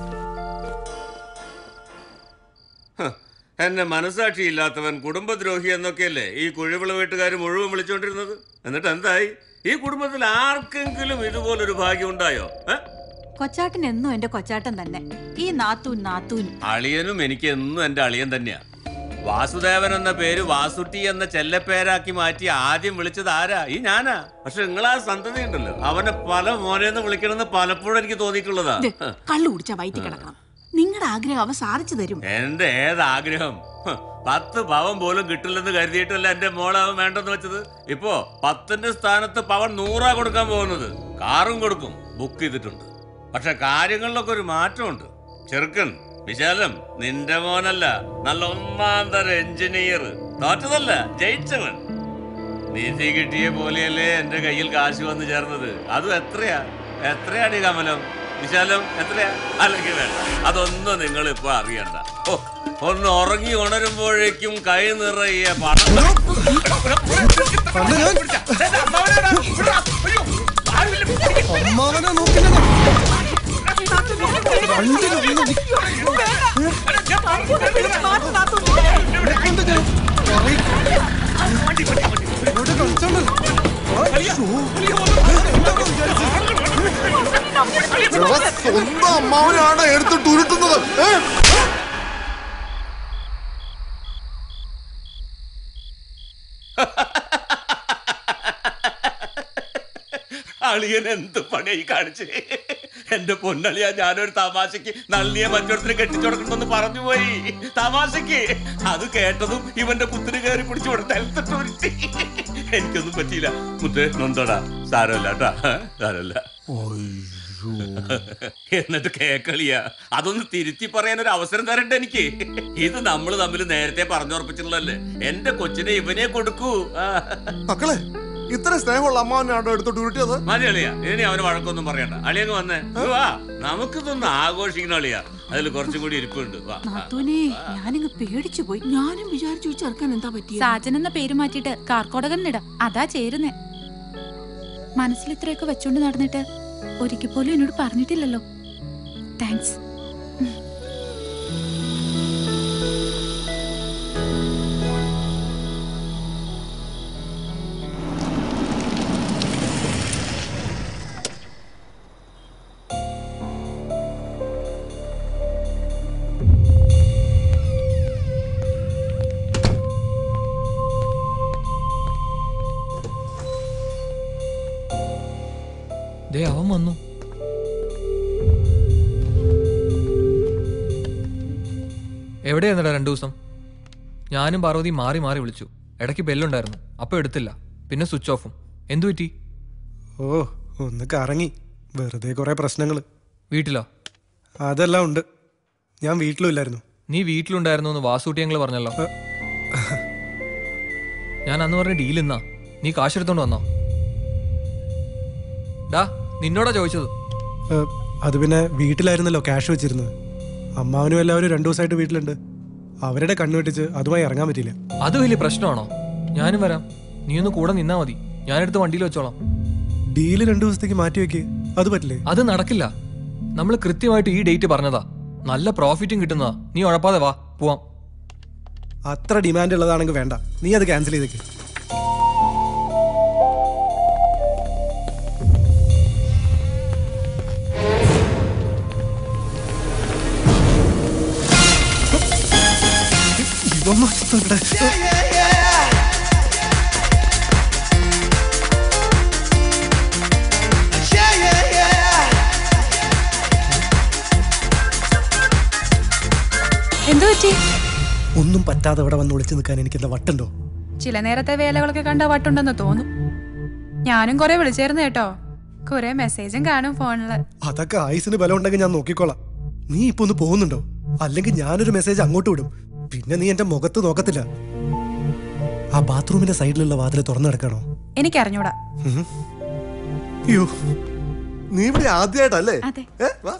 ഹ, എന്നെ മനസാക്ഷിയില്ലാത്തവൻ കുടുംബദ്രോഹി എന്നൊക്കെയല്ലേ ഈ കുഴിവിള വീട്ടുകാർ മുഴുവൻ വിളിച്ചോണ്ടിരുന്നത് എന്നിട്ട് എന്തായി ഈ കുടുംബത്തിൽ ആർക്കെങ്കിലും ഇതുപോലൊരു ഭാഗ്യം ഉണ്ടായോ ഏ? കൊച്ചാട്ടൻ എന്നും എന്റെ കൊച്ചാട്ടൻ തന്നെ ഈ നാത്തൂൻ നാത്തൂനും അളിയനും എനിക്ക് എന്നും എന്റെ അളിയൻ തന്നെയാ വാസുദേവൻ എന്ന പേര് വാസുട്ടി എന്ന ചെല്ലപ്പേരാക്കി മാറ്റി ആദ്യം വിളിച്ചത് ആരാ ഈ ഞാനാ പക്ഷെ നിങ്ങളാ സന്തതി ഉണ്ടല്ലോ അവനെ പല മോനെന്ന് വിളിക്കണമെന്ന് പലപ്പോഴും എനിക്ക് തോന്നിയിട്ടുള്ളതാ ദേ, കള്ളു കുടിച്ചാ വയറ്റി കിടക്കണം നിങ്ങളുടെ ആഗ്രഹം അവ സാധിച്ചു തരും എന്റെ ഏതാഗ്രഹം ഹ്, പത്ത് പവൻ പോലും കിട്ടില്ലെന്ന് കരുതിയിട്ടല്ല എന്റെ മോളാവൻ വേണ്ടെന്ന് വെച്ചത് ഇപ്പോ പത്തിന്റെ സ്ഥാനത്ത് പവൻ നൂറാ കൊടുക്കാൻ പോകുന്നത് കാറും കൊടുക്കും ബുക്ക് ചെയ്തിട്ടുണ്ട് പക്ഷെ കാര്യങ്ങളിലൊക്കെ ഒരു മാറ്റമുണ്ട് ചെറുക്കൻ വിശാലം നിന്റെ മോനല്ല നല്ല ഒന്നാം തരം എഞ്ചിനീയർ തോറ്റതല്ല ജയിച്ചവൻ നിധി കിട്ടിയ പോലെയല്ലേ എന്റെ കയ്യിൽ കാശ് വന്ന് ചേർന്നത് അതും എത്രയാ എത്രയാണ് ഈ കമലം വിശാലം എത്രയാ അല്ലെങ്കിൽ വേണ്ട അതൊന്നും നിങ്ങൾ ഇപ്പൊ അറിയണ്ട ഓ ഒന്ന് ഉറങ്ങി ഉണരുമ്പോഴേക്കും കൈ നിറയെ പണം അമ്മാവനെ നോക്കില്ലടാ സ്വന്തം അമ്മാവനാണ് എടുത്തിട്ട് ഉരുട്ടുന്നത് ഏ? അളിയൻ എന്ത് പണിയായി കാണിച്ച് എന്റെ പൊന്നളിയ ഞാനൊരു തമാശക്ക് നള്ളിയെ മറ്റൊരുത്തിന് കെട്ടിച്ചുടക്കണമെന്ന് പറഞ്ഞു പോയി തമാശക്ക് അത് കേട്ടതും ഇവന്റെ കുത്തിന് കയറി പിടിച്ചു കൊടുത്ത എനിക്കൊന്നും പറ്റിയില്ല മുത്തേ നൊന്തടാ സാരമല്ല കേട്ടാ സാരമല്ല എന്നിട്ട് കേക്കളിയ അതൊന്ന് തിരുത്തി പറയാൻ ഒരു അവസരം തരണ്ട എനിക്ക് ഇത് നമ്മൾ തമ്മിൽ നേരത്തെ പറഞ്ഞുറപ്പിച്ചിട്ടുള്ളതല്ലേ എന്റെ കൊച്ചിനെ ഇവനെ കൊടുക്കൂ ആ. മക്കളെ ഇത്ര സ്നേഹമുള്ള അമ്മാവനാണോ എടുത്തോട്ട് ഉരുട്ടിയത് മതി അളിയ ഇനി അവന് വഴക്കൊന്നും പറയണ്ട അളിയങ്ങ് വന്നേ ഇങ്ങ് വാ നമുക്കിതൊന്ന് ആഘോഷിക്കണം അളിയ അതിൽ കുറച്ചും കൂടി ഇരിപ്പുണ്ട് വാ ആ. നാത്തൂനെ ഞാനിങ്ങ് പേടിച്ചു പോയി ഞാനും വിചാരിച്ചു ഈ ചെറുക്കൻ എന്താ പറ്റിയ സാജൻ എന്ന പേര് മാറ്റിയിട്ട് കാർക്കോടകനിടാം അതാ ചേരുന്നേ മനസ്സിൽ ഇത്രയൊക്കെ വെച്ചോണ്ട് നടന്നിട്ട് ഒരിക്കൽ പോലും എന്നോട് പറഞ്ഞിട്ടില്ലല്ലോ താങ്ക്സ് ദേ അവൻ വന്നു എവിടെയായിരുന്നടാ രണ്ടു ദിവസം ഞാനും പാർവതി മാറി മാറി വിളിച്ചു ഇടയ്ക്ക് ബെല്ലുണ്ടായിരുന്നു അപ്പോൾ എടുത്തില്ല പിന്നെ സ്വിച്ച് ഓഫും എന്തു പറ്റി ഓ ഒന്ന് കറങ്ങി വെറുതെ കുറെ പ്രശ്നങ്ങൾ വീട്ടിലോ അതെല്ലാം ഉണ്ട് ഞാൻ വീട്ടിലും ഇല്ലായിരുന്നു നീ വീട്ടിലുണ്ടായിരുന്നു എന്ന് വാസൂട്ടി ഞങ്ങൾ പറഞ്ഞല്ലോ ഞാൻ അന്ന് പറഞ്ഞ ഡീൽ എന്നാ നീ കാശ് എടുത്തോണ്ട് വന്നോ ഡാ നിന്നോടാ ചോദിച്ചത് ഏ, അത് പിന്നെ വീട്ടിലായിരുന്നല്ലോ ക്യാഷ് വെച്ചിരുന്നത് അമ്മാവനും എല്ലാവരും രണ്ടു ദിവസമായിട്ട് വീട്ടിലുണ്ട് അവരുടെ കണ്ണു വെട്ടിച്ച് അതുമായി ഇറങ്ങാൻ പറ്റിയില്ല അത് വലിയ പ്രശ്നമാണോ ഞാനും വരാം നീ ഒന്ന് കൂടെ നിന്നാ മതി ഞാനെടുത്ത് വണ്ടിയിൽ വെച്ചോളാം ഡീല് രണ്ടു ദിവസത്തേക്ക് മാറ്റി വെക്ക് അത് പറ്റില്ലേ അത് നടക്കില്ല നമ്മൾ കൃത്യമായിട്ട് ഈ ഡേറ്റ് പറഞ്ഞതാ നല്ല പ്രോഫിറ്റും കിട്ടുന്നതാ നീ ഉഴപ്പാതെ വാ പോവാം അത്ര ഡിമാൻഡ് ഉള്ളതാണെങ്കിൽ വേണ്ട നീ അത് ക്യാൻസൽ ചെയ്തേക്ക് ഇവൻ മൊത്തം ഇവിടെ എന്തു പറ്റി ഒന്നും പറ്റാതെ ഇവിടെ വന്ന് ഒളിച്ചു നിൽക്കാൻ എനിക്ക് എന്താ വട്ടുണ്ടോ ചില നേരത്തെ വേലകളൊക്കെ കണ്ട വട്ടുണ്ടെന്ന് തോന്നും ഞാനും കുറെ വിളിച്ചായിരുന്നു കേട്ടോ കുറെ മെസ്സേജും കാണും ഫോണില് അതൊക്കെ ആയുസിന് ബലം ഉണ്ടെങ്കിൽ ഞാൻ നോക്കിക്കോളാം നീ ഇപ്പൊ ഒന്ന് പോകുന്നുണ്ടോ അല്ലെങ്കിൽ ഞാനൊരു മെസ്സേജ് അങ്ങോട്ട് വിടും പിന്നെ നീ എന്റെ മുഖത്ത് നോക്കത്തില്ല ആ ബാത്റൂമിന്റെ സൈഡിലുള്ള വാതിൽ തുറന്നു കിടക്കണോ എനിക്കറിഞ്ഞൂടാ അയ്യോ നീ ഇവിടെ ആദ്യമായിട്ടല്ലേ അതെ ഏ, വാ.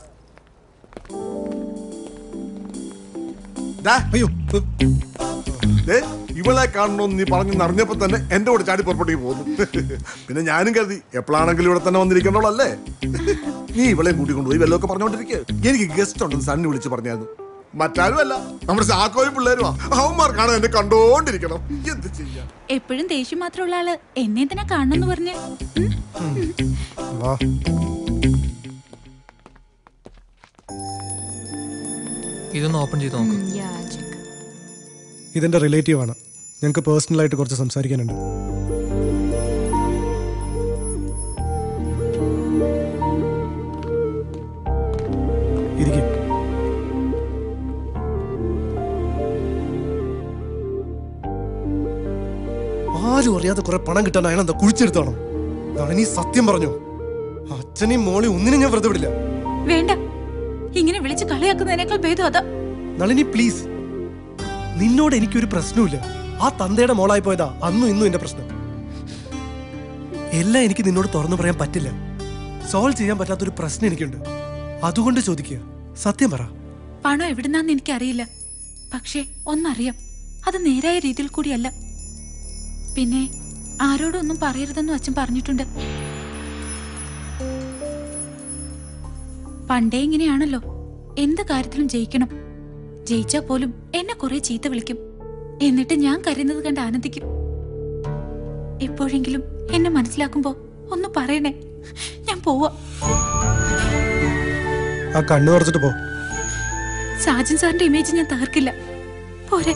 ദാ, അയ്യോ ദേ, ഇവളെ കാണണമെന്ന് നീ പറഞ്ഞു അറിഞ്ഞപ്പോ തന്നെ എന്റെ കൂടെ ചാടി പുറപ്പെട്ടു പോകുന്നു പിന്നെ ഞാനും കരുതി എപ്പോഴാണെങ്കിലും ഇവിടെ തന്നെ വന്നിരിക്കണോളല്ലേ നീ ഇവളെയും കൂട്ടി കൊണ്ടുപോയി വല്ലതൊക്കെ പറഞ്ഞോണ്ടിരിക്കുക എനിക്ക് ഗസ്റ്റ് ഉണ്ടെന്ന് സണ്ണി വിളിച്ച് പറഞ്ഞായിരുന്നു മറ്റാരുമല്ല നമ്മുടെ ചാക്കോയും പിള്ളേരുമാ അവന്മാർക്കാണ് എന്നെ കണ്ടോണ്ടിരിക്കണം എന്ത് ചെയ്യാ എപ്പോഴും ദേഷ്യം മാത്രമുള്ള ആള് എന്നെ എന്തിനാ കാണണമെന്ന് പറഞ്ഞ് വാ ഇതൊന്ന് ഓപ്പൺ ചെയ്ത് നോക്ക് ഇതെന്റെ റിലേറ്റീവ് ആണ് ഞങ്ങൾക്ക് പേഴ്സണലായിട്ട് കുറച്ച് സംസാരിക്കാനുണ്ട് ഇരിക്കും ആരും അറിയാതെ കുറെ പണം കിട്ടാൻ അയാൾ എന്താ കുഴിച്ചെടുത്താണോ നീ സത്യം പറഞ്ഞു അച്ഛനെയും മോളെ ഒന്നിനും ഞാൻ വെറുതെ വിടില്ല വേണ്ട ഇങ്ങനെ വിളിച്ച് കളിയാക്കുന്നതിനേക്കാൾ ഭേദം അതാ നളിനി പ്ലീസ് നിന്നോട് എനിക്കൊരു പ്രശ്നമില്ല ആ തന്തയുടെ മോളായി പോയതാ അന്നും ഇന്നും എന്റെ പ്രശ്നം എല്ലാം എനിക്ക് നിന്നോട് തുറന്നു പറയാൻ പറ്റില്ല സോൾവ് ചെയ്യാൻ പറ്റാത്തൊരു പ്രശ്നം എനിക്കുണ്ട് അതുകൊണ്ട് ചോദിക്കുക സത്യം പറ പണം എവിടുന്നാന്ന് എനിക്കറിയില്ല പക്ഷേ ഒന്നറിയാം അത് നേരായ രീതിയിൽ കൂടിയല്ല പിന്നെ ആരോടും ഒന്നും പറയരുതെന്നും അച്ഛൻ പറഞ്ഞിട്ടുണ്ട് പണ്ടേ ഇങ്ങനെയാണല്ലോ എന്ത് കാര്യത്തിലും ജയിക്കണം ജയിച്ചാ പോലും എന്നെ കുറെ ചീത്ത വിളിക്കും എന്നിട്ട് ഞാൻ കരയുന്നത് കണ്ട് ആനന്ദിക്കും എപ്പോഴെങ്കിലും എന്നെ മനസ്സിലാക്കുമ്പോ ഒന്ന് പറയണേ ഞാൻ പോവാ ആ കണ്ണു തുറച്ചിട്ട് പോ സാജൻ സാറിന്റെ ഇമേജ് ഞാൻ തകർക്കില്ല പോരെ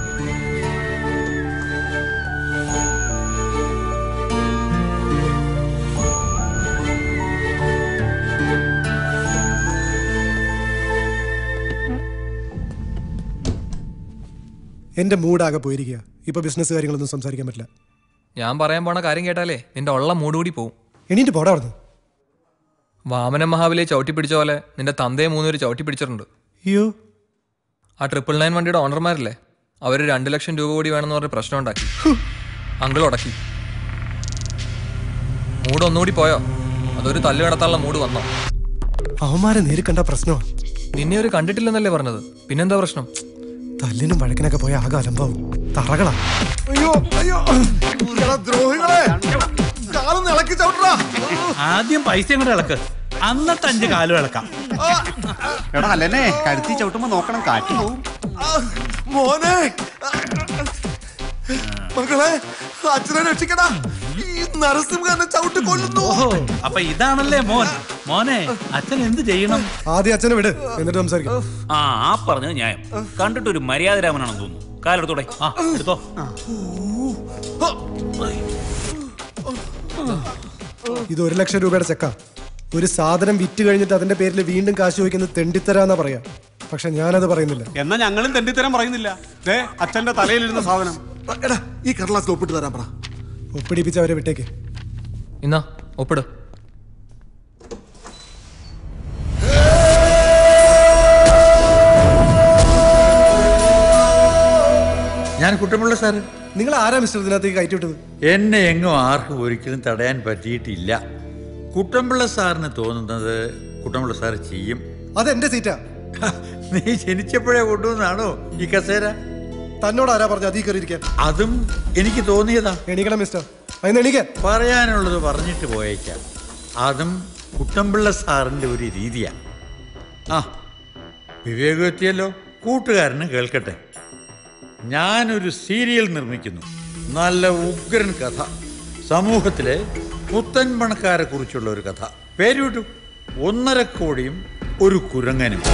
എന്റെ മൂഡാകെ പോയിരിക്കുക ഇപ്പൊ ബിസിനസ് കാര്യങ്ങളൊന്നും സംസാരിക്കാൻ പറ്റില്ല ഞാൻ പറയാൻ പോണ കാര്യം കേട്ടാലേ നിന്റെ ഉള്ള മൂട് കൂടി പോവും എണീറ്റ് പോടാ അവിടുന്ന് വാമന മഹാബലിയെ ചവിട്ടി പിടിച്ച പോലെ നിന്റെ തന്തയെ മൂന്നുപേര് ചവിട്ടി പിടിച്ചിട്ടുണ്ട് അയ്യോ ആ ട്രിപ്പിൾ നയൻ വണ്ടിയുടെ ഓണർമാരില്ലേ അവർ രണ്ട് ലക്ഷം രൂപ കൂടി വേണമെന്ന് പറഞ്ഞ് പ്രശ്നം ഉണ്ടാക്കി അങ്കിൾ ഉടക്കി മൂഡ് ഒന്നുകൂടി പോയോ അതൊരു തല്ല് കടത്താനുള്ള മൂഡ് വന്നോ അവന്മാരെ നേരി കണ്ട പ്രശ്നമാ നിന്നെ ഒരു കണ്ടിട്ടില്ലെന്നല്ലേ പറഞ്ഞത് പിന്നെന്താ പ്രശ്നം തല്ലിനും വഴക്കിനൊക്കെ പോയ ആകെ അലമ്പാവും തറകളാ അയ്യോ അയ്യോ എടാ ദ്രോഹികളെ കാലൊന്ന് ഇളക്കി ചവിട്ടടാ ആദ്യം പൈസ കൂടെ ഇളക്ക് അന്നത്തെ അഞ്ച് കാലും ഇളക്കാം എടാ അല്ലേ കരുത്തി ചവിട്ടുമ്പോ നോക്കണം കാറ്റ് പോവും മോനെ മകളെ അച്ഛനെ രക്ഷിക്കടാ ഈ നരസിംഹ എന്നെ ചവിട്ടി കൊല്ലുന്നു ഓഹോ അപ്പൊ ഇതാണല്ലേ മോൻ മോനെ അച്ഛൻ എന്ത് ചെയ്യണം ആദ്യം അച്ഛനെ വിട് എന്നിട്ട് സംസാരിക്കാം ആ ആ പറഞ്ഞത് ന്യായം കണ്ടിട്ട് ഒരു മര്യാദരാമനാണെന്ന് തോന്നുന്നു കാലെടുത്തോടെ ആ എടുത്തോ ഇത് ഒരു ലക്ഷം രൂപയുടെ ചെക്കാ ഒരു സാധനം വിറ്റ് കഴിഞ്ഞിട്ട് അതിന്റെ പേരിൽ വീണ്ടും കാശ് ചോദിക്കുന്നത് തെണ്ടിത്തരാന്നാ പറയാ പക്ഷെ ഞാനത് പറയുന്നില്ല എന്നാ ഞങ്ങളും തെണ്ടിത്തരം പറയുന്നില്ല ദേ അച്ഛന്റെ തലയിലിരുന്ന സാധനം എടാ ഈ കടലാസിൽ ഒപ്പിട്ട് തരാൻ പറ ഒപ്പിടിപ്പിച്ച് അവരെ വിട്ടേക്ക് ഇന്നാ ഒപ്പിട് ഞാൻ കുട്ടമുള്ള സാർ നിങ്ങൾ ആരാ മിസ്റ്റർ ഇതിനകത്തേക്ക് കയറ്റി വിട്ടത് എന്നെ എങ്ങും ആർക്കും ഒരിക്കലും തടയാൻ പറ്റിയിട്ടില്ല കുട്ടമ്പിള്ള സാറിന് തോന്നുന്നത് കുട്ടമ്പിള്ള സാർ ചെയ്യും അതെന്റെ സീറ്റാ നീ ജനിച്ചപ്പോഴേ കൊണ്ടുവന്നാണോ ഈ കസേര തന്നോട് ആരാ പറഞ്ഞു അതീ കയറിയിരിക്കാൻ അതും എനിക്ക് തോന്നിയതാ എണീക്കണം മിസ്റ്റർ അതിന് എണീക്കാൻ പറയാനുള്ളത് പറഞ്ഞിട്ട് പോയേക്കാം അതും കുട്ടമ്പിള്ള സാറിന്റെ ഒരു രീതിയാ ആ വിവേകം എത്തിയല്ലോ കൂട്ടുകാരന് കേൾക്കട്ടെ ഞാനൊരു സീരിയൽ നിർമ്മിക്കുന്നു നല്ല ഉഗ്രൻ കഥ സമൂഹത്തിലെ പുത്തൻ പണക്കാരെ കുറിച്ചുള്ള ഒരു കഥ പേരുവിട്ടു ഒന്നര കോടിയും ഒരു കുരങ്ങനും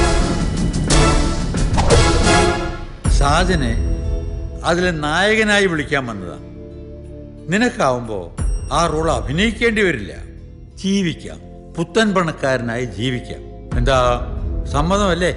സാജനെ അതിലെ നായകനായി വിളിക്കാൻ വന്നതാ നിനക്കാവുമ്പോ ആ റോൾ അഭിനയിക്കേണ്ടി വരില്ല ജീവിക്കാം പുത്തൻ പണക്കാരനായി ജീവിക്കാം എന്താ സമ്മതമല്ലേ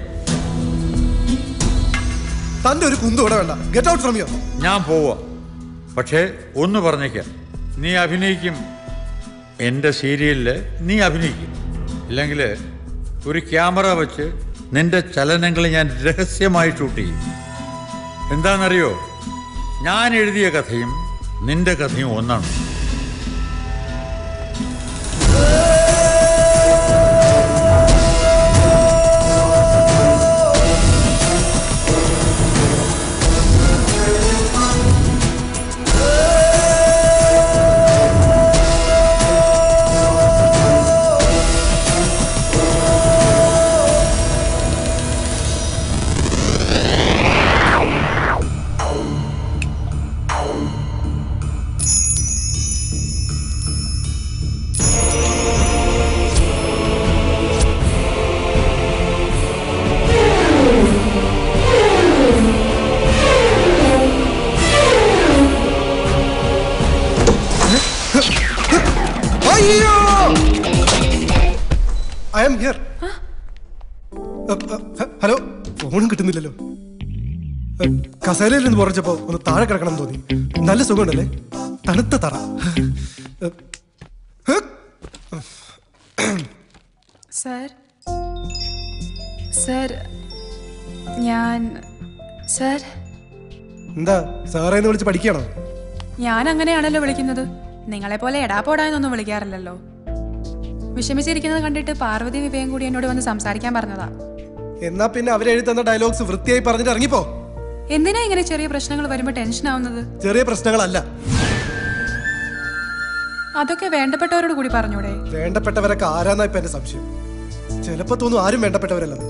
തന്റെ ഒരു കുന്തു ഇവിടെ വേണ്ട ഗെറ്റ് ഔട്ട് ഫ്രം യു ഞാൻ പോവാ പക്ഷേ ഒന്ന് പറഞ്ഞേക്കാം നീ അഭിനയിക്കും എൻ്റെ സീരിയലില് നീ അഭിനയിക്കും ഇല്ലെങ്കിൽ ഒരു ക്യാമറ വെച്ച് നിന്റെ ചലനങ്ങൾ ഞാൻ രഹസ്യമായി ഷൂട്ട് ചെയ്യും എന്താണെന്നറിയോ ഞാൻ എഴുതിയ കഥയും നിന്റെ കഥയും ഒന്നാണ് അയ്യോ ഐ ആം ഹിയർ ഹലോ ഫോണും കിട്ടുന്നില്ലല്ലോ അ, കസേരയിൽ നിന്ന് പുറച്ചപ്പോ ഒന്ന് താഴെ കിടക്കണം തോന്നി നല്ല സുഖമുണ്ടല്ലേ തണുത്ത തറ അ, ഹ്. സർ സർ ഞാൻ സർ എന്താ സാറേ എന്ന് വിളിച്ച് പഠിക്കണോ ഞാൻ അങ്ങനെയാണല്ലോ വിളിക്കുന്നത് നിങ്ങളെ പോലെ എടാ പോടാ എന്നൊന്നും വിളിക്കാറില്ലല്ലോ വിഷമിച്ചിരിക്കുന്നത് കണ്ടിട്ട് പാർവതി വിവേകം കൂടി എന്നോട് വന്ന് സംസാരിക്കാൻ പറഞ്ഞതാ എന്നാ പിന്നെ അവരെഴുതി തന്ന ഡയലോഗ്സ് വൃത്തിയായി പറഞ്ഞിട്ട് ഇറങ്ങിപ്പോ എന്തിനാ ഇങ്ങനെ ചെറിയ പ്രശ്നങ്ങൾ വരുമ്പോൾ ടെൻഷൻ ആവുന്നത് ചെറിയ പ്രശ്നങ്ങളല്ല അതൊക്കെ വേണ്ടപ്പെട്ടവരോട് കൂടി പറഞ്ഞൂടെ വേണ്ടപ്പെട്ടവരൊക്കെ ആരാന്നാ ഇപ്പൊ എന്റെ സംശയം ചിലപ്പോ തോന്നും ആരും വേണ്ടപ്പെട്ടവരല്ലെന്ന്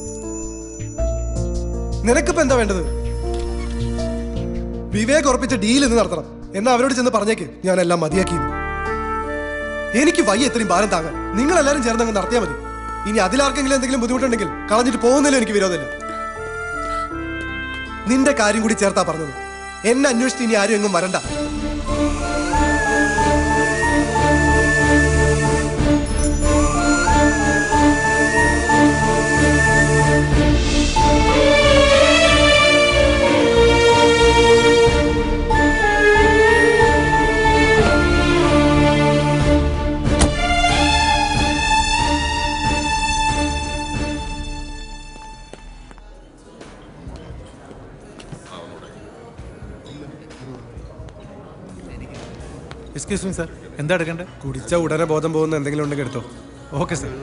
നിനക്കിപ്പോ എന്താ വേണ്ടത് വിവേക് ഉറപ്പിച്ച ഡീൽ ഇന്ന് നടത്തണം എന്നാ അവരോട് ചെന്ന് പറഞ്ഞേക്ക് ഞാൻ എല്ലാം മതിയാക്കി എനിക്ക് വയ്യ ഇത്രയും ഭാരം താങ്ങാൻ നിങ്ങൾ എല്ലാരും ചേർന്ന് അങ്ങ് നടത്തിയാൽ മതി ഇനി അതിലാർക്കെങ്കിലും എന്തെങ്കിലും ബുദ്ധിമുട്ടുണ്ടെങ്കിൽ കളഞ്ഞിട്ട് പോകുന്നതിലും എനിക്ക് വിരോധമില്ല നിന്റെ കാര്യം കൂടി ചേർത്താ പറഞ്ഞത് എന്നെ അന്വേഷിച്ച് ഇനി ആരും എങ്ങും വരണ്ട എക്സ്ക്യൂസ് മീ സാർ എന്താ എടുക്കണ്ടേ കുടിച്ച ഉടനെ ബോധം പോകുന്ന എന്തെങ്കിലും ഉണ്ടെങ്കിൽ എടുത്തോ ഓക്കെ സാർ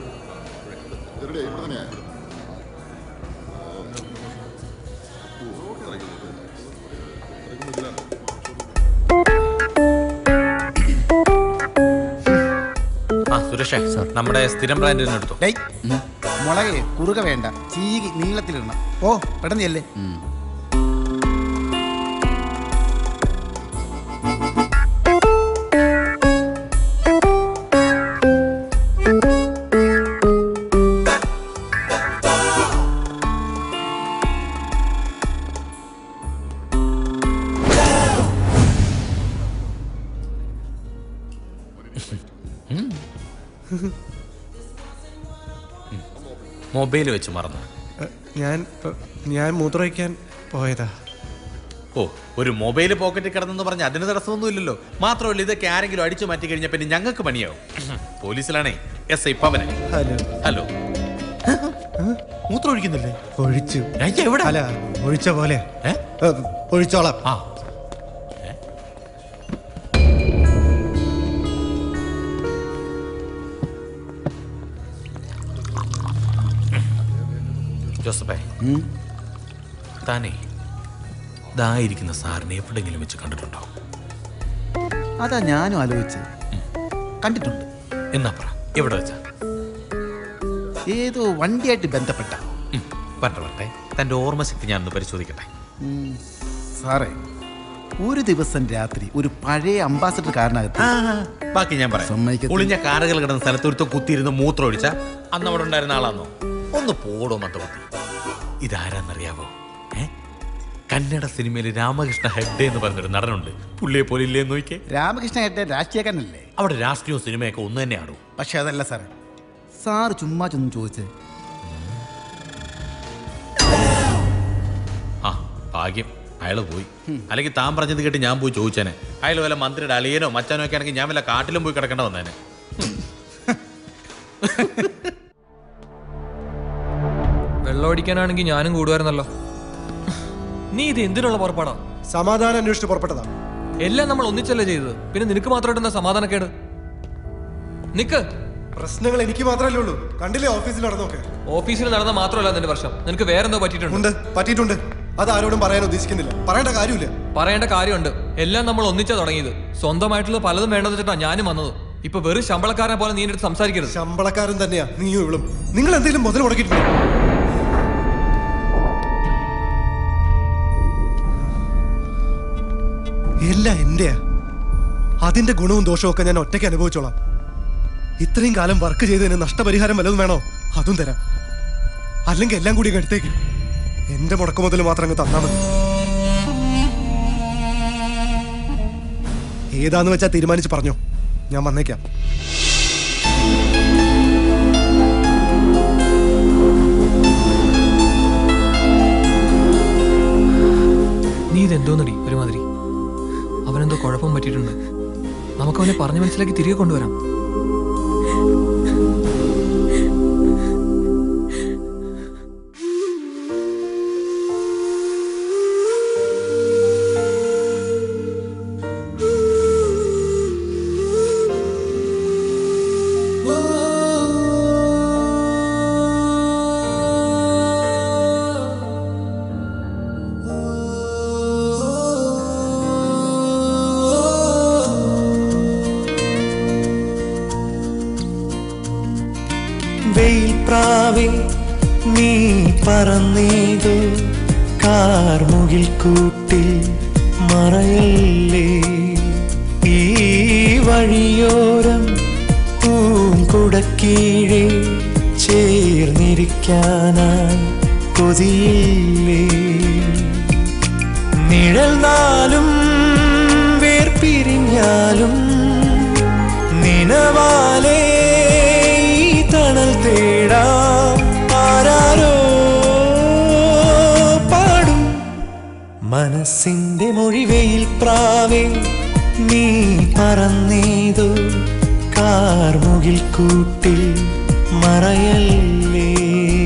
ആ സുരേഷ് നമ്മുടെ സ്ഥിരം ബ്രാൻഡിന് എടുത്തു ഡേയ്, മുളകേ കുറുക വേണ്ട ചീകി നീളത്തിലിടണം ഓ പെട്ടെന്നല്ലേ മൊബൈൽ വെച്ച് മറന്നു ഞാൻ ഇപ്പൊ- ഞാൻ മൂത്രമൊഴിക്കാൻ പോയതാ ഓ ഒരു മൊബൈൽ പോക്കറ്റിൽ കിടന്നെന്ന് പറഞ്ഞ അതിന് തടസ്സമൊന്നുമില്ലല്ലോ മാത്രമല്ല ഇതൊക്കെ ആരെങ്കിലും അടിച്ചു മാറ്റി കഴിഞ്ഞാൽ പിന്നെ ഞങ്ങൾക്ക് പണിയാവും പോലീസിലാണേ എസ് ഐ പവന് ഹലോ ഹലോ മൂത്രം ഒഴിക്കുന്നില്ലേ ഒഴിച്ചു എവിടെ അല്ല ഒഴിച്ച പോലെ ഒഴിച്ചോളാം ആ ജോസഫേ താനേ ഇതായിരിക്കുന്ന സാറിനെ എവിടെങ്കിലും വെച്ച് കണ്ടിട്ടുണ്ടോ അതാ ഞാനും ആലോചിച്ച് കണ്ടിട്ടുണ്ട് എന്നാ പറ എവിടെ വെച്ചാ ഏതോ വണ്ടിയായിട്ട് ബന്ധപ്പെട്ട വരട്ടെ വരട്ടെ തന്റെ ഓർമ്മശക്തി ഞാനൊന്ന് പരിശോധിക്കട്ടെ ഉം. സാറേ ഒരു ദിവസം രാത്രി ഒരു പഴയ അംബാസഡർ കാരനകത്ത് ബാക്കി ഞാൻ പറയാം ഒളിഞ്ഞ കാറുകൾ കിടന്ന സ്ഥലത്തൊരുത്ത കുത്തിയിരുന്ന് മൂത്രം ഒഴിച്ച അന്ന് അവിടെ ഉണ്ടായിരുന്ന ആളാന്നോ ഒന്ന് പോടോ മത്തപത്തി ഇതാരാന്നറിയാവോ ഏ കന്നഡ സിനിമയിൽ രാമകൃഷ്ണ ഹെഗ്ഡെ എന്ന് പറഞ്ഞൊരു നടനുണ്ട് പുള്ളിയെ പോലെ ഇല്ലേ നോക്കിയേ രാമകൃഷ്ണ ഹെഗ്ഡെ രാഷ്ട്രീയക്കാരനല്ലേ അവിടെ രാഷ്ട്രീയവും സിനിമയൊക്കെ ഒന്ന് തന്നെയാണോ പക്ഷെ അതല്ല സാറേ സാറ് ചുമ്മാ ചെന്ന് ചോദിച്ചേ ആ ഭാഗ്യം അയാള് പോയി അല്ലെങ്കിൽ താൻ പറഞ്ഞത് കേട്ട് ഞാൻ പോയി ചോദിച്ചേനെ അയാൾ വല്ല മന്ത്രിയുടെ അളിയനോ മച്ചാനോ ഒക്കെ ആണെങ്കിൽ ഞാൻ വല്ല കാട്ടിലും പോയി കിടക്കേണ്ട വന്നേനെ വെള്ളം അടിക്കാനാണെങ്കിൽ ഞാനും കൂടുമായിരുന്നല്ലോ നീ ഇത് എന്തിനുള്ള പുറപ്പാടാ സമാധാനം അന്വേഷിച്ച് പുറപ്പെട്ടതാ എല്ലാം നമ്മൾ ഒന്നിച്ചല്ലേ ചെയ്തത് പിന്നെ നിനക്ക് മാത്രമായിട്ട് എന്താ സമാധാനക്കേട് നിക്ക് പ്രശ്നങ്ങൾ എനിക്ക് മാത്രമല്ലേ ഉള്ളൂ കണ്ടില്ലേ ഓഫീസിൽ നടന്നോക്കെ ഓഫീസിൽ നടന്ന മാത്രമല്ല നിന്റെ പ്രശ്നം നിനക്ക് വേറെന്തോ പറ്റിയിട്ടുണ്ട് ഉണ്ട് പറ്റിയിട്ടുണ്ട് അത് ആരോടും പറയാൻ ഉദ്ദേശിക്കുന്നില്ല പറയേണ്ട കാര്യമില്ല പറയേണ്ട കാര്യമുണ്ട് എല്ലാം നമ്മൾ ഒന്നിച്ചാ തുടങ്ങിയത് സ്വന്തമായിട്ടുള്ള പലതും വേണ്ടെന്ന് വെച്ചിട്ടാ ഞാനും വന്നത് ഇപ്പൊ വെറും ശമ്പളക്കാരനെ പോലെ നീ എൻ്റെ അടുത്ത് സംസാരിക്കരുത് ശമ്പളക്കാരൻ തന്നെയാ നീയും ഇവളും നിങ്ങൾ എന്തെങ്കിലും മുതൽ മുടക്കിയിട്ടുണ്ടോ എല്ലാം എന്റെയാ അതിന്റെ ഗുണവും ദോഷവും ഒക്കെ ഞാൻ ഒറ്റയ്ക്ക് അനുഭവിച്ചോളാം ഇത്രയും കാലം വർക്ക് ചെയ്തതിന് നഷ്ടപരിഹാരം വല്ലതും വേണോ അതും തരാം അല്ലെങ്കിൽ എല്ലാം കൂടി അങ്ങ് എടുത്തേക്ക് എന്റെ മുടക്കു മുതൽ മാത്രം അങ്ങ് തന്നാ മതി ഏതാന്ന് വെച്ചാ തീരുമാനിച്ച് പറഞ്ഞോ ഞാൻ വന്നേക്കാം നീ ഇതെന്തോന്നടി ഒരുമാതിരി അവനെന്തോ കുഴപ്പം പറ്റിയിട്ടുണ്ട് നമുക്ക് അവനെ പറഞ്ഞു മനസ്സിലാക്കി തിരികെ കൊണ്ടുവരാം വെയിൽ പ്രാവേ നീ പറന്നേതോ കാർമുകിൽ കൂട്ടിൽ മറയല്ലേ ഈ വഴിയോരം പൂങ്കുടക്കീഴെ ചേർന്നിരിക്കാനായി കൊതിയില്ലേ നിഴൽ നാലും വേർപിരിഞ്ഞാലും നിനവാലേ ഈ തണൽ തേടാം ആരാരോ പാടും മനസ്സിന്റെ മൊഴിവെയിൽ പ്രാവേ നീ പറന്നേതോ കാർമുകിൽ കൂട്ടിൽ മറയല്ലേ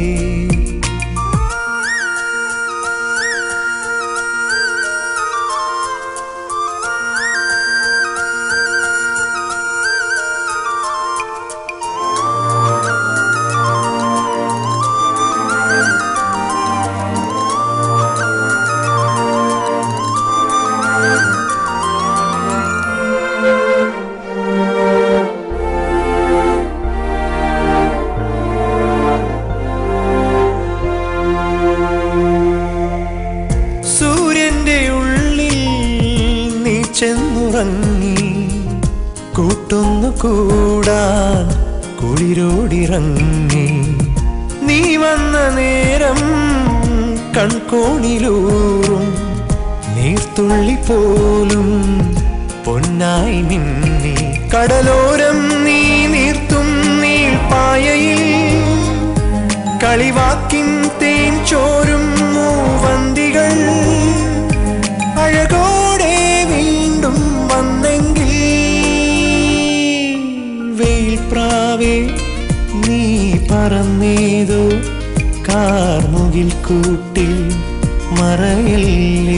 സൂര്യന്റെ ഉള്ളിൽ നീ ചെന്നുറങ്ങി കൂട്ടൊന്നു കൂടാൻ കുളിരോടിറങ്ങി നീ വന്ന നേരം കൺകോണിലൂറും നീർത്തുള്ളി പോലും പൊന്നായി മിന്നി കടലോരം നീ നീർത്തും നീൾപ്പായയിൽ കളിവാക്കിൻ തേൻ ചോരും മൂവന്തികൾ അഴകോടെ വീണ്ടും വന്നെങ്കിൽ വെയിൽ പ്രാവേ നീ പറന്നേതോ കാർമുകിൽ കൂട്ടിൽ മറയല്ലേ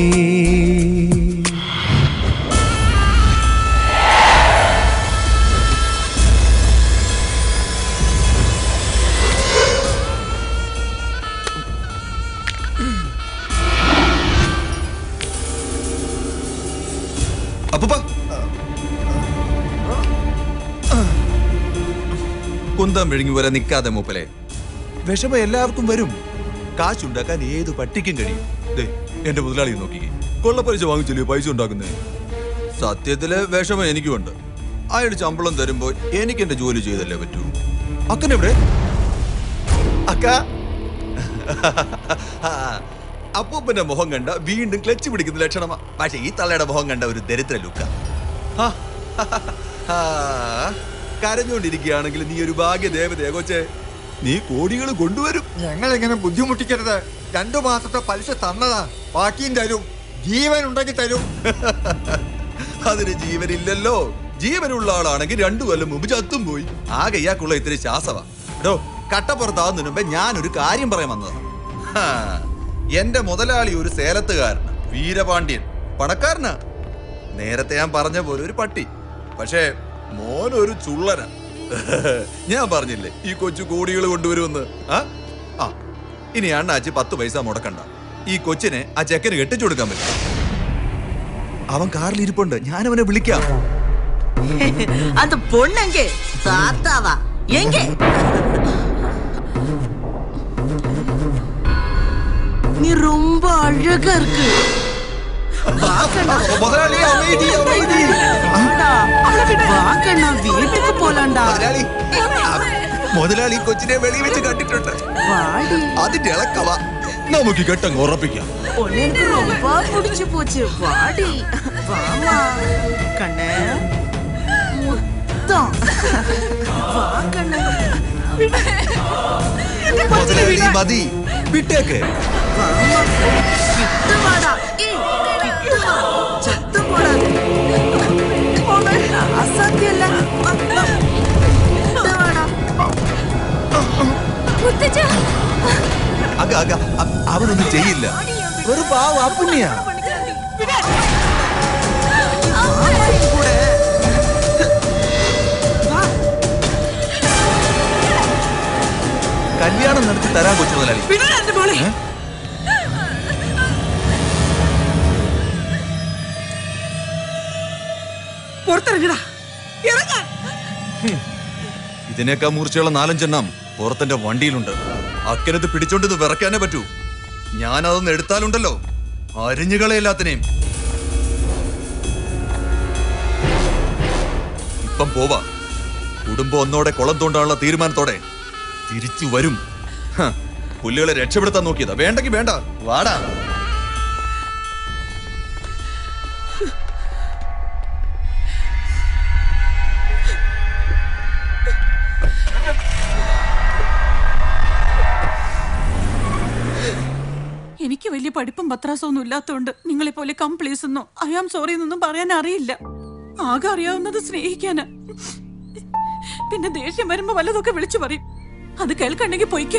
കുന്തം വിഴുങ്ങി പോലെ നിൽക്കാതെ മൂപ്പലെ വിഷമം എല്ലാവർക്കും വരും കാശുണ്ടാക്കാൻ ഏത് പട്ടിക്കും കഴിയും ദേ എന്റെ മുതലാളി നോക്കിക്കേ കൊള്ളപ്പലിശ വാങ്ങിച്ചില്ലേ പൈസ ഉണ്ടാക്കുന്നേ സത്യത്തില് വിഷമം എനിക്കുമുണ്ട് അയാൾ ശമ്പളം തരുമ്പോ എനിക്ക് എന്റെ ജോലി ചെയ്തല്ലേ പറ്റൂ അക്കനെവിടെ അക്ക അപ്പൂപ്പന്റെ മുഖം കണ്ട വീണ്ടും ക്ലച്ച് പിടിക്കുന്ന ലക്ഷണമാ പക്ഷെ ഈ തള്ളയുടെ മുഖം കണ്ട ഒരു ദരിദ്ര ലുക്ക കരഞ്ഞോണ്ടിരിക്കുകയാണെങ്കിൽ നീ ഒരു ഭാഗ്യ ദേവതയെ കൊച്ചേ നീ കോടികൾ കൊണ്ടുവരും ഞങ്ങൾ എങ്ങനെ ബുദ്ധിമുട്ടിക്കരുത് രണ്ടു മാസത്തെ പലിശ തന്നതാ ബാക്കിയും തരും ജീവൻ ഉണ്ടെങ്കിൽ തരും അതിന് ജീവനില്ലല്ലോ ജീവനുള്ള ആളാണെങ്കിൽ രണ്ടു കൊല്ലം മുമ്പ് ചത്തും പോയി ആകെ ഇയാൾക്കുള്ള ഇത്തിരി ശ്വാസവാ എടോ കട്ടപ്പുറത്താവുന്നതിന് മുമ്പേ ഞാനൊരു കാര്യം പറയാൻ വന്നതാ ഹാ, എന്റെ മുതലാളി ഒരു സേലത്തുകാരനാ വീരപാണ്ഡ്യൻ പണക്കാരനാ നേരത്തെ ഞാൻ പറഞ്ഞ പോലെ ഒരു പട്ടി പക്ഷേ മോൻ ഒരു ചുള്ളനാ ഞാൻ പറഞ്ഞില്ലേ ഈ കൊച്ചു കോടികൾ കൊണ്ടുവരുമെന്ന് ആ ആ ഇനി അണ്ണാച്ചി പത്ത് പൈസ മുടക്കണ്ട ഈ കൊച്ചിനെ ആ ചെക്കന് കെട്ടിച്ചു കൊടുക്കാൻ പറ്റും അവൻ കാറിൽ ഇരിപ്പുണ്ട് ഞാൻ അവനെ വിളിക്കാം அந்த பொண்ணு எங்கே தாத்தாவா எங்கே நீ ரொம்ப அழகா இருக்கு முதலாளி அமைதி அமைதி வாக்கண்ணா வீட்டுக்கு போலாம்டா മുതലാളി ഈ കൊച്ചിനെ വെളി വെച്ച് കണ്ടിട്ടുണ്ട് അതിന്റെ ഇളക്കവാ നമുക്ക് ഈ കെട്ടങ്ങ് ഉറപ്പിക്കാം பொண்ணு எனக்கு ரொம்ப பிடிச்சு போச்சு வாடி வாமா கண்ணு முத்தம் வா கண்ணு മുതലാളി മതി വിട്ടേക്ക് வாமா கிட்ட வாடா ஏய் கிட்ட வா சத்தம் போடாது உன்னை அசாத்தியம் இல்ல வா, வா. கிட்ட வாடா അക അക അ- അവനൊന്നും ചെയ്യില്ല ഒരു പാവ പുണ്യ കല്യാണം നടത്തി തരാൻ കൊച്ചു മുതലാളി വിടടാ എന്റെ മോളെ പുറത്തിറങ്ങടാ ഇറങ്ങാൻ ഇതിനേക്കാൾ മൂർച്ചയുള്ള നാലഞ്ചെണ്ണം പുറത്തെന്റെ വണ്ടിയിലുണ്ട് അക്കനത് പിടിച്ചോണ്ട് ഇത് വിറക്കാനേ പറ്റൂ ഞാൻ അതൊന്ന് എടുത്താലുണ്ടല്ലോ അരിഞ്ഞുകളെ എല്ലാത്തിനെയും ഇപ്പം പോവാ കുടുംബം ഒന്നോടെ കുളം തോണ്ടാനുള്ള തീരുമാനത്തോടെ തിരിച്ചു വരും ഹ, പുല്ലുകളെ രക്ഷപ്പെടുത്താൻ നോക്കിയതാ വേണ്ടെങ്കി വേണ്ട വാടാ എനിക്ക് വലിയ പഠിപ്പും പത്രാസവും ഒന്നും ഇല്ലാത്തതുകൊണ്ട് നിങ്ങളെ പോലെ കംപ്ലീസ് എന്നോ ഐ ആം സോറി എന്നൊന്നും പറയാൻ അറിയില്ല ആകെ അറിയാവുന്നത് സ്നേഹിക്കാന് പിന്നെ ദേഷ്യം വരുമ്പോ വല്ലതൊക്കെ വിളിച്ചു പറയും അത് കേൾക്കണ്ടെങ്കിൽ പൊയ്ക്കോ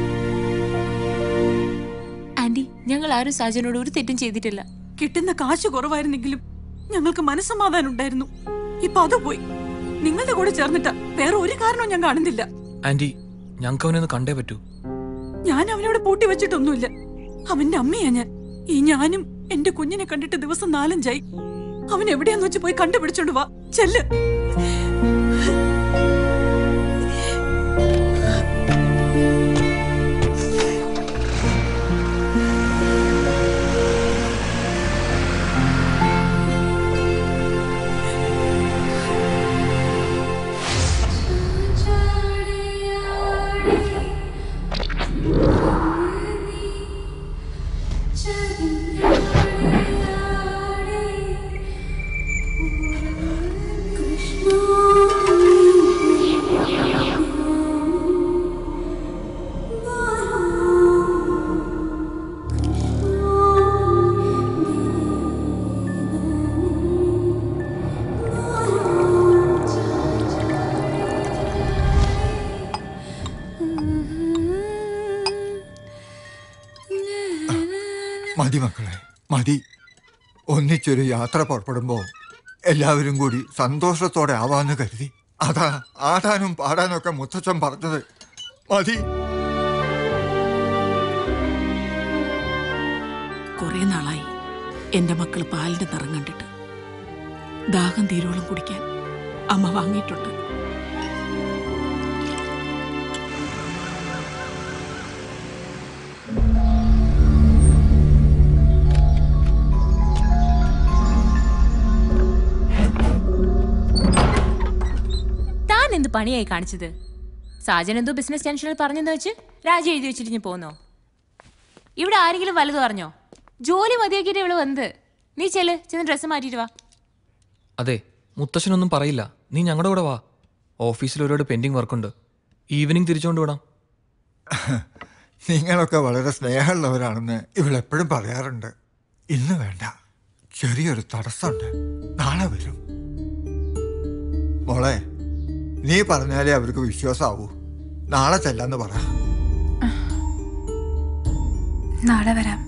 ആന്റി ഞങ്ങൾ ആരും സാജനോട് ഒരു തെറ്റും ചെയ്തിട്ടില്ല കിട്ടുന്ന കാശ് കുറവായിരുന്നെങ്കിലും ഞങ്ങൾക്ക് മനസ്സമാധാനം ഉണ്ടായിരുന്നു ഇപ്പൊ അത് പോയി നിങ്ങളുടെ കൂടെ ചേർന്നിട്ടാ വേറെ ഒരു കാരണവും ഞാൻ കാണുന്നില്ല ആന്റി ഞങ്ങൾക്ക് അവനെ ഒന്ന് കണ്ടേ പറ്റൂ ഞാൻ അവനോട് പൂട്ടി വെച്ചിട്ടൊന്നുമില്ല അവന്റെ അമ്മയാ ഞാൻ ഈ ഞാനും എന്റെ കുഞ്ഞിനെ കണ്ടിട്ട് ദിവസം നാലഞ്ചായി അവൻ എവിടെയാന്ന് വെച്ച് പോയി കണ്ടുപിടിച്ചോണ്ട് വാ ചെല്ല് മതി മക്കളെ മതി ഒന്നിച്ചൊരു യാത്ര പുറപ്പെടുമ്പോ എല്ലാവരും കൂടി സന്തോഷത്തോടെ ആവാന്ന് കരുതി അതാ ആടാനും പാടാനും ഒക്കെ മുത്തച്ഛൻ പറഞ്ഞത് മതി കുറെ നാളായി എന്റെ മക്കൾ പാലിന്റെ നിറം കണ്ടിട്ട് ദാഹം തീരോളം കുടിക്കാൻ അമ്മ വാങ്ങിയിട്ടുണ്ട് പണിയായി കാണിച്ചത് സാജൻ എന്തോ ബിസിനസ് ടെൻഷനിൽ പറഞ്ഞെന്ന് വെച്ച് രാജി എഴുതി വെച്ചിട്ട് ഇനി പോന്നോ ഇവിടെ ആരെങ്കിലും വലുത് പറഞ്ഞോ ജോലി മതിയാക്കിയിട്ട് ഇവിടെ വന്നത് നീ ചെല് ചെന്ന് ഡ്രസ്സ് മാറ്റിയിട്ട് വാ അതെ മുത്തശ്ശനൊന്നും പറയില്ല നീ ഞങ്ങളുടെ കൂടെ വാ ഓഫീസിൽ ഒരുപാട് പെൻഡിങ് വർക്കുണ്ട് ഈവനിങ് തിരിച്ചുകൊണ്ട് വിടാം നിങ്ങളൊക്കെ വളരെ സ്നേഹമുള്ളവരാണെന്ന് ഇവളെപ്പോഴും പറയാറുണ്ട് ഇന്ന് വേണ്ട ചെറിയൊരു തടസ്സമുണ്ട് നാളെ വരും മോളെ നീ പറഞ്ഞാലേ അവർക്ക് വിശ്വാസമാവൂ നാളെ ചെല്ലാന്ന് പറ നാളെ വരാം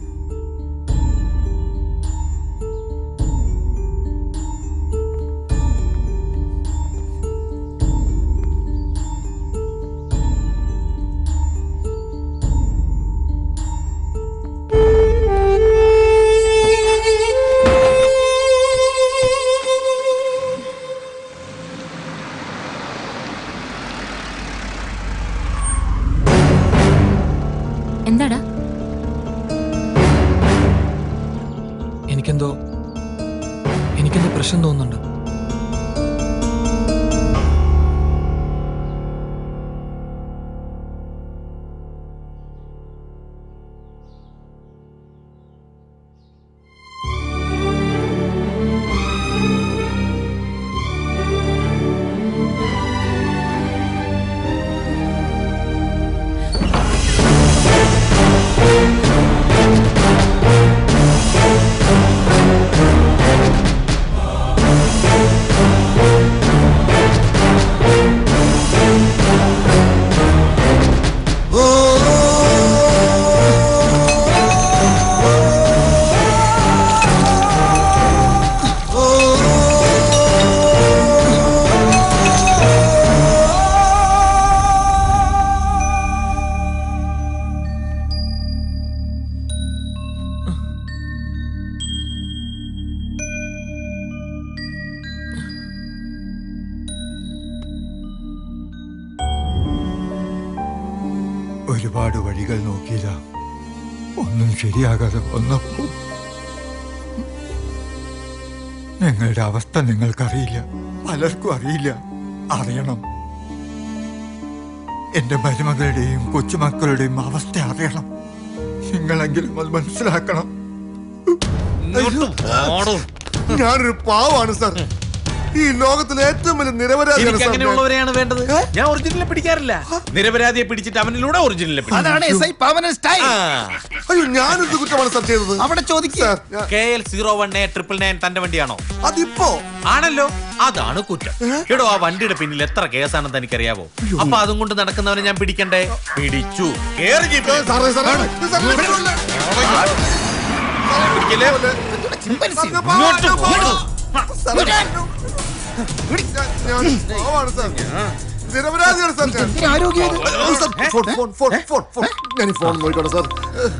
എന്താടാ എനിക്കെന്തോ എനിക്കെന്തോ പ്രശ്നം തോന്നുന്നുണ്ട് ഒരുപാട് വഴികൾ നോക്കിയതാ ഒന്നും ശരിയാകാതെ വന്നപ്പോ നിങ്ങളുടെ അവസ്ഥ നിങ്ങൾക്കറിയില്ല പലർക്കും അറിയില്ല അറിയണം എന്റെ മരുമകളുടെയും കൊച്ചുമക്കളുടെയും അവസ്ഥ അറിയണം നിങ്ങളെങ്കിലും അത് മനസ്സിലാക്കണം ഞാനൊരു പാവാണ് സാർ ഈ ലോകത്തിലെ ഏറ്റവും വലിയ നിരപരാധിയാണ് എനിക്ക് സാർ ഞാൻ. അങ്ങനെയുള്ളവരെയാണ് വേണ്ടത് ഞാൻ ഒറിജിനലെ പിടിക്കാറില്ല നിരപരാധിയെ പിടിച്ചിട്ട് അവനിലൂടെ ഒറിജിനലെ അതാണ് എസ് ഐ പവനൻ സ്റ്റൈൽ അയ്യോ ഞാനെന്ത് കുറ്റമാണ് സാർ ചെയ്തത് അവിടെ ചോദിക്കുക K L zero one A triple nine തന്റെ വണ്ടിയാണോ അതിപ്പോ ആണല്ലോ അതാണ് കുറ്റം എടോ ആ വണ്ടിയുടെ പിന്നിൽ എത്ര കേസാണെന്ന് എനിക്കറിയാവോ അപ്പൊ അതും കൊണ്ട് നടക്കുന്നവനെ ഞാൻ പിടിക്കണ്ടേ പിടിച്ചു കേറി ജീപ്പിൽ. സാറേ സാറേ സാറേ പിടിക്കല്ലേ? ഇങ്ങോട്ട് പോ. സാറേ, ഞാൻ പാവാണ് സാർ നിരപരാധിയാണ് സാർ ഞാൻ. ഓ, sir, phone, phone, phone, phone, phone. ഞാൻ ഈ ഫോൺ നോക്കിക്കോട്ടെ സാർ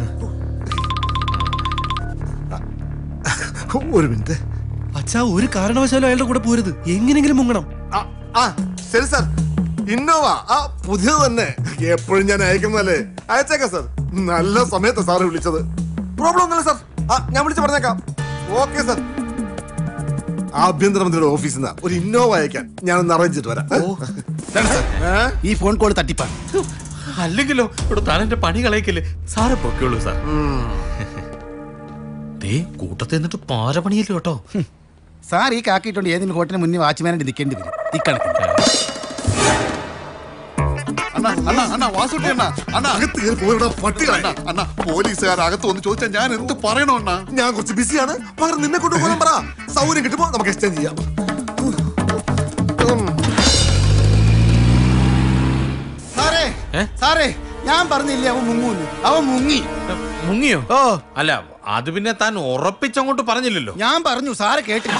ഒരു മിനിറ്റ് അച്ഛാ ഒരു കാരണവശാലും അയാളുടെ കൂടെ പോരുത് എങ്ങനെങ്കിലും മുങ്ങണം ആ ശരി സാർ ഇന്നോവ ആ പുതിയത് തന്നെ എപ്പോഴും ഞാൻ അയക്കുന്നതല്ലേ അയച്ചേക്കാം സാർ നല്ല സമയത്ത് സാറ് വിളിച്ചത് പ്രോബ്ലം ഒന്നുമില്ല സാർ ആ ഞാൻ വിളിച്ച് പറഞ്ഞേക്കാം ഓക്കെ സാർ ആഭ്യന്തരമന്ത്രിയുടെ ഓഫീസിൽ നിന്ന് ഒരു ഇന്നോവ അയക്കാൻ ഞാനൊന്ന് അറേഞ്ച് ചെയ്തിട്ട് വരാം ഈ ഫോൺ കോൾ തട്ടിപ്പാണ് അല്ലെങ്കിലോ ഇവിടെ താൻ എന്റെ പണി കളയിക്കല്ലേ സാറ് പൊക്കോളൂ സാർ ദേ കൂട്ടത്തിൽ നിന്നിട്ട് പാര പണിയല്ലോ കേട്ടോ സാർ ഈ കാക്കിയിട്ടുണ്ട് ഏതെങ്കിലും ഹോട്ടലിന് മുന്നിൽ വാച്ച്മാനായിട്ട് നിൽക്കേണ്ടി വരും ഇക്കണക്കിന് അണ്ണാ അണ്ണാ അണ്ണാ വാസുട്ടി അണ്ണാ അണ്ണാ അകത്ത് കയറി പോയിടാ പട്ടികളെ അണ്ണാ അണ്ണാ പോലീസുകാർ അകത്ത് വന്ന് ചോദിച്ചാൽ ഞാൻ എന്ത് പറയണോ അണ്ണാ ഞാൻ കുറച്ച് ബിസിയാണ് പകരം നിന്നെ കൊണ്ട് പോകാൻ പറ സൗകര്യം കിട്ടുമ്പോ നമുക്ക് എക്സ്ചേഞ്ച് ചെയ്യാം സാറേ സാറേ ഞാൻ പറഞ്ഞില്ലേ അവൻ മുങ്ങൂന്ന് അവൻ മുങ്ങി മുങ്ങിയോ ഓ അല്ല അത് പിന്നെ താൻ ഉറപ്പിച്ചങ്ങോട്ട് പറഞ്ഞില്ലല്ലോ ഞാൻ പറഞ്ഞു സാറ് കേട്ടില്ല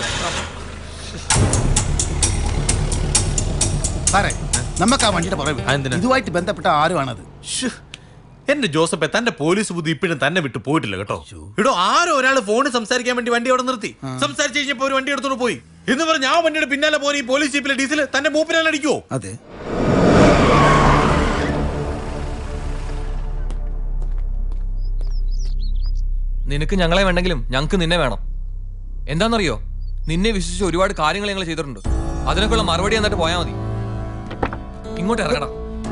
സാറേ നമുക്ക് ആ വണ്ടിയുടെ പുറകെ അതെന്തിനാ? ഇതുമായിട്ട് ബന്ധപ്പെട്ട ആരുമാണത് എന്റെ ജോസഫെ തന്റെ പോലീസ് ബുദ്ധി ഇപ്പോഴും തന്നെ വിട്ടു പോയിട്ടില്ല കേട്ടോ ഇടോ ആരോ ഒരാൾ ഫോണിൽ സംസാരിക്കാൻ വേണ്ടി വണ്ടി അവിടെ നിർത്തി സംസാരിച്ച് കഴിഞ്ഞപ്പോ ഒരു വണ്ടി എടുത്തോണ്ട് പോയി എന്ന് പറഞ്ഞ ആ വണ്ടിയുടെ പിന്നാലെ പോലെ ഈ പോലീസ് ജീപ്പിലെ ഡീസൽ തന്റെ മൂപ്പിനാൽ അടിക്കുവോ അതെ നിനക്ക് ഞങ്ങളെ വേണ്ടെങ്കിലും ഞങ്ങൾക്ക് നിന്നെ വേണം എന്താണെന്നറിയോ നിന്നെ വിശ്വസിച്ച് ഒരുപാട് കാര്യങ്ങൾ ഞങ്ങൾ ചെയ്തിട്ടുണ്ട് അതിനൊക്കെയുള്ള മറുപടി എന്നിട്ട് പോയാൽ മതി ഇങ്ങോട്ട് ഇറങ്ങടാ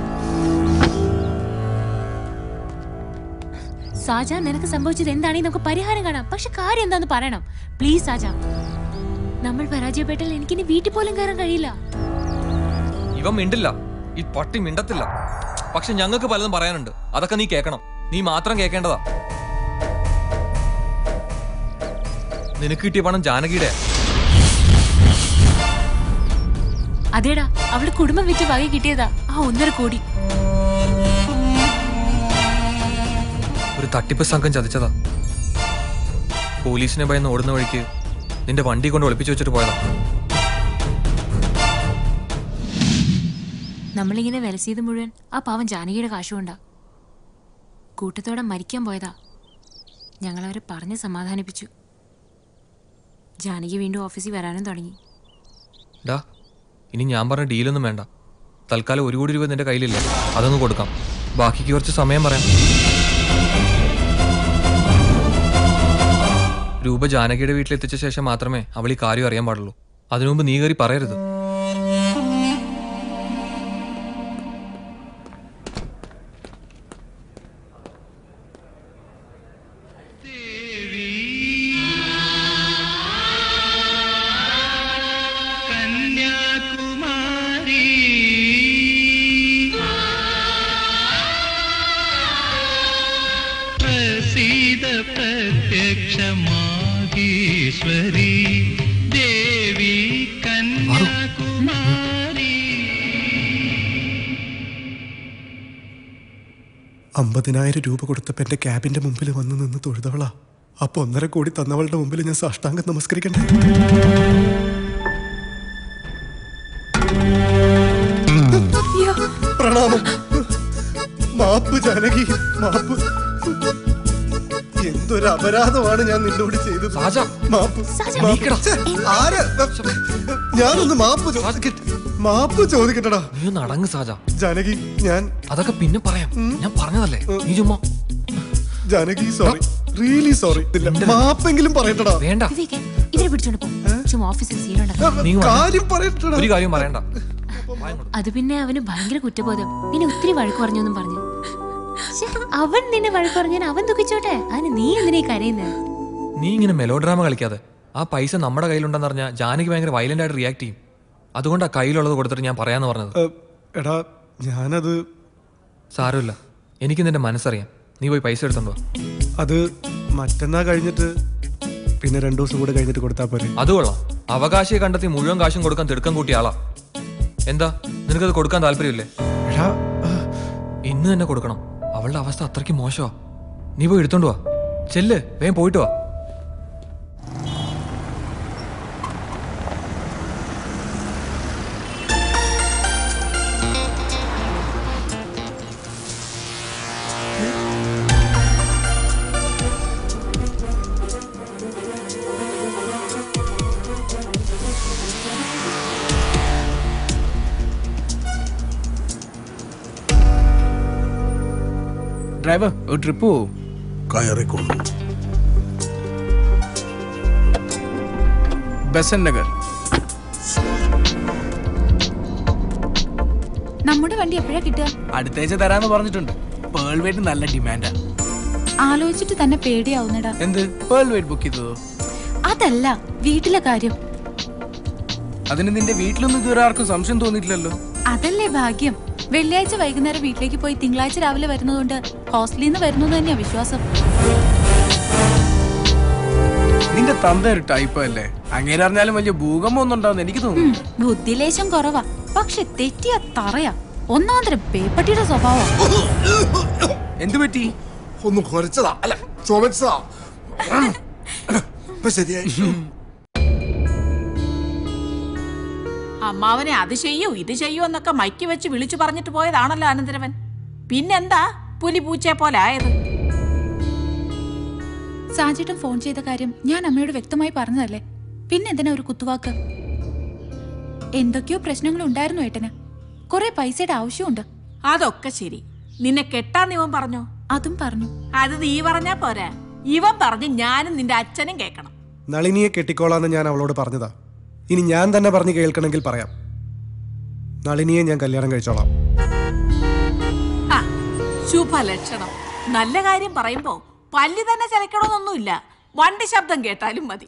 സാജ നിനക്ക് സംഭവിച്ചത് എന്താണെങ്കിൽ നമുക്ക് പരിഹാരം കാണാം പക്ഷെ കാര്യം എന്താന്ന് പറയണം പ്ലീസ് സാജ നമ്മൾ പരാജയപ്പെട്ടാൽ എനിക്കിനി വീട്ടിൽ പോലും കയറാൻ കഴിയില്ല ഇവൻ മിണ്ടില്ല ഈ പട്ടി മിണ്ടത്തില്ല പക്ഷെ ഞങ്ങൾക്ക് പലതും പറയാനുണ്ട് അതൊക്കെ നീ കേൾക്കണം നീ മാത്രം കേൾക്കേണ്ടതാ നിനക്ക് കിട്ടിയ പണം ജാനകിയുടെ അതേടാ അവള് കുടുംബം വിറ്റ് വകை കിട്ടിയതാ ആ ഒന്നര കോടി ഒരു തട്ടിപ്പ് സംഘം ചതിച്ചതാ പോലീസിനെ ഭയന്ന് ഓടുന്ന വഴിക്ക് നിന്റെ വണ്ടി കൊണ്ട് ഒളിപ്പിച്ചു വെച്ചിട്ട് പോയതാ നമ്മളിങ്ങനെ വിലസിയത് മുഴുവൻ ആ പാവം ജാനകിയുടെ കാശുകൊണ്ടാ കൂട്ടത്തോടെ മരിക്കാൻ പോയതാ ഞങ്ങളവരെ പറഞ്ഞ് സമാധാനിപ്പിച്ചു ജാനകി വീണ്ടും ഓഫീസിൽ വരാനും തുടങ്ങി ഡാ ഇനി ഞാൻ പറഞ്ഞ ഡീലൊന്നും വേണ്ട തൽക്കാലം ഒരു കോടി രൂപ നിന്റെ കയ്യിലില്ല അതൊന്ന് കൊടുക്കാം ബാക്കിക്ക് കുറച്ച് സമയം പറയാം രൂപ ജാനകിയുടെ വീട്ടിലെത്തിച്ച ശേഷം മാത്രമേ അവൾ ഈ കാര്യം അറിയാൻ പാടുള്ളൂ അതിനു മുമ്പ് നീ കയറി പറയരുത് പ്രസീത പ്രത്യക്ഷമാകീശ്വരി ദേവി കന്യാകുമാരി അമ്പതിനായിരം രൂപ കൊടുത്തപ്പോ എന്റെ ക്യാബിന്റെ മുമ്പിൽ വന്ന് നിന്ന് തൊഴുതവളാ അപ്പൊ ഒന്നര കോടി തന്നവളുടെ മുമ്പിൽ ഞാൻ സാഷ്ടാംഗം നമസ്കരിക്കണ്ടേ പ്രണാമം മാപ്പ് ജാനകി മാപ്പ് എന്തൊരു അപരാധമാണ് ഞാൻ നിന്നോട് ചെയ്തത് മാപ്പ് മാപ്പ്. ഛെ, ആര്? ഞാനൊന്ന് മാപ്പ് ചോദിക്കട്ടെ മാപ്പ് ചോദിക്കട്ടടാ നീ ഒന്ന് അടങ്ങ് സാജ ജാനകി ഞാൻ അതൊക്കെ പിന്നെ പറയാം ഞാൻ പറഞ്ഞതല്ലേ നീ ചുമ്മാ ജാനകി സോറി റിയലി സോറി മാപ്പെങ്കിലും പറയട്ടടാ വേണ്ട വിവേക് ഇതിനെ പിടിച്ചോണ്ട് പോ ചുമ്മാ ഓഫീസിൽ സീലുണ്ടാക്കാം നീ വന്നോ. കാര്യം പറയട്ടടാ ഒരു കാര്യം പറയണ്ട അത് പിന്നെ അവന് ഭയങ്കര കുറ്റബോധം നിന്നെ ഒത്തിരി വഴക്ക് പറഞ്ഞു എന്നും പറഞ്ഞു ശ്ശെ, അവൻ നിന്നെ വഴക്ക് പറഞ്ഞാൽ അവൻ ദുഃഖിച്ചോട്ടെ അതിന് നീ എന്തിനാ കരയുന്നത് നീ ഇങ്ങനെ മെലോഡ്രാമ കളിക്കാതെ ആ പൈസ നമ്മുടെ കയ്യിലുണ്ടെന്ന് പറഞ്ഞാൽ ജാനകി ഭയങ്കര വയലന്റ് ആയിട്ട് റിയാക്ട് ചെയ്യും അതുകൊണ്ടാ കയ്യിലുള്ളത് കൊടുത്തിട്ട് ഞാൻ പറയാന്ന് പറഞ്ഞത് എടാ ഞാനത് സാരമില്ല എനിക്ക് നിന്റെ മനസ്സറിയാം നീ പോയി പൈസ എടുത്തോണ്ടോ അത് മറ്റന്നാ കഴിഞ്ഞിട്ട് പിന്നെ രണ്ടു ദിവസം കൂടെ കഴിഞ്ഞിട്ട് കൊടുത്താ പോരെ അത് കൊള്ളാം അവകാശിയെ കണ്ടെത്തി മുഴുവൻ കാശും കൊടുക്കാൻ തിടുക്കം കൂട്ടിയ ആളാ എന്താ നിനക്കത് കൊടുക്കാൻ താല്പര്യമില്ലേ ഇന്ന് തന്നെ കൊടുക്കണം അവളുടെ അവസ്ഥ അത്രയ്ക്ക് മോശമാ നീ പോയി എടുത്തോണ്ട് വാ ചെല്ല് വേഗം പോയിട്ട് വാ ഡ്രൈവർ ഒരു ട്രിപ്പ് പോവും കയറിക്കൊള്ളു ബസൻ നഗർ നമ്മുടെ വണ്ടി എപ്പോഴാ കിട്ടുക അടുത്താഴ്ച തരാന്ന് പറഞ്ഞിട്ടുണ്ട് പേൾ വെയിറ്റ് നല്ല ഡിമാൻഡാ ആലോചിച്ചിട്ട് തന്നെ പേടിയാവുന്നടാ എന്ത് പേൾ വെയിറ്റ് ബുക്ക് ചെയ്തതോ അതല്ല വീട്ടിലെ കാര്യം അതിന് നിന്റെ വീട്ടിലൊന്നും ഇതുവരെ ആർക്കും സംശയം തോന്നിയിട്ടില്ലല്ലോ അതല്ലേ ഭാഗ്യം വെള്ളിയാഴ്ച വൈകുന്നേരം വീട്ടിലേക്ക് പോയി തിങ്കളാഴ്ച രാവിലെ വരുന്നതുകൊണ്ട് ഹോസ്റ്റലിൽ നിന്ന് വരുന്നു തന്നെയാ വിശ്വാസം നിന്റെ തന്ത ഒരു ടൈപ്പ് അല്ലേ അങ്ങനെ അറിഞ്ഞാലും വലിയ ഭൂകമ്പം ഒന്നും ഉണ്ടാവുന്ന എനിക്ക് ഉം, തോന്നുന്നു ബുദ്ധിലേശം കുറവാ പക്ഷെ തെറ്റിയ തറയാ ഒന്നാന്തരം പേപ്പട്ടിയുടെ സ്വഭാവം എന്തു പറ്റി ഒന്ന് കുറച്ചതാ അല്ല ചുമച്ചതാ ഇപ്പൊ ശരിയായി അമ്മാവനെ അത് ചെയ്യൂ ഇത് ചെയ്യൂ എന്നൊക്കെ മൈക്ക് വെച്ച് വിളിച്ചു പറഞ്ഞിട്ട് പോയതാണല്ലോ അനന്തരവൻ പിന്നെന്താ പുലി പൂച്ചയെ പോലെ ആയത് സാജിട്ടും ഫോൺ ചെയ്ത കാര്യം ഞാൻ അമ്മയോട് വ്യക്തമായി പറഞ്ഞതല്ലേ പിന്നെ എന്തിനാ ഒരു കുത്തുവാക്ക് എന്തൊക്കെയോ പ്രശ്നങ്ങൾ ഉണ്ടായിരുന്നു ഏട്ടന് കുറെ പൈസയുടെ ആവശ്യമുണ്ട് അതൊക്കെ ശരി നിന്നെ കെട്ടാൻ ഇവൻ പറഞ്ഞോ അതും പറഞ്ഞു അത് നീ പറഞ്ഞാ പോരാ ഇവൻ പറഞ്ഞ് ഞാനും നിന്റെ അച്ഛനും കേൾക്കണം നളിനിയെ കെട്ടിക്കോളാന്ന് ഞാൻ അവളോട് പറഞ്ഞതാ ഇനി ഞാൻ തന്നെ പറഞ്ഞ് കേൾക്കണമെങ്കിൽ പറയാം നളിനിയെ ഞാൻ കല്യാണം കഴിച്ചോളാം ആ ശുഭലക്ഷണം നല്ല കാര്യം പറയുമ്പോ പല്ല് തന്നെ ചലക്കണമെന്നൊന്നുമില്ല വണ്ടി ശബ്ദം കേട്ടാലും മതി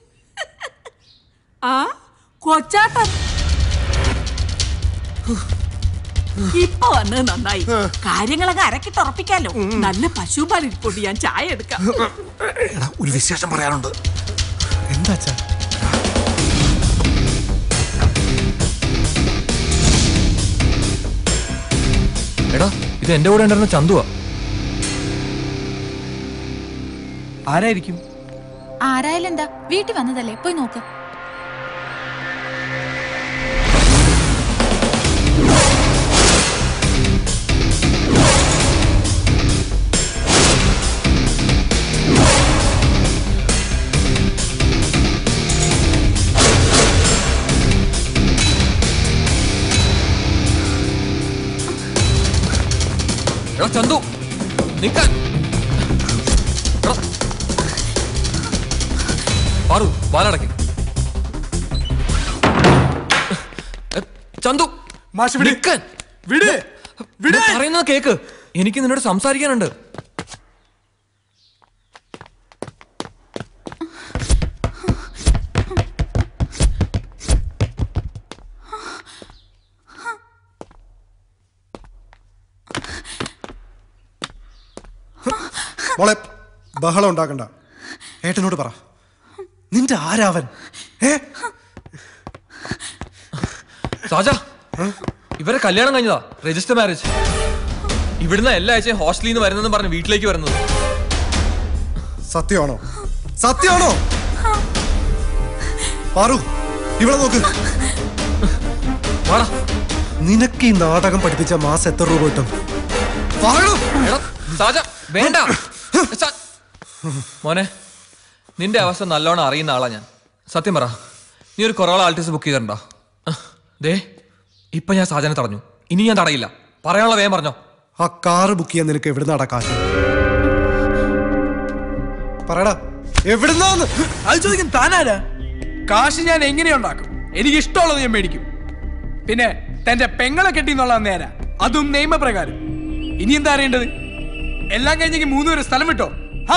ആ കൊച്ചാട്ടൻ ഇപ്പൊ വന്നത് നന്നായി കാര്യങ്ങളൊക്കെ അരക്കിട്ടുറപ്പിക്കാലോ നല്ല പശുപാലിരിപ്പോട്ട് ഞാൻ ചായ എടുക്കാം എടാ ഒരു വിശേഷം പറയാനുണ്ട് എന്താ എടാ ഇത് എന്റെ കൂടെ ഉണ്ടായിരുന്ന ചന്തുവാ ആരായിരിക്കും ആരായാലും എന്താ വീട്ടിൽ വന്നതല്ലേ പോയി നോക്ക് എടാ ചന്തു നിക്കാൻ എടാ. പാറു വാലടക്കി ചന്തു നിക്കാൻ. ഞാൻ പറയുന്നത് കേക്ക് എനിക്ക് നിന്നോട് സംസാരിക്കാനുണ്ട് മോളെ ബഹളം ഉണ്ടാക്കണ്ട ഏട്ടനോട് പറ നിന്റെ ആരാവൻ ഏ സാജ ഇവരെ കല്യാണം കഴിഞ്ഞതാ രജിസ്റ്റർ മാരേജ് ഇവിടുന്ന് എല്ലാ ആഴ്ചയും ഹോസ്റ്റലിൽ നിന്ന് വരുന്നെന്ന് പറഞ്ഞ് വീട്ടിലേക്ക് വരുന്നത് സത്യമാണോ സത്യമാണോ പാറു ഇവിടെ നോക്ക് നിനക്ക് ഈ നാടകം പഠിപ്പിച്ച മാസം എത്ര രൂപ കിട്ടും പാറു എടാ, സാജ വേണ്ട സാ- മോനെ നിന്റെ അവസ്ഥ നല്ലോണം അറിയുന്ന ആളാ ഞാൻ സത്യം പറ നീ ഒരു കൊറോള ആൾട്ടിസ് ബുക്ക് ചെയ്തിട്ടുണ്ടോ ദേ ഇപ്പൊ ഞാൻ സാജനെ തടഞ്ഞു ഇനി ഞാൻ തടയില്ല പറയാനുള്ള വേഗം പറഞ്ഞോ ആ കാറ് ബുക്ക് ചെയ്യാൻ നിനക്ക് എവിടുന്ന് അടക്കാശ് പറയടാ എവിടുന്നാന്ന് അത് ചോദിക്കും താനാരാ കാശ് ഞാൻ എങ്ങനെ ഉണ്ടാക്കും എനിക്ക് ഇഷ്ടമുള്ളത് ഞാൻ മേടിക്കും പിന്നെ തന്റെ പെങ്ങളെ കെട്ടിന്നുള്ള നേരാ അതും നിയമപ്രകാരം ഇനി എന്താ അറിയേണ്ടത് എല്ലാം കഴിഞ്ഞെങ്കിൽ മൂന്ന് പേര് സ്ഥലം വിട്ടോ ഹാ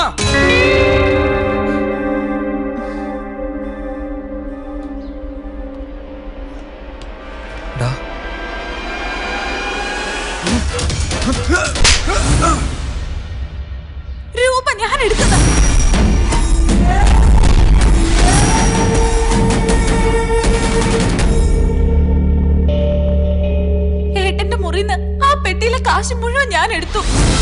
ഡാ രൂപ ഞാൻ എടുക്കുന്ന ഏട്ടന്റെ മുറിന്ന് ആ പെട്ടിയിലെ കാശ് മുഴുവൻ ഞാൻ എടുത്തു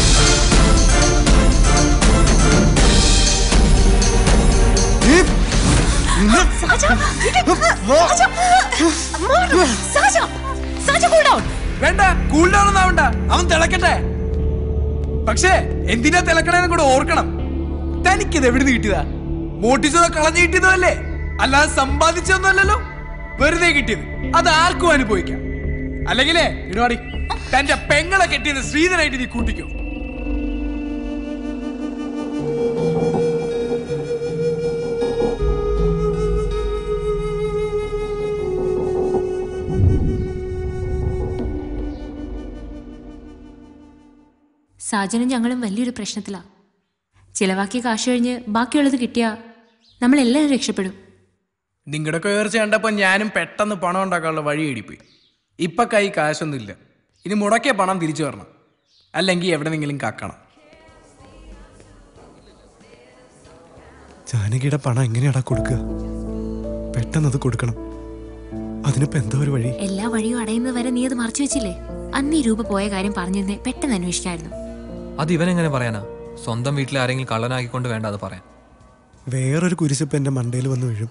സാജ, ഇത് സാജ, മാറ്. സാജ, സാജ, cool down. വേണ്ട കൂൾ ഡൗൺ ഒന്നാവണ്ട അവൻ തിളക്കട്ടെ പക്ഷേ എന്തിനാ തിളക്കണേന്ന് കൂടെ ഓർക്കണം തനിക്കിത് എവിടുന്ന് കിട്ടിയതാ മോട്ടിച്ചതോ കളഞ്ഞു കിട്ടിയതോ അല്ലേ അല്ലാതെ സമ്പാദിച്ചതൊന്നും അല്ലല്ലോ വെറുതെ കിട്ടിയത് അത് ആർക്കും അനുഭവിക്കാം അല്ലെങ്കിലേ ഇടുവാടി തന്റെ പെങ്ങളെ കെട്ടിയത് ശ്രീധനായിട്ട് നീ കൂട്ടിക്കോ സാജനും ഞങ്ങളും വലിയൊരു പ്രശ്നത്തിലാ ചിലവാക്കിയ കാശ് കഴിഞ്ഞ് ബാക്കിയുള്ളത് കിട്ടിയാ നമ്മളെല്ലാവരും രക്ഷപ്പെടും നിങ്ങളുടെ ഉയർച്ച കണ്ടപ്പോ ഞാനും പെട്ടെന്ന് പണം ഉണ്ടാക്കാനുള്ള വഴി എടിപ്പോയി ഇപ്പൊ കൈ കാശൊന്നുമില്ല ഇനി മുടക്കിയ പണം തിരിച്ചു തരണം അല്ലെങ്കിൽ എവിടെന്നെങ്കിലും കാക്കണം ജാനകിയുടെ പണം എങ്ങനെയാടാ കൊടുക്കുക പെട്ടെന്ന് അത് കൊടുക്കണം അതിനിപ്പോ എന്താ ഒരു വഴി എല്ലാ വഴിയും അടയുന്നത് വരെ നീ അത് മറച്ചു വെച്ചില്ലേ അന്ന് ഈ രൂപ പോയ കാര്യം പറഞ്ഞിരുന്നേ പെട്ടെന്ന് അന്വേഷിക്കായിരുന്നു അത് ഇവനെങ്ങനെ പറയാനാ സ്വന്തം വീട്ടിലെ ആരെങ്കിലും കള്ളനാക്കിക്കൊണ്ട് വേണ്ട അത് പറയാൻ വേറൊരു കുരിശിപ്പ് എന്റെ മണ്ടയിൽ വന്ന് വീഴും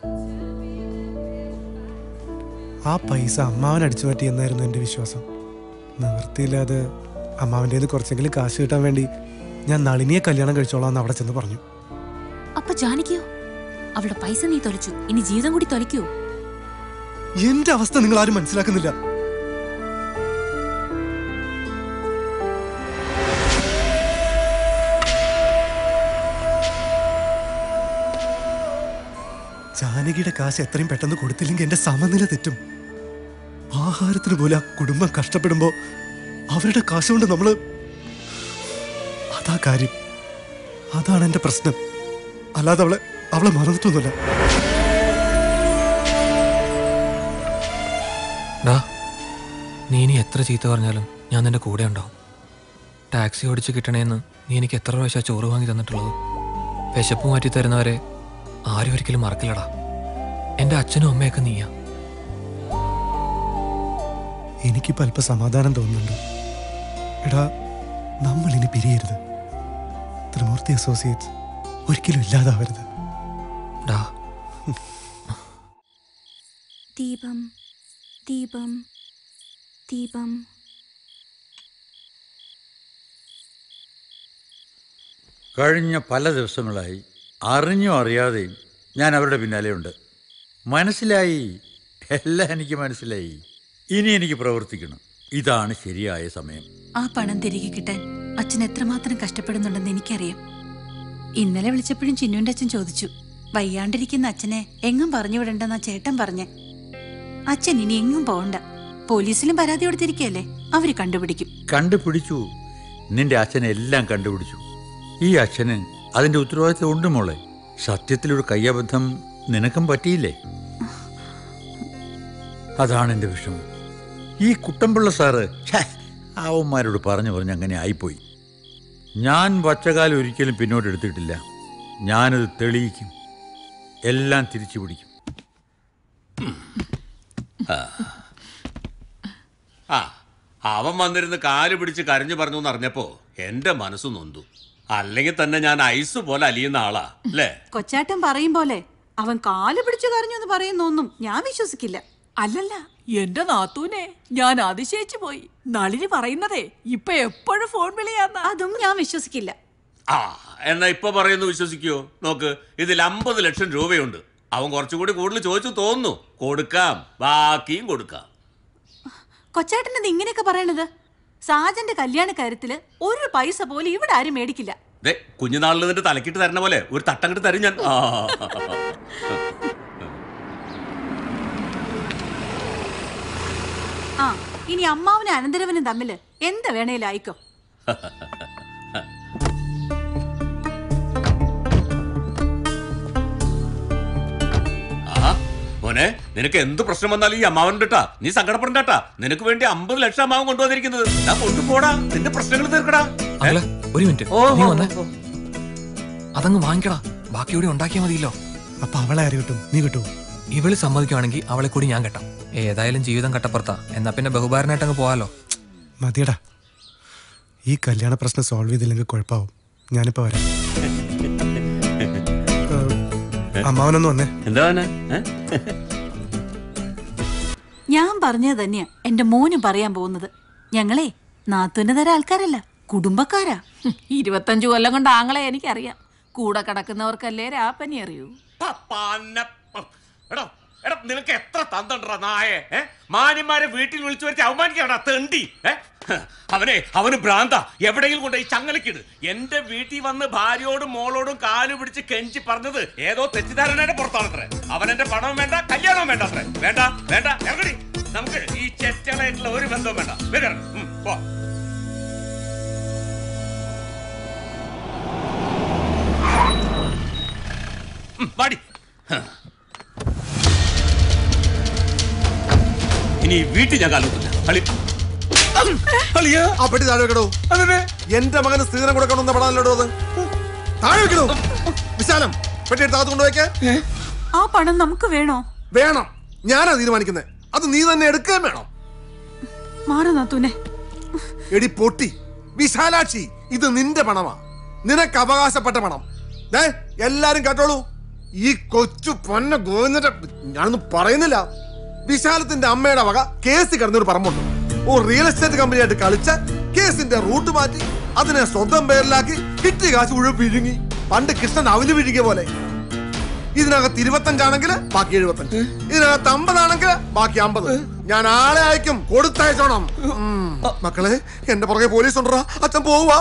ആ പൈസ അമ്മാവൻ അടിച്ചു മാറ്റി എന്നായിരുന്നു എന്റെ വിശ്വാസം നിവൃത്തിയില്ലാതെ അമ്മാവൻ്റെ കയ്യിൽ കുറച്ചെങ്കിലും കാശ് കിട്ടാൻ വേണ്ടി ഞാൻ നളിനിയെ കല്യാണം കഴിച്ചോളാം എന്ന് അവിടെ ചെന്ന് പറഞ്ഞു അപ്പൊ ജാനകിയോ അവളുടെ പൈസ നീ തൊലച്ചു ഇനി ജീവിതം കൂടി തൊലയ്ക്കോ എന്റെ അവസ്ഥ നിങ്ങൾ ആരും മനസ്സിലാക്കുന്നില്ല ജാനകിയുടെ കാശ് എത്രയും പെട്ടെന്ന് കൊടുത്തില്ലെങ്കിൽ എന്റെ സമനില തെറ്റും ആഹാരത്തിന് പോലും ആ കുടുംബം കഷ്ടപ്പെടുമ്പോ അവരുടെ കാശുകൊണ്ട് നമ്മള് അതാ കാര്യം അതാണ് എന്റെ പ്രശ്നം അല്ലാതെ അവളെ അവളെ മറന്നിട്ടൊന്നുമില്ല ഡാ നീ ഇനി എത്ര ചീത്ത പറഞ്ഞാലും ഞാൻ നിന്റെ കൂടെ ഉണ്ടാവും ടാക്സി ഓടിച്ച് കിട്ടണേന്ന് നീ എനിക്ക് എത്ര പ്രാവശ്യം ചോറ് വാങ്ങി തന്നിട്ടുള്ളത് വിശപ്പ് മാറ്റി തരുന്നവരെ ആരും ഒരിക്കലും മറക്കില്ലടാ എൻ്റെ അച്ഛനും അമ്മയൊക്കെ നീയാ എനിക്കിപ്പോ അല്പ സമാധാനം തോന്നുന്നുണ്ട് എടാ നമ്മൾ ഇനി പിരിയരുത് ത്രിമൂർത്തി അസോസിയേറ്റ്സ് ഒരിക്കലും ഇല്ലാതാവരുത് ഡാ ദീപം ദീപം ദീപം കഴിഞ്ഞ പല ദിവസങ്ങളായി അറിഞ്ഞോ അറിയാതെയും ഞാൻ അവരുടെ പിന്നാലെയുണ്ട് മനസ്സിലായി എല്ലാം എനിക്ക് മനസ്സിലായി ഇനി എനിക്ക് പ്രവർത്തിക്കണം ഇതാണ് ശരിയായ സമയം ആ പണം തിരികെ കിട്ടാൻ അച്ഛൻ എത്രമാത്രം കഷ്ടപ്പെടുന്നുണ്ടെന്ന് എനിക്കറിയാം ഇന്നലെ വിളിച്ചപ്പോഴും ചിന്നുവിന്റെ അച്ഛൻ ചോദിച്ചു വയ്യാണ്ടിരിക്കുന്ന അച്ഛനെ എങ്ങും പറഞ്ഞു വിടണ്ടെന്നാ ചേട്ടൻ പറഞ്ഞേ അച്ഛൻ ഇനി എങ്ങും പോകണ്ട പോലീസിലും പരാതി കൊടുത്തിരിക്കല്ലേ അവര് കണ്ടുപിടിക്കും കണ്ടുപിടിച്ചു നിന്റെ അച്ഛനെ എല്ലാം കണ്ടുപിടിച്ചു ഈ അച്ഛന് അതിന്റെ ഉത്തരവാദിത്വം ഉണ്ട് മോളെ സത്യത്തിലൊരു കയ്യബദ്ധം നിനക്കും പറ്റിയില്ലേ അതാണ് എൻ്റെ വിഷമം ഈ കുട്ടമ്പിള്ള സാറ് ഛേ, അവന്മാരോട് പറഞ്ഞു പറഞ്ഞ് അങ്ങനെ ആയിപ്പോയി ഞാൻ വച്ചകാലം ഒരിക്കലും പിന്നോട്ട് എടുത്തിട്ടില്ല ഞാനത് തെളിയിക്കും എല്ലാം തിരിച്ചു പിടിക്കും ആ അവൻ വന്നിരുന്ന് കാല് പിടിച്ച് കരഞ്ഞു പറഞ്ഞു എന്ന് അറിഞ്ഞപ്പോ എന്റെ മനസ്സ് നൊന്തു അല്ലെങ്കിൽ തന്നെ ഞാൻ ഐസ് പോലെ അലിയുന്ന ആളാ അല്ലേ കൊച്ചാട്ടൻ പറയും പോലെ അവൻ കാല് പിടിച്ചു കരഞ്ഞു എന്ന് പറയുന്നൊന്നും ഞാൻ വിശ്വസിക്കില്ല അല്ലല്ല എന്റെ നാത്തൂനെ ഞാൻ അതിശയിച്ചു പോയി നളിനി പറയുന്നതേ ഇപ്പൊ എപ്പോഴും ഫോൺ വിളിയാന്ന അതും ഞാൻ വിശ്വസിക്കില്ല ആ എന്നാ ഇപ്പൊ പറയുന്നു വിശ്വസിക്കുവോ നോക്ക് ഇതിൽ അമ്പത് ലക്ഷം രൂപയുണ്ട് അവൻ കുറച്ചുകൂടി കൂടുതൽ ചോദിച്ചു തോന്നുന്നു കൊടുക്കാം ബാക്കിയും കൊടുക്കാം കൊച്ചാട്ടൻ ഇത് ഇങ്ങനെയൊക്കെ പറയണത് സാജന്റെ കല്യാണ കാര്യത്തില് ഒരു പൈസ പോലും ഇവിടെ ആരും മേടിക്കില്ല ദേ കുഞ്ഞുനാളിൽ നിന്റെ തലക്കിട്ട് തരണ പോലെ ഒരു തട്ടങ്ങിട്ട് തരും ഞാൻ ആ ആ ഇനി അമ്മാവനും അനന്തരവനും തമ്മില് എന്ത് വേണേലും ആയിക്കോ ആ മോനെ നിനക്ക് എന്ത് പ്രശ്നം വന്നാലും ഈ അമ്മാവൻ കേട്ടാ നീ സങ്കടപ്പെടണ്ടാ നിനക്ക് വേണ്ടി അമ്പത് ലക്ഷം അമ്മാവൻ കൊണ്ടുവന്നിരിക്കുന്നത് ഞാൻ കൊണ്ടുപോടാ നിന്റെ പ്രശ്നങ്ങൾ തീർക്കടാ അല്ല ഒരു മിനിറ്റ് നീ വന്നേ അതങ്ങ് വാങ്ങിക്കടാ ബാക്കി കൂടി ഉണ്ടാക്കിയാൽ മതിയല്ലോ അപ്പൊ അവളെ ആര് കിട്ടും നീ കിട്ടുമോ ഇവള് സമ്മതിക്കുവാണെങ്കിൽ അവളെ കൂടി ഞാൻ കെട്ടാം ഏതായാലും ജീവിതം കട്ടപ്പുറത്താ എന്നാ പിന്നെ ബഹുഭാരനായിട്ട് അങ്ങ് പോവാലോ മതിയടാ ഈ കല്യാണ പ്രശ്നം സോൾവ് ചെയ്തില്ലെങ്കിൽ കുഴപ്പമാവും ഞാനിപ്പോ വരാം ഏ, അമ്മാവനൊന്ന് വന്നേ എന്താ ഞാൻ പറഞ്ഞത് തന്നെയാ എന്റെ മോനും പറയാൻ പോകുന്നത് ഞങ്ങളെ നാത്തുവിന്റെ തരം ആൾക്കാരല്ല കുടുംബക്കാരാ ഇരുപത്തഞ്ചു കൊല്ലം കൊണ്ട് ആങ്ങളെ എനിക്കറിയാം കൂടെ കിടക്കുന്നവർക്കല്ലേ രാപ്പനി അറിയൂ എടാ എടാ നിനക്ക് എത്ര തന്തണ്ടാ നായെ ഏ? മാന്യന്മാരെ വീട്ടിൽ വിളിച്ചു വരുത്തി അവമാനിക്കടാ തെണ്ടി ഏ? അവനെ അവന് ഭ്രാന്ത എവിടെയെങ്കിലും കൊണ്ട് ഈ ചങ്ങലക്കിട് എന്റെ വീട്ടിൽ വന്ന് ഭാര്യയോടും മോളോടും കാലു പിടിച്ച് കെഞ്ചി പറഞ്ഞത് ഏതോ തെറ്റിദ്ധാരണയുടെ പുറത്താണത്രേ അവൻ എന്റെ പണവും വേണ്ട കല്യാണവും വേണ്ട അത്രേ വേണ്ട വേണ്ട ഇറങ്ങടി നമുക്ക് ഈ ചെറ്റളായിട്ടുള്ള ഒരു ബന്ധവും വേണ്ട വേഗം ഇറങ്ങ്. ഉം, പോ ഉം, വാടി ഹ. ഇനി ഈ വീട്ടിൽ ഞാൻ കാലൂട്ടില്ല കളി ആ പെട്ടി താഴെ വെക്കടോ എന്റെ മകന് സ്ത്രീധനം കൊടുക്കണമെന്ന് പടാനല്ലോ അത് താഴെ വെക്കണോ വിശാലം പെട്ടി എടുത്ത് അകത്ത് കൊണ്ടുവയ്ക്കേ ആ പണം നമുക്ക് വേണോ വേണം ഞാനാ തീരുമാനിക്കുന്നത് അത് നീ തന്നെ എടുക്കുകയും വേണം മാറു നാത്തൂനെ എടി പൊട്ടി വിശാലാക്ഷി ഇത് നിന്റെ പണമാ നിനക്ക് അവകാശപ്പെട്ട പണം ദേ എല്ലാരും കേട്ടോളൂ ഈ കൊച്ചു പൊന്ന ഗോവിന്ദന്റെ ഞാനൊന്നും പറയുന്നില്ല വിശാലത്തിന്റെ അമ്മയുടെ വക കേസ് കിടന്നൊരു പറമ്പുണ്ട് ഓ റിയൽ എസ്റ്റേറ്റ് കമ്പനിയായിട്ട് കളിച്ച കേസിന്റെ റൂട്ട് മാറ്റി അതിനെ സ്വന്തം പേരിലാക്കി കിട്ടിയ കാശ് മുഴുവൻ വിഴുങ്ങി പണ്ട് കൃഷ്ണൻ അവല് വിഴുകിയ പോലെ ഇതിനകത്ത് ഇരുപത്തഞ്ചാണെങ്കിൽ ബാക്കി എഴുപത്തഞ്ച് ഇതിനകത്ത് അമ്പതാണെങ്കിൽ ബാക്കി അമ്പത് ഞാൻ ആളെ അയക്കും കൊടുത്തയച്ചോണം ഉം. മക്കളെ എന്റെ പുറകെ പോലീസ് ഉണ്ടോ അച്ഛൻ പോവാ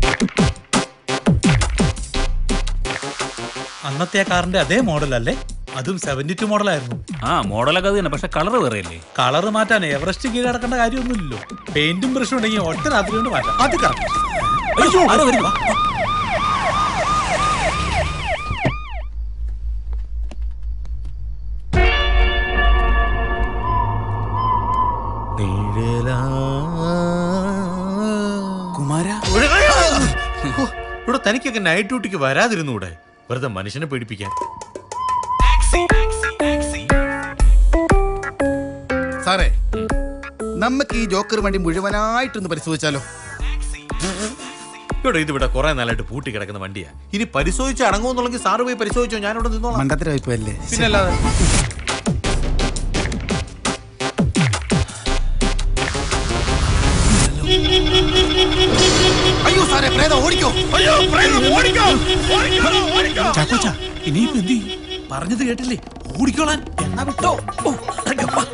അന്നത്തെ ആ കാറിന്റെ അതേ മോഡൽ അല്ലേ അതും സെവന്റി ടു മോഡലായിരുന്നു ആ മോഡലൊക്കെ അത് തന്നെ പക്ഷെ കളർ വേറെ അല്ലേ കളർ മാറ്റാൻ എവറസ്റ്റ് കീഴടക്കേണ്ട കാര്യമൊന്നുമില്ലല്ലോ പെയിന്റും ബ്രഷും ഉണ്ടെങ്കിൽ ഒറ്റ രാത്രി കൊണ്ട് മാറ്റാം അത് കറക്റ്റ് ആരോ വരുന്നു. കുമാര ഇവിടെ തനിക്കൊക്കെ നൈറ്റ് ഡ്യൂട്ടിക്ക് വരാതിരുന്നൂടെ വെറുതെ മനുഷ്യനെ പേടിപ്പിക്കാൻ സാറേ നമുക്ക് ഈ ജോക്കർ വണ്ടി മുഴുവനായിട്ടൊന്ന് പരിശോധിച്ചാലോ ഇവിടെ ഇതിവിടെ കുറെ നാളായിട്ട് പൂട്ടി കിടക്കുന്ന വണ്ടിയാ ഇനി പരിശോധിച്ച് അടങ്ങുമെന്നുണ്ടെങ്കിൽ സാറ് പോയി പരിശോധിച്ചോ ഞാൻ ഇവിടെ നിന്നോളാം മണ്ടത്തരവായിപ്പല്ലേ പിന്നല്ലാതെ അയ്യോ സാറേ പ്രേതം ഓടിക്കോ അയ്യോ പ്രേതം ഓടിക്കോ ഓടിക്കോ ചാക്കോച്ച ഇനിയിപ്പോ എന്ത് ചെയ്യും? പറഞ്ഞത് കേട്ടില്ലേ ഓടിക്കോളാൻ എന്നാ വിട്ടോ ഓ, അടങ്ങ് വാ.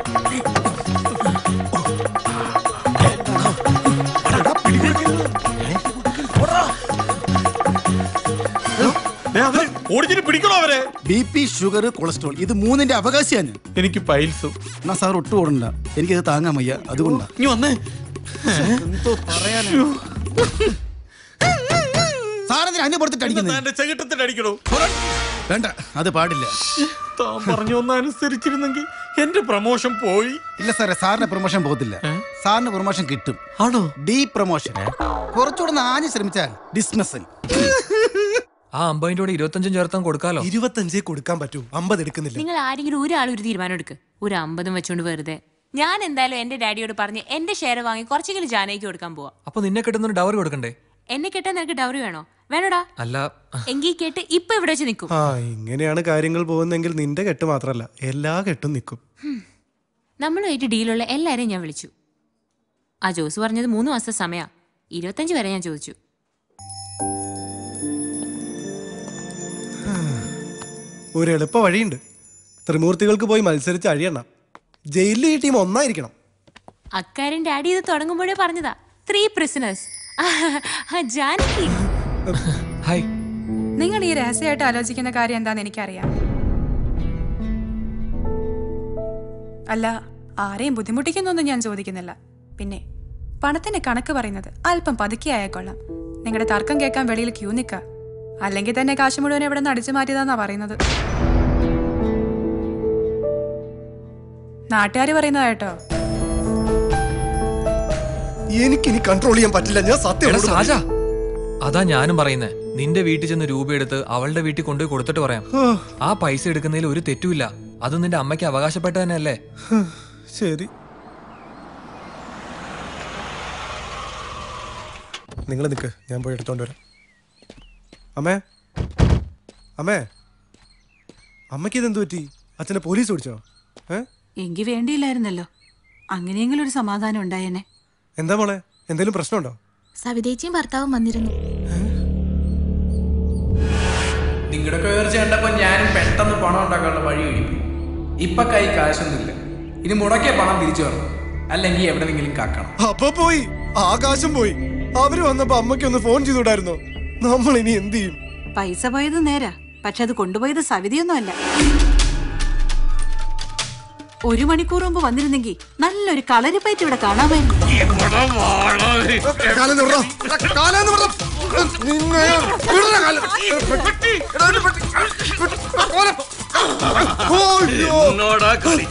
ഓടിച്ചിട്ട് പിടിക്കണോ അവരെ ബി പി ഷുഗർ കൊളസ്ട്രോൾ ഇത് മൂന്നിന്റെ അവകാശിയാണ് എനിക്ക് പൈൽസും എന്നാ സാർ ഒട്ടും ഓടണ്ട എനിക്കത് താങ്ങാൻ വയ്യ അതുകൊണ്ടാ നീ വന്നേ എന്തോ പറയാനാ സാറെന്തിനാ അന്യ പുറത്തിട്ട് അടിക്കുന്നത് എന്റെ ചെകിട്ടത്തിൽ അടിക്കണോ വേണ്ട അത് പാടില്ല താൻ പറഞ്ഞു ഒന്ന് അനുസരിച്ചിരുന്നെങ്കിൽ എന്റെ പ്രമോഷൻ പോയി ഇല്ല സാറേ സാറിന് പ്രൊമോഷൻ പോകത്തില്ല സാറിന് പ്രൊമോഷൻ കിട്ടും ആണോ ഡീ പ്രൊമോഷൻ കുറച്ചുകൂടെ ഒന്ന് ആഞ്ഞ് ശ്രമിച്ചാൽ ഡിസ്മസൽ ആ അമ്പതിന്റെ കൂടെ ഇരുപത്തഞ്ചും ചേർത്താൻ കൊടുക്കാലോ ഇരുപത്തഞ്ചേ കൊടുക്കാൻ പറ്റൂ അമ്പത് എടുക്കുന്നില്ല നിങ്ങൾ ആരെങ്കിലും ഒരാൾ ഒരു തീരുമാനം എടുക്ക് ഒരു അമ്പതും വെച്ചോണ്ട് വെറുതെ ഞാൻ എന്തായാലും എന്റെ ഡാഡിയോട് പറഞ്ഞ് എന്റെ ഷെയർ വാങ്ങി കുറച്ചെങ്കിലും ജാനയ്ക്ക് കൊടുക്കാൻ പോവാ അപ്പൊ നിന്നെ കിട്ടുന്ന ഡവർ കൊടുക്കണ്ടേ എന്നെ കെട്ടാൻ നിനക്ക് ഡൗറി വേണോ വേണോടാ അല്ല എങ്കിൽ കേട്ട് ഇപ്പൊ ഇവിടെ വെച്ച് നിൽക്കും ആ ഇങ്ങനെയാണ് കാര്യങ്ങൾ പോകുന്നെങ്കിൽ നിന്റെ കെട്ട് മാത്രല്ല എല്ലാ കെട്ടും നിൽക്കും നമ്മളുമായിട്ട് ഡീലുള്ള എല്ലാരെയും ഞാൻ വിളിച്ചു ആ ജോസ് പറഞ്ഞത് മൂന്ന് മാസത്തെ സമയാ ഇരുപത്തഞ്ച് വരെ ഞാൻ ചോദിച്ചു ഒരു എളുപ്പ വഴിയുണ്ട് ത്രിമൂർത്തികൾക്ക് പോയി മത്സരിച്ച് അഴിയണം ജയിലിൽ ഈ ടീം ഒന്നായിരിക്കണം അക്കാര്യം ഡാഡി ഇത് തുടങ്ങുമ്പോഴേ പറഞ്ഞതാ ത്രീ പ്രിസണേഴ്സ് ജാനകി ഹായ് നിങ്ങൾ ഈ രഹസ്യമായിട്ട് ആലോചിക്കുന്ന കാര്യം എന്താന്ന് എനിക്കറിയാം അല്ല ആരെയും ബുദ്ധിമുട്ടിക്കുന്നൊന്നും ഞാൻ ചോദിക്കുന്നില്ല പിന്നെ പണത്തിന്റെ കണക്ക് പറയുന്നത് അല്പം പതുക്കെ ആയേക്കൊള്ളാം നിങ്ങളുടെ തർക്കം കേൾക്കാൻ വെളിയിൽ ക്യൂ നിൽക്ക അല്ലെങ്കിൽ തന്നെ കാശ് മുഴുവൻ എവിടെ നിന്ന് അടിച്ചു മാറ്റിയതാന്നാ പറയുന്നത് നാട്ടുകാർ പറയുന്നതാ കേട്ടോ എനിക്കിനി കൺട്രോൾ ചെയ്യാൻ പറ്റില്ല ഞാൻ സത്യം എടാ അവളോട് സാജ പറയും. അതാ ഞാനും പറയുന്നേ നിന്റെ വീട്ടിൽ ചെന്ന് രൂപ എടുത്ത് അവളുടെ വീട്ടിൽ കൊണ്ടുപോയി കൊടുത്തിട്ട് പറയാം ആ പൈസ എടുക്കുന്നതിൽ ഒരു തെറ്റുമില്ല അത് നിന്റെ അമ്മയ്ക്ക് അവകാശപ്പെട്ട തന്നെ അല്ലേ ശരി നിങ്ങൾ നിൽക്ക് ഞാൻ പോയി എടുത്തോണ്ട് വരാം അമ്മേ അമ്മേ അമ്മയ്ക്ക് ഇതെന്ത് പറ്റി അച്ഛനെ പോലീസ് പിടിച്ചോ ഏ എങ്കിൽ വേണ്ടിയില്ലായിരുന്നല്ലോ അങ്ങനെയെങ്കിലും ഒരു സമാധാനം ഉണ്ടായേനെ എന്താ മോളെ എന്തെങ്കിലും പ്രശ്നമുണ്ടോ സവിതേച്ചിയും ഭർത്താവും വന്നിരുന്നു നിങ്ങളുടെ ഉയർച്ച കണ്ടപ്പോ ഞാനും പെട്ടെന്ന് പണം ഉണ്ടാക്കാനുള്ള വഴി കഴിക്കും ഇപ്പൊ കൈ കാശൊന്നുമില്ല ഇനി മുടക്കിയ പണം തിരിച്ചു വരണം അല്ലെങ്കിൽ എവിടെന്നെങ്കിലും കാക്കണം അപ്പൊ പോയി ആകാശം പോയി അവര് വന്നപ്പോ അമ്മയ്ക്ക് ഒന്ന് ഫോൺ ചെയ്തുകൂടായിരുന്നോ നമ്മൾ ഇനി എന്ത് ചെയ്യും പൈസ പോയത് നേരാ പക്ഷെ അത് കൊണ്ടുപോയത് സവിതയൊന്നും അല്ല ഒരു മണിക്കൂർ മുമ്പ് വന്നിരുന്നെങ്കിൽ നല്ലൊരു കളരിപ്പയറ്റ് ഇവിടെ കാണാമായിരുന്നു കാലെന്ന് വിടറോ. കാലെന്ന് വിടറോ. നിന്നെ വിടറ കാല്. എടാ, ഒരു പെട്ടി. ഓലെ. ഓയ്യോ. എന്നോടാ കളി.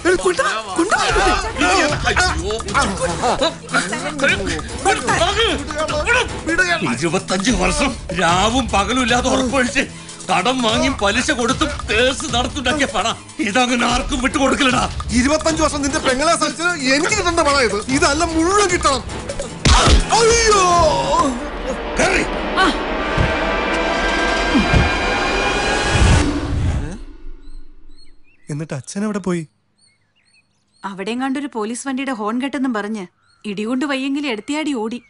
ഇരുപത്തഞ്ച് വർഷം രാവും പകലും ഇല്ലാതെ ഉറപ്പൊഴിച്ച് കടം വാങ്ങിയും പലിശ കൊടുത്തും കേസ് നടത്തുണ്ടാക്കിയ പണം ഇതങ്ങനെ ആർക്കും വിട്ടുകൊടുക്കില്ലടാ ഇരുപത്തഞ്ച് വർഷം നിന്റെ പെങ്ങളെ സഹിച്ച് എനിക്ക് കിട്ടേണ്ട പണം ഇത് ഇതല്ല മുഴുവൻ കിട്ടണം അയ്യോ കേറി. എന്നിട്ട് അച്ഛൻ എവിടെ പോയി അവിടെയും കണ്ടൊരു പോലീസ് വണ്ടിയുടെ ഹോൺ കെട്ടെന്നും പറഞ്ഞ് ഇടികൊണ്ട് വയ്യെങ്കിൽ എടുത്തിയാടി ഓടി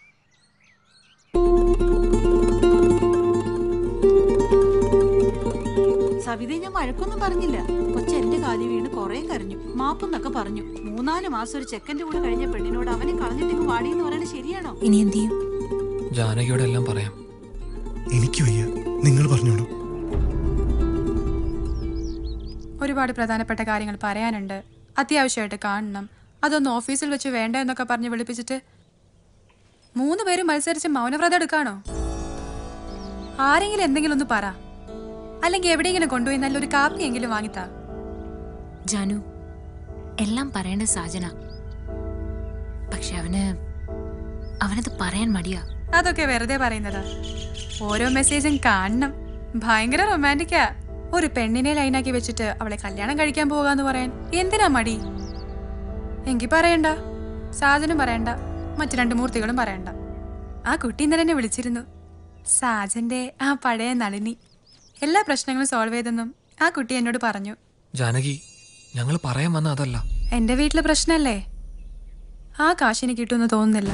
സവിതയെ ഞാൻ വഴക്കൊന്നും പറഞ്ഞില്ല കൊച്ചെന്റെ കാലി വീണ് കൊറേ കരഞ്ഞു മാപ്പെന്നൊക്കെ പറഞ്ഞു മൂന്നാല് മാസം ഒരു ചെക്കന്റെ കൂടെ കഴിഞ്ഞ പെണ്ണിനോട് അവനെ കളഞ്ഞിട്ട് വാടിയെന്ന് പറയുന്നത് ശരിയാണോ ഇനി എന്ത് ചെയ്യും ജാനകിയോട് എല്ലാം പറയാം എനിക്ക് വയ്യ നിങ്ങൾ പറഞ്ഞോളൂ ഒരുപാട് പ്രധാനപ്പെട്ട കാര്യങ്ങൾ പറയാനുണ്ട് അത്യാവശ്യമായിട്ട് കാണണം അതൊന്ന് ഓഫീസിൽ വെച്ച് വേണ്ട എന്നൊക്കെ പറഞ്ഞ് വിളിപ്പിച്ചിട്ട് മൂന്ന് പേരും മത്സരിച്ച് മൗനവ്രതം എടുക്കാണോ ആരെങ്കിലും എന്തെങ്കിലും ഒന്ന് പറ അല്ലെങ്കിൽ എവിടെയെങ്കിലും കൊണ്ടുപോയി നല്ലൊരു കാപ്പിയെങ്കിലും വാങ്ങിത്താ ജാനു എല്ലാം പറയേണ്ട സാജന പക്ഷെ അവന് അവനത് പറയാൻ മടിയാ അതൊക്കെ വെറുതെ പറയുന്നതാ ഓരോ മെസ്സേജും കാണണം ഭയങ്കര റൊമാൻറ്റിക്കാ ഒരു പെണ്ണിനെ ലൈനാക്കി വെച്ചിട്ട് അവളെ കല്യാണം കഴിക്കാൻ പോകാന്ന് പറയാൻ എന്തിനാ മടി എങ്കി പറയണ്ട സാജനും പറയണ്ട മറ്റു രണ്ട് മൂർത്തികളും പറയണ്ട ആ കുട്ടി ഇന്നലെ എന്നെ വിളിച്ചിരുന്നു സാജന്റെ ആ പഴയ നളിനി എല്ലാ പ്രശ്നങ്ങളും സോൾവ് ചെയ്തെന്നും ആ കുട്ടി എന്നോട് പറഞ്ഞു ജാനകി ഞങ്ങൾ പറയാൻ വന്ന അതല്ല എന്റെ വീട്ടിലെ പ്രശ്നല്ലേ ആ കാശ് എനിക്ക് കിട്ടുമെന്ന് തോന്നുന്നില്ല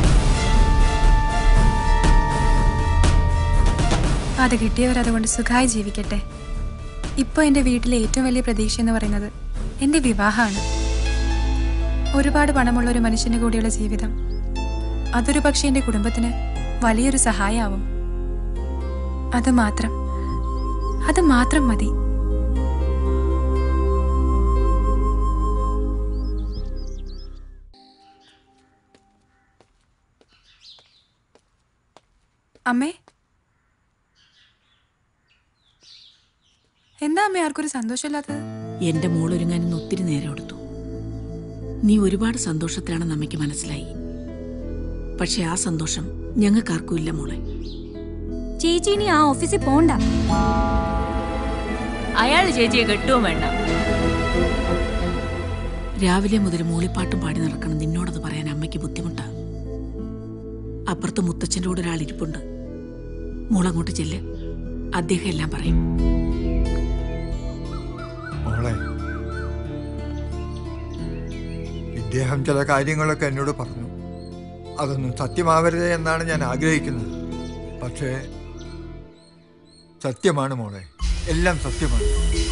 അത് കിട്ടിയവർ അതുകൊണ്ട് സുഖമായി ജീവിക്കട്ടെ ഇപ്പോൾ എൻ്റെ വീട്ടിലെ ഏറ്റവും വലിയ പ്രതീക്ഷ എന്ന് പറയുന്നത് എൻ്റെ വിവാഹമാണ് ഒരുപാട് പണമുള്ള ഒരു മനുഷ്യന് കൂടിയുള്ള ജീവിതം അതൊരു പക്ഷേ എൻ്റെ കുടുംബത്തിന് വലിയൊരു സഹായമാവും അത് മാത്രം അത് മാത്രം മതി അമ്മേ എന്താ അമ്മേ ആർക്കൊരു സന്തോഷമില്ലാത്തത് എന്റെ മോളൊരുങ്ങാൻ ഇന്ന് ഒത്തിരി നേരം എടുത്തു നീ ഒരുപാട് സന്തോഷത്തിലാണെന്ന് അമ്മയ്ക്ക് മനസ്സിലായി പക്ഷെ ആ സന്തോഷം ഞങ്ങൾക്കാർക്കും ഇല്ല മോളെ ചേച്ചി ഇനി ആ ഓഫീസിൽ പോണ്ട അയാൾ ചേച്ചിയെ കെട്ടുവും വേണ്ട രാവിലെ മുതൽ മൂളിപ്പാട്ടും പാടി നടക്കണം നിന്നോടത് പറയാൻ അമ്മയ്ക്ക് ബുദ്ധിമുട്ടാ അപ്പുറത്ത് മുത്തച്ഛൻ്റെ കൂടെ ഒരാൾ ഇരിപ്പുണ്ട് മോളങ്ങോട്ട് ചെല്ല് അദ്ദേഹം എല്ലാം പറയും മോളെ ഇദ്ദേഹം ചില കാര്യങ്ങളൊക്കെ എന്നോട് പറഞ്ഞു അതൊന്നും സത്യമാവരുത് എന്നാണ് ഞാൻ ആഗ്രഹിക്കുന്നത് പക്ഷേ സത്യമാണ് മോളെ എല്ലാം സത്യമാണ്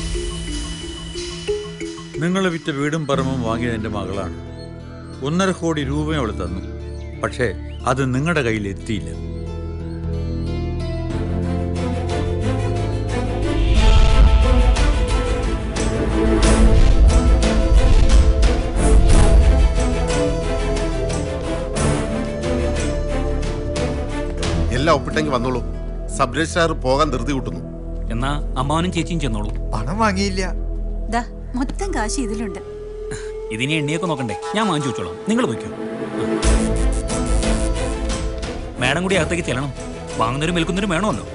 നിങ്ങൾ വിറ്റ വീടും പറമ്പും വാങ്ങിയത് എൻ്റെ മകളാണ് ഒന്നര കോടി രൂപയും അവൾ തന്നു പക്ഷേ അത് നിങ്ങളുടെ കയ്യിൽ എത്തിയില്ല എല്ലാം ഒപ്പിട്ടെങ്കിൽ വന്നോളൂ സബ് രജിസ്ട്രാർ പോകാൻ ധൃതി കൂട്ടുന്നു എന്നാ അമ്മാവനും ചേച്ചിയും ചെന്നോളൂ പണം വാങ്ങിയില്ല ദാ മൊത്തം കാശ് ഇതിലുണ്ട് ഇതിനെ എണ്ണിയൊക്കെ നോക്കണ്ടേ ഞാൻ വാങ്ങിച്ചു വെച്ചോളാം നിങ്ങൾ പോയിക്കോ മാഡം കൂടി അകത്തേക്ക് ചെല്ലണം വാങ്ങുന്നവരും വിൽക്കുന്നവരും വേണമല്ലോ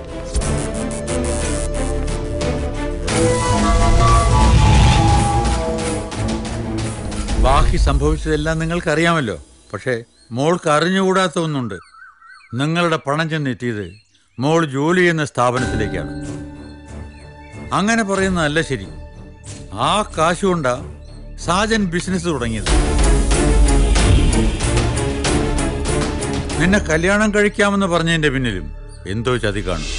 ബാക്കി സംഭവിച്ചതെല്ലാം നിങ്ങൾക്കറിയാമല്ലോ പക്ഷേ മോൾക്ക് അറിഞ്ഞുകൂടാത്ത ഒന്നുണ്ട് നിങ്ങളുടെ പണം ചെന്നെത്തിയത് മോൾ ജോലി ചെയ്യുന്ന സ്ഥാപനത്തിലേക്കാണ് അങ്ങനെ പറയുന്നതല്ല ശരി ആ കാശുകൊണ്ടാ സാജൻ ബിസിനസ് തുടങ്ങിയത് നിന്നെ കല്യാണം കഴിക്കാമെന്ന് പറഞ്ഞതിന്റെ പിന്നിലും എന്തോ ചതി കാണും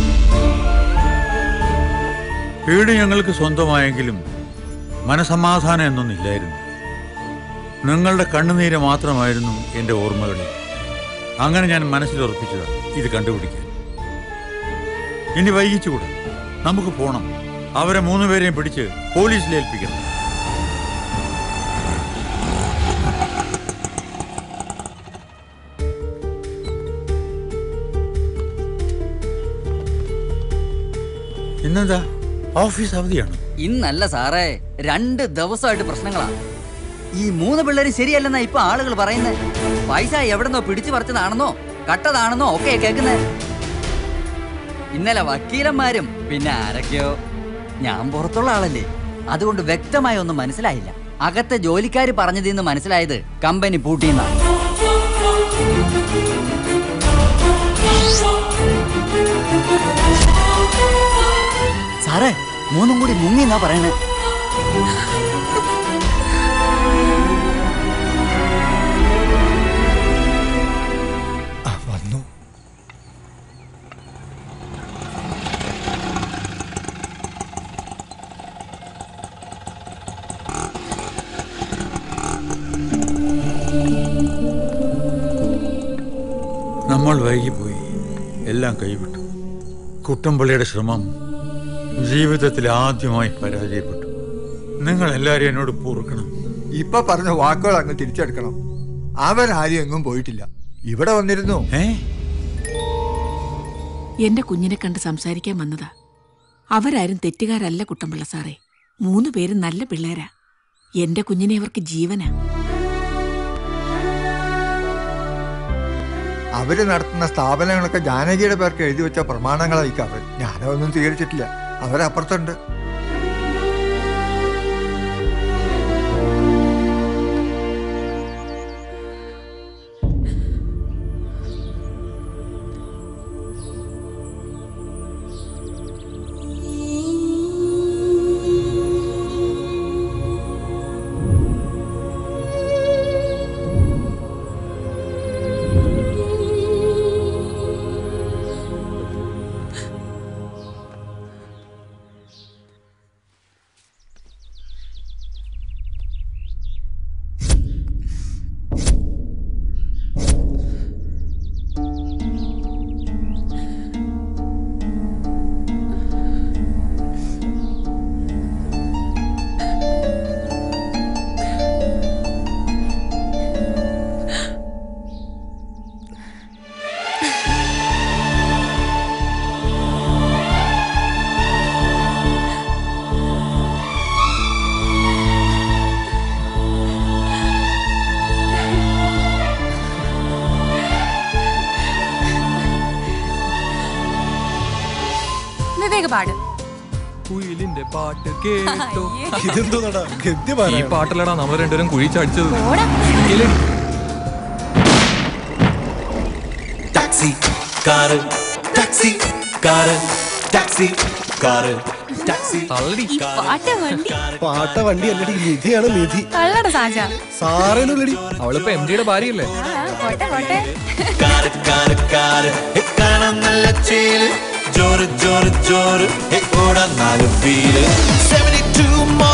വീട് ഞങ്ങൾക്ക് സ്വന്തമായെങ്കിലും മനസമാധാനം എന്നൊന്നില്ലായിരുന്നു നിങ്ങളുടെ കണ്ണുനീര് മാത്രമായിരുന്നു എൻ്റെ ഓർമ്മകളിൽ അങ്ങനെ ഞാൻ മനസ്സിൽ ഉറപ്പിച്ചതാണ് ഇത് കണ്ടുപിടിക്കാൻ ഇനി വൈകിച്ചുകൂടെ നമുക്ക് പോണം അവരെ മൂന്നുപേരെയും പിടിച്ച് പോലീസിൽ ഏൽപ്പിക്കണം ഇന്നെന്താ ഓഫീസ് അവധിയാണ് ഇന്നല്ല സാറേ രണ്ട് ദിവസമായിട്ട് പ്രശ്നങ്ങളാ ഈ മൂന്ന് പിള്ളേര് ശരിയല്ലെന്നാ ഇപ്പൊ ആളുകൾ പറയുന്നത് പൈസ എവിടെന്നോ പിടിച്ചു പറിച്ചതാണെന്നോ കട്ടതാണെന്നോ ഒക്കെ കേൾക്കുന്നത് ഇന്നലെ വക്കീലന്മാരും പിന്നെ ആരൊക്കെയോ ഞാൻ പുറത്തുള്ള ആളല്ലേ അതുകൊണ്ട് വ്യക്തമായി ഒന്നും മനസ്സിലായില്ല അകത്തെ ജോലിക്കാർ പറഞ്ഞതിൽ നിന്ന് മനസ്സിലായത് കമ്പനി പൂട്ടിയെന്നാണ് സാറേ മൂന്നും കൂടി മുങ്ങി എന്നാ പറയണേ വന്നു നമ്മൾ വൈകിപ്പോയി എല്ലാം കൈവിട്ടു കുട്ടമ്പള്ളിയുടെ ശ്രമം ജീവിതത്തിൽ ആദ്യമായി പരാജയപ്പെട്ടു നിങ്ങൾ എല്ലാരും എന്നോട് പൊറുക്കണം ഇപ്പൊ പറഞ്ഞ വാക്കുകൾ അങ്ങ് തിരിച്ചെടുക്കണം അവൻ ആരും എങ്ങും പോയിട്ടില്ല ഇവിടെ വന്നിരുന്നു എന്റെ കുഞ്ഞിനെ കണ്ട് സംസാരിക്കാൻ വന്നതാ അവരാരും തെറ്റുകാരല്ല കുട്ടമ്പിള്ള സാറേ മൂന്ന് പേരും നല്ല പിള്ളേരാ എന്റെ കുഞ്ഞിനെ അവർക്ക് ജീവനാ അവര് നടത്തുന്ന സ്ഥാപനങ്ങളൊക്കെ ജാനകിയുടെ പേർക്ക് എഴുതി വെച്ച പ്രമാണങ്ങളായിരിക്കും അവർ ഞാനതൊന്നും സ്വീകരിച്ചിട്ടില്ല അവരപ്പുറത്തുണ്ട് വിവേക് പാട് കുയിലിന്റെ പാട്ട് കേട്ടോ ഇതെന്തോന്നടാ ഈ ഗദ്യപാരായണം പാട്ടിലടാ നമ്മൾ രണ്ടുപേരും കുഴിച്ചടിച്ചത് taxi car taxi car taxi car taxi തള്ളടി പാട്ട വണ്ടി പാട്ട വണ്ടി അല്ലടി നിധിയാണ് നിധി തള്ളട സാജ സാറേനുള്ളടി അവളിപ്പോ എം ഡിയുടെ ഭാര്യയല്ലേ പോട്ടെ പോട്ടെ കാറ് കാറ് കാറ് ഹേ, കാണാൻ നല്ല ചേല് ജോറ് ജോറ് ജോറ് ഹേ, ഓടാൻ നാല് വീല് 72 more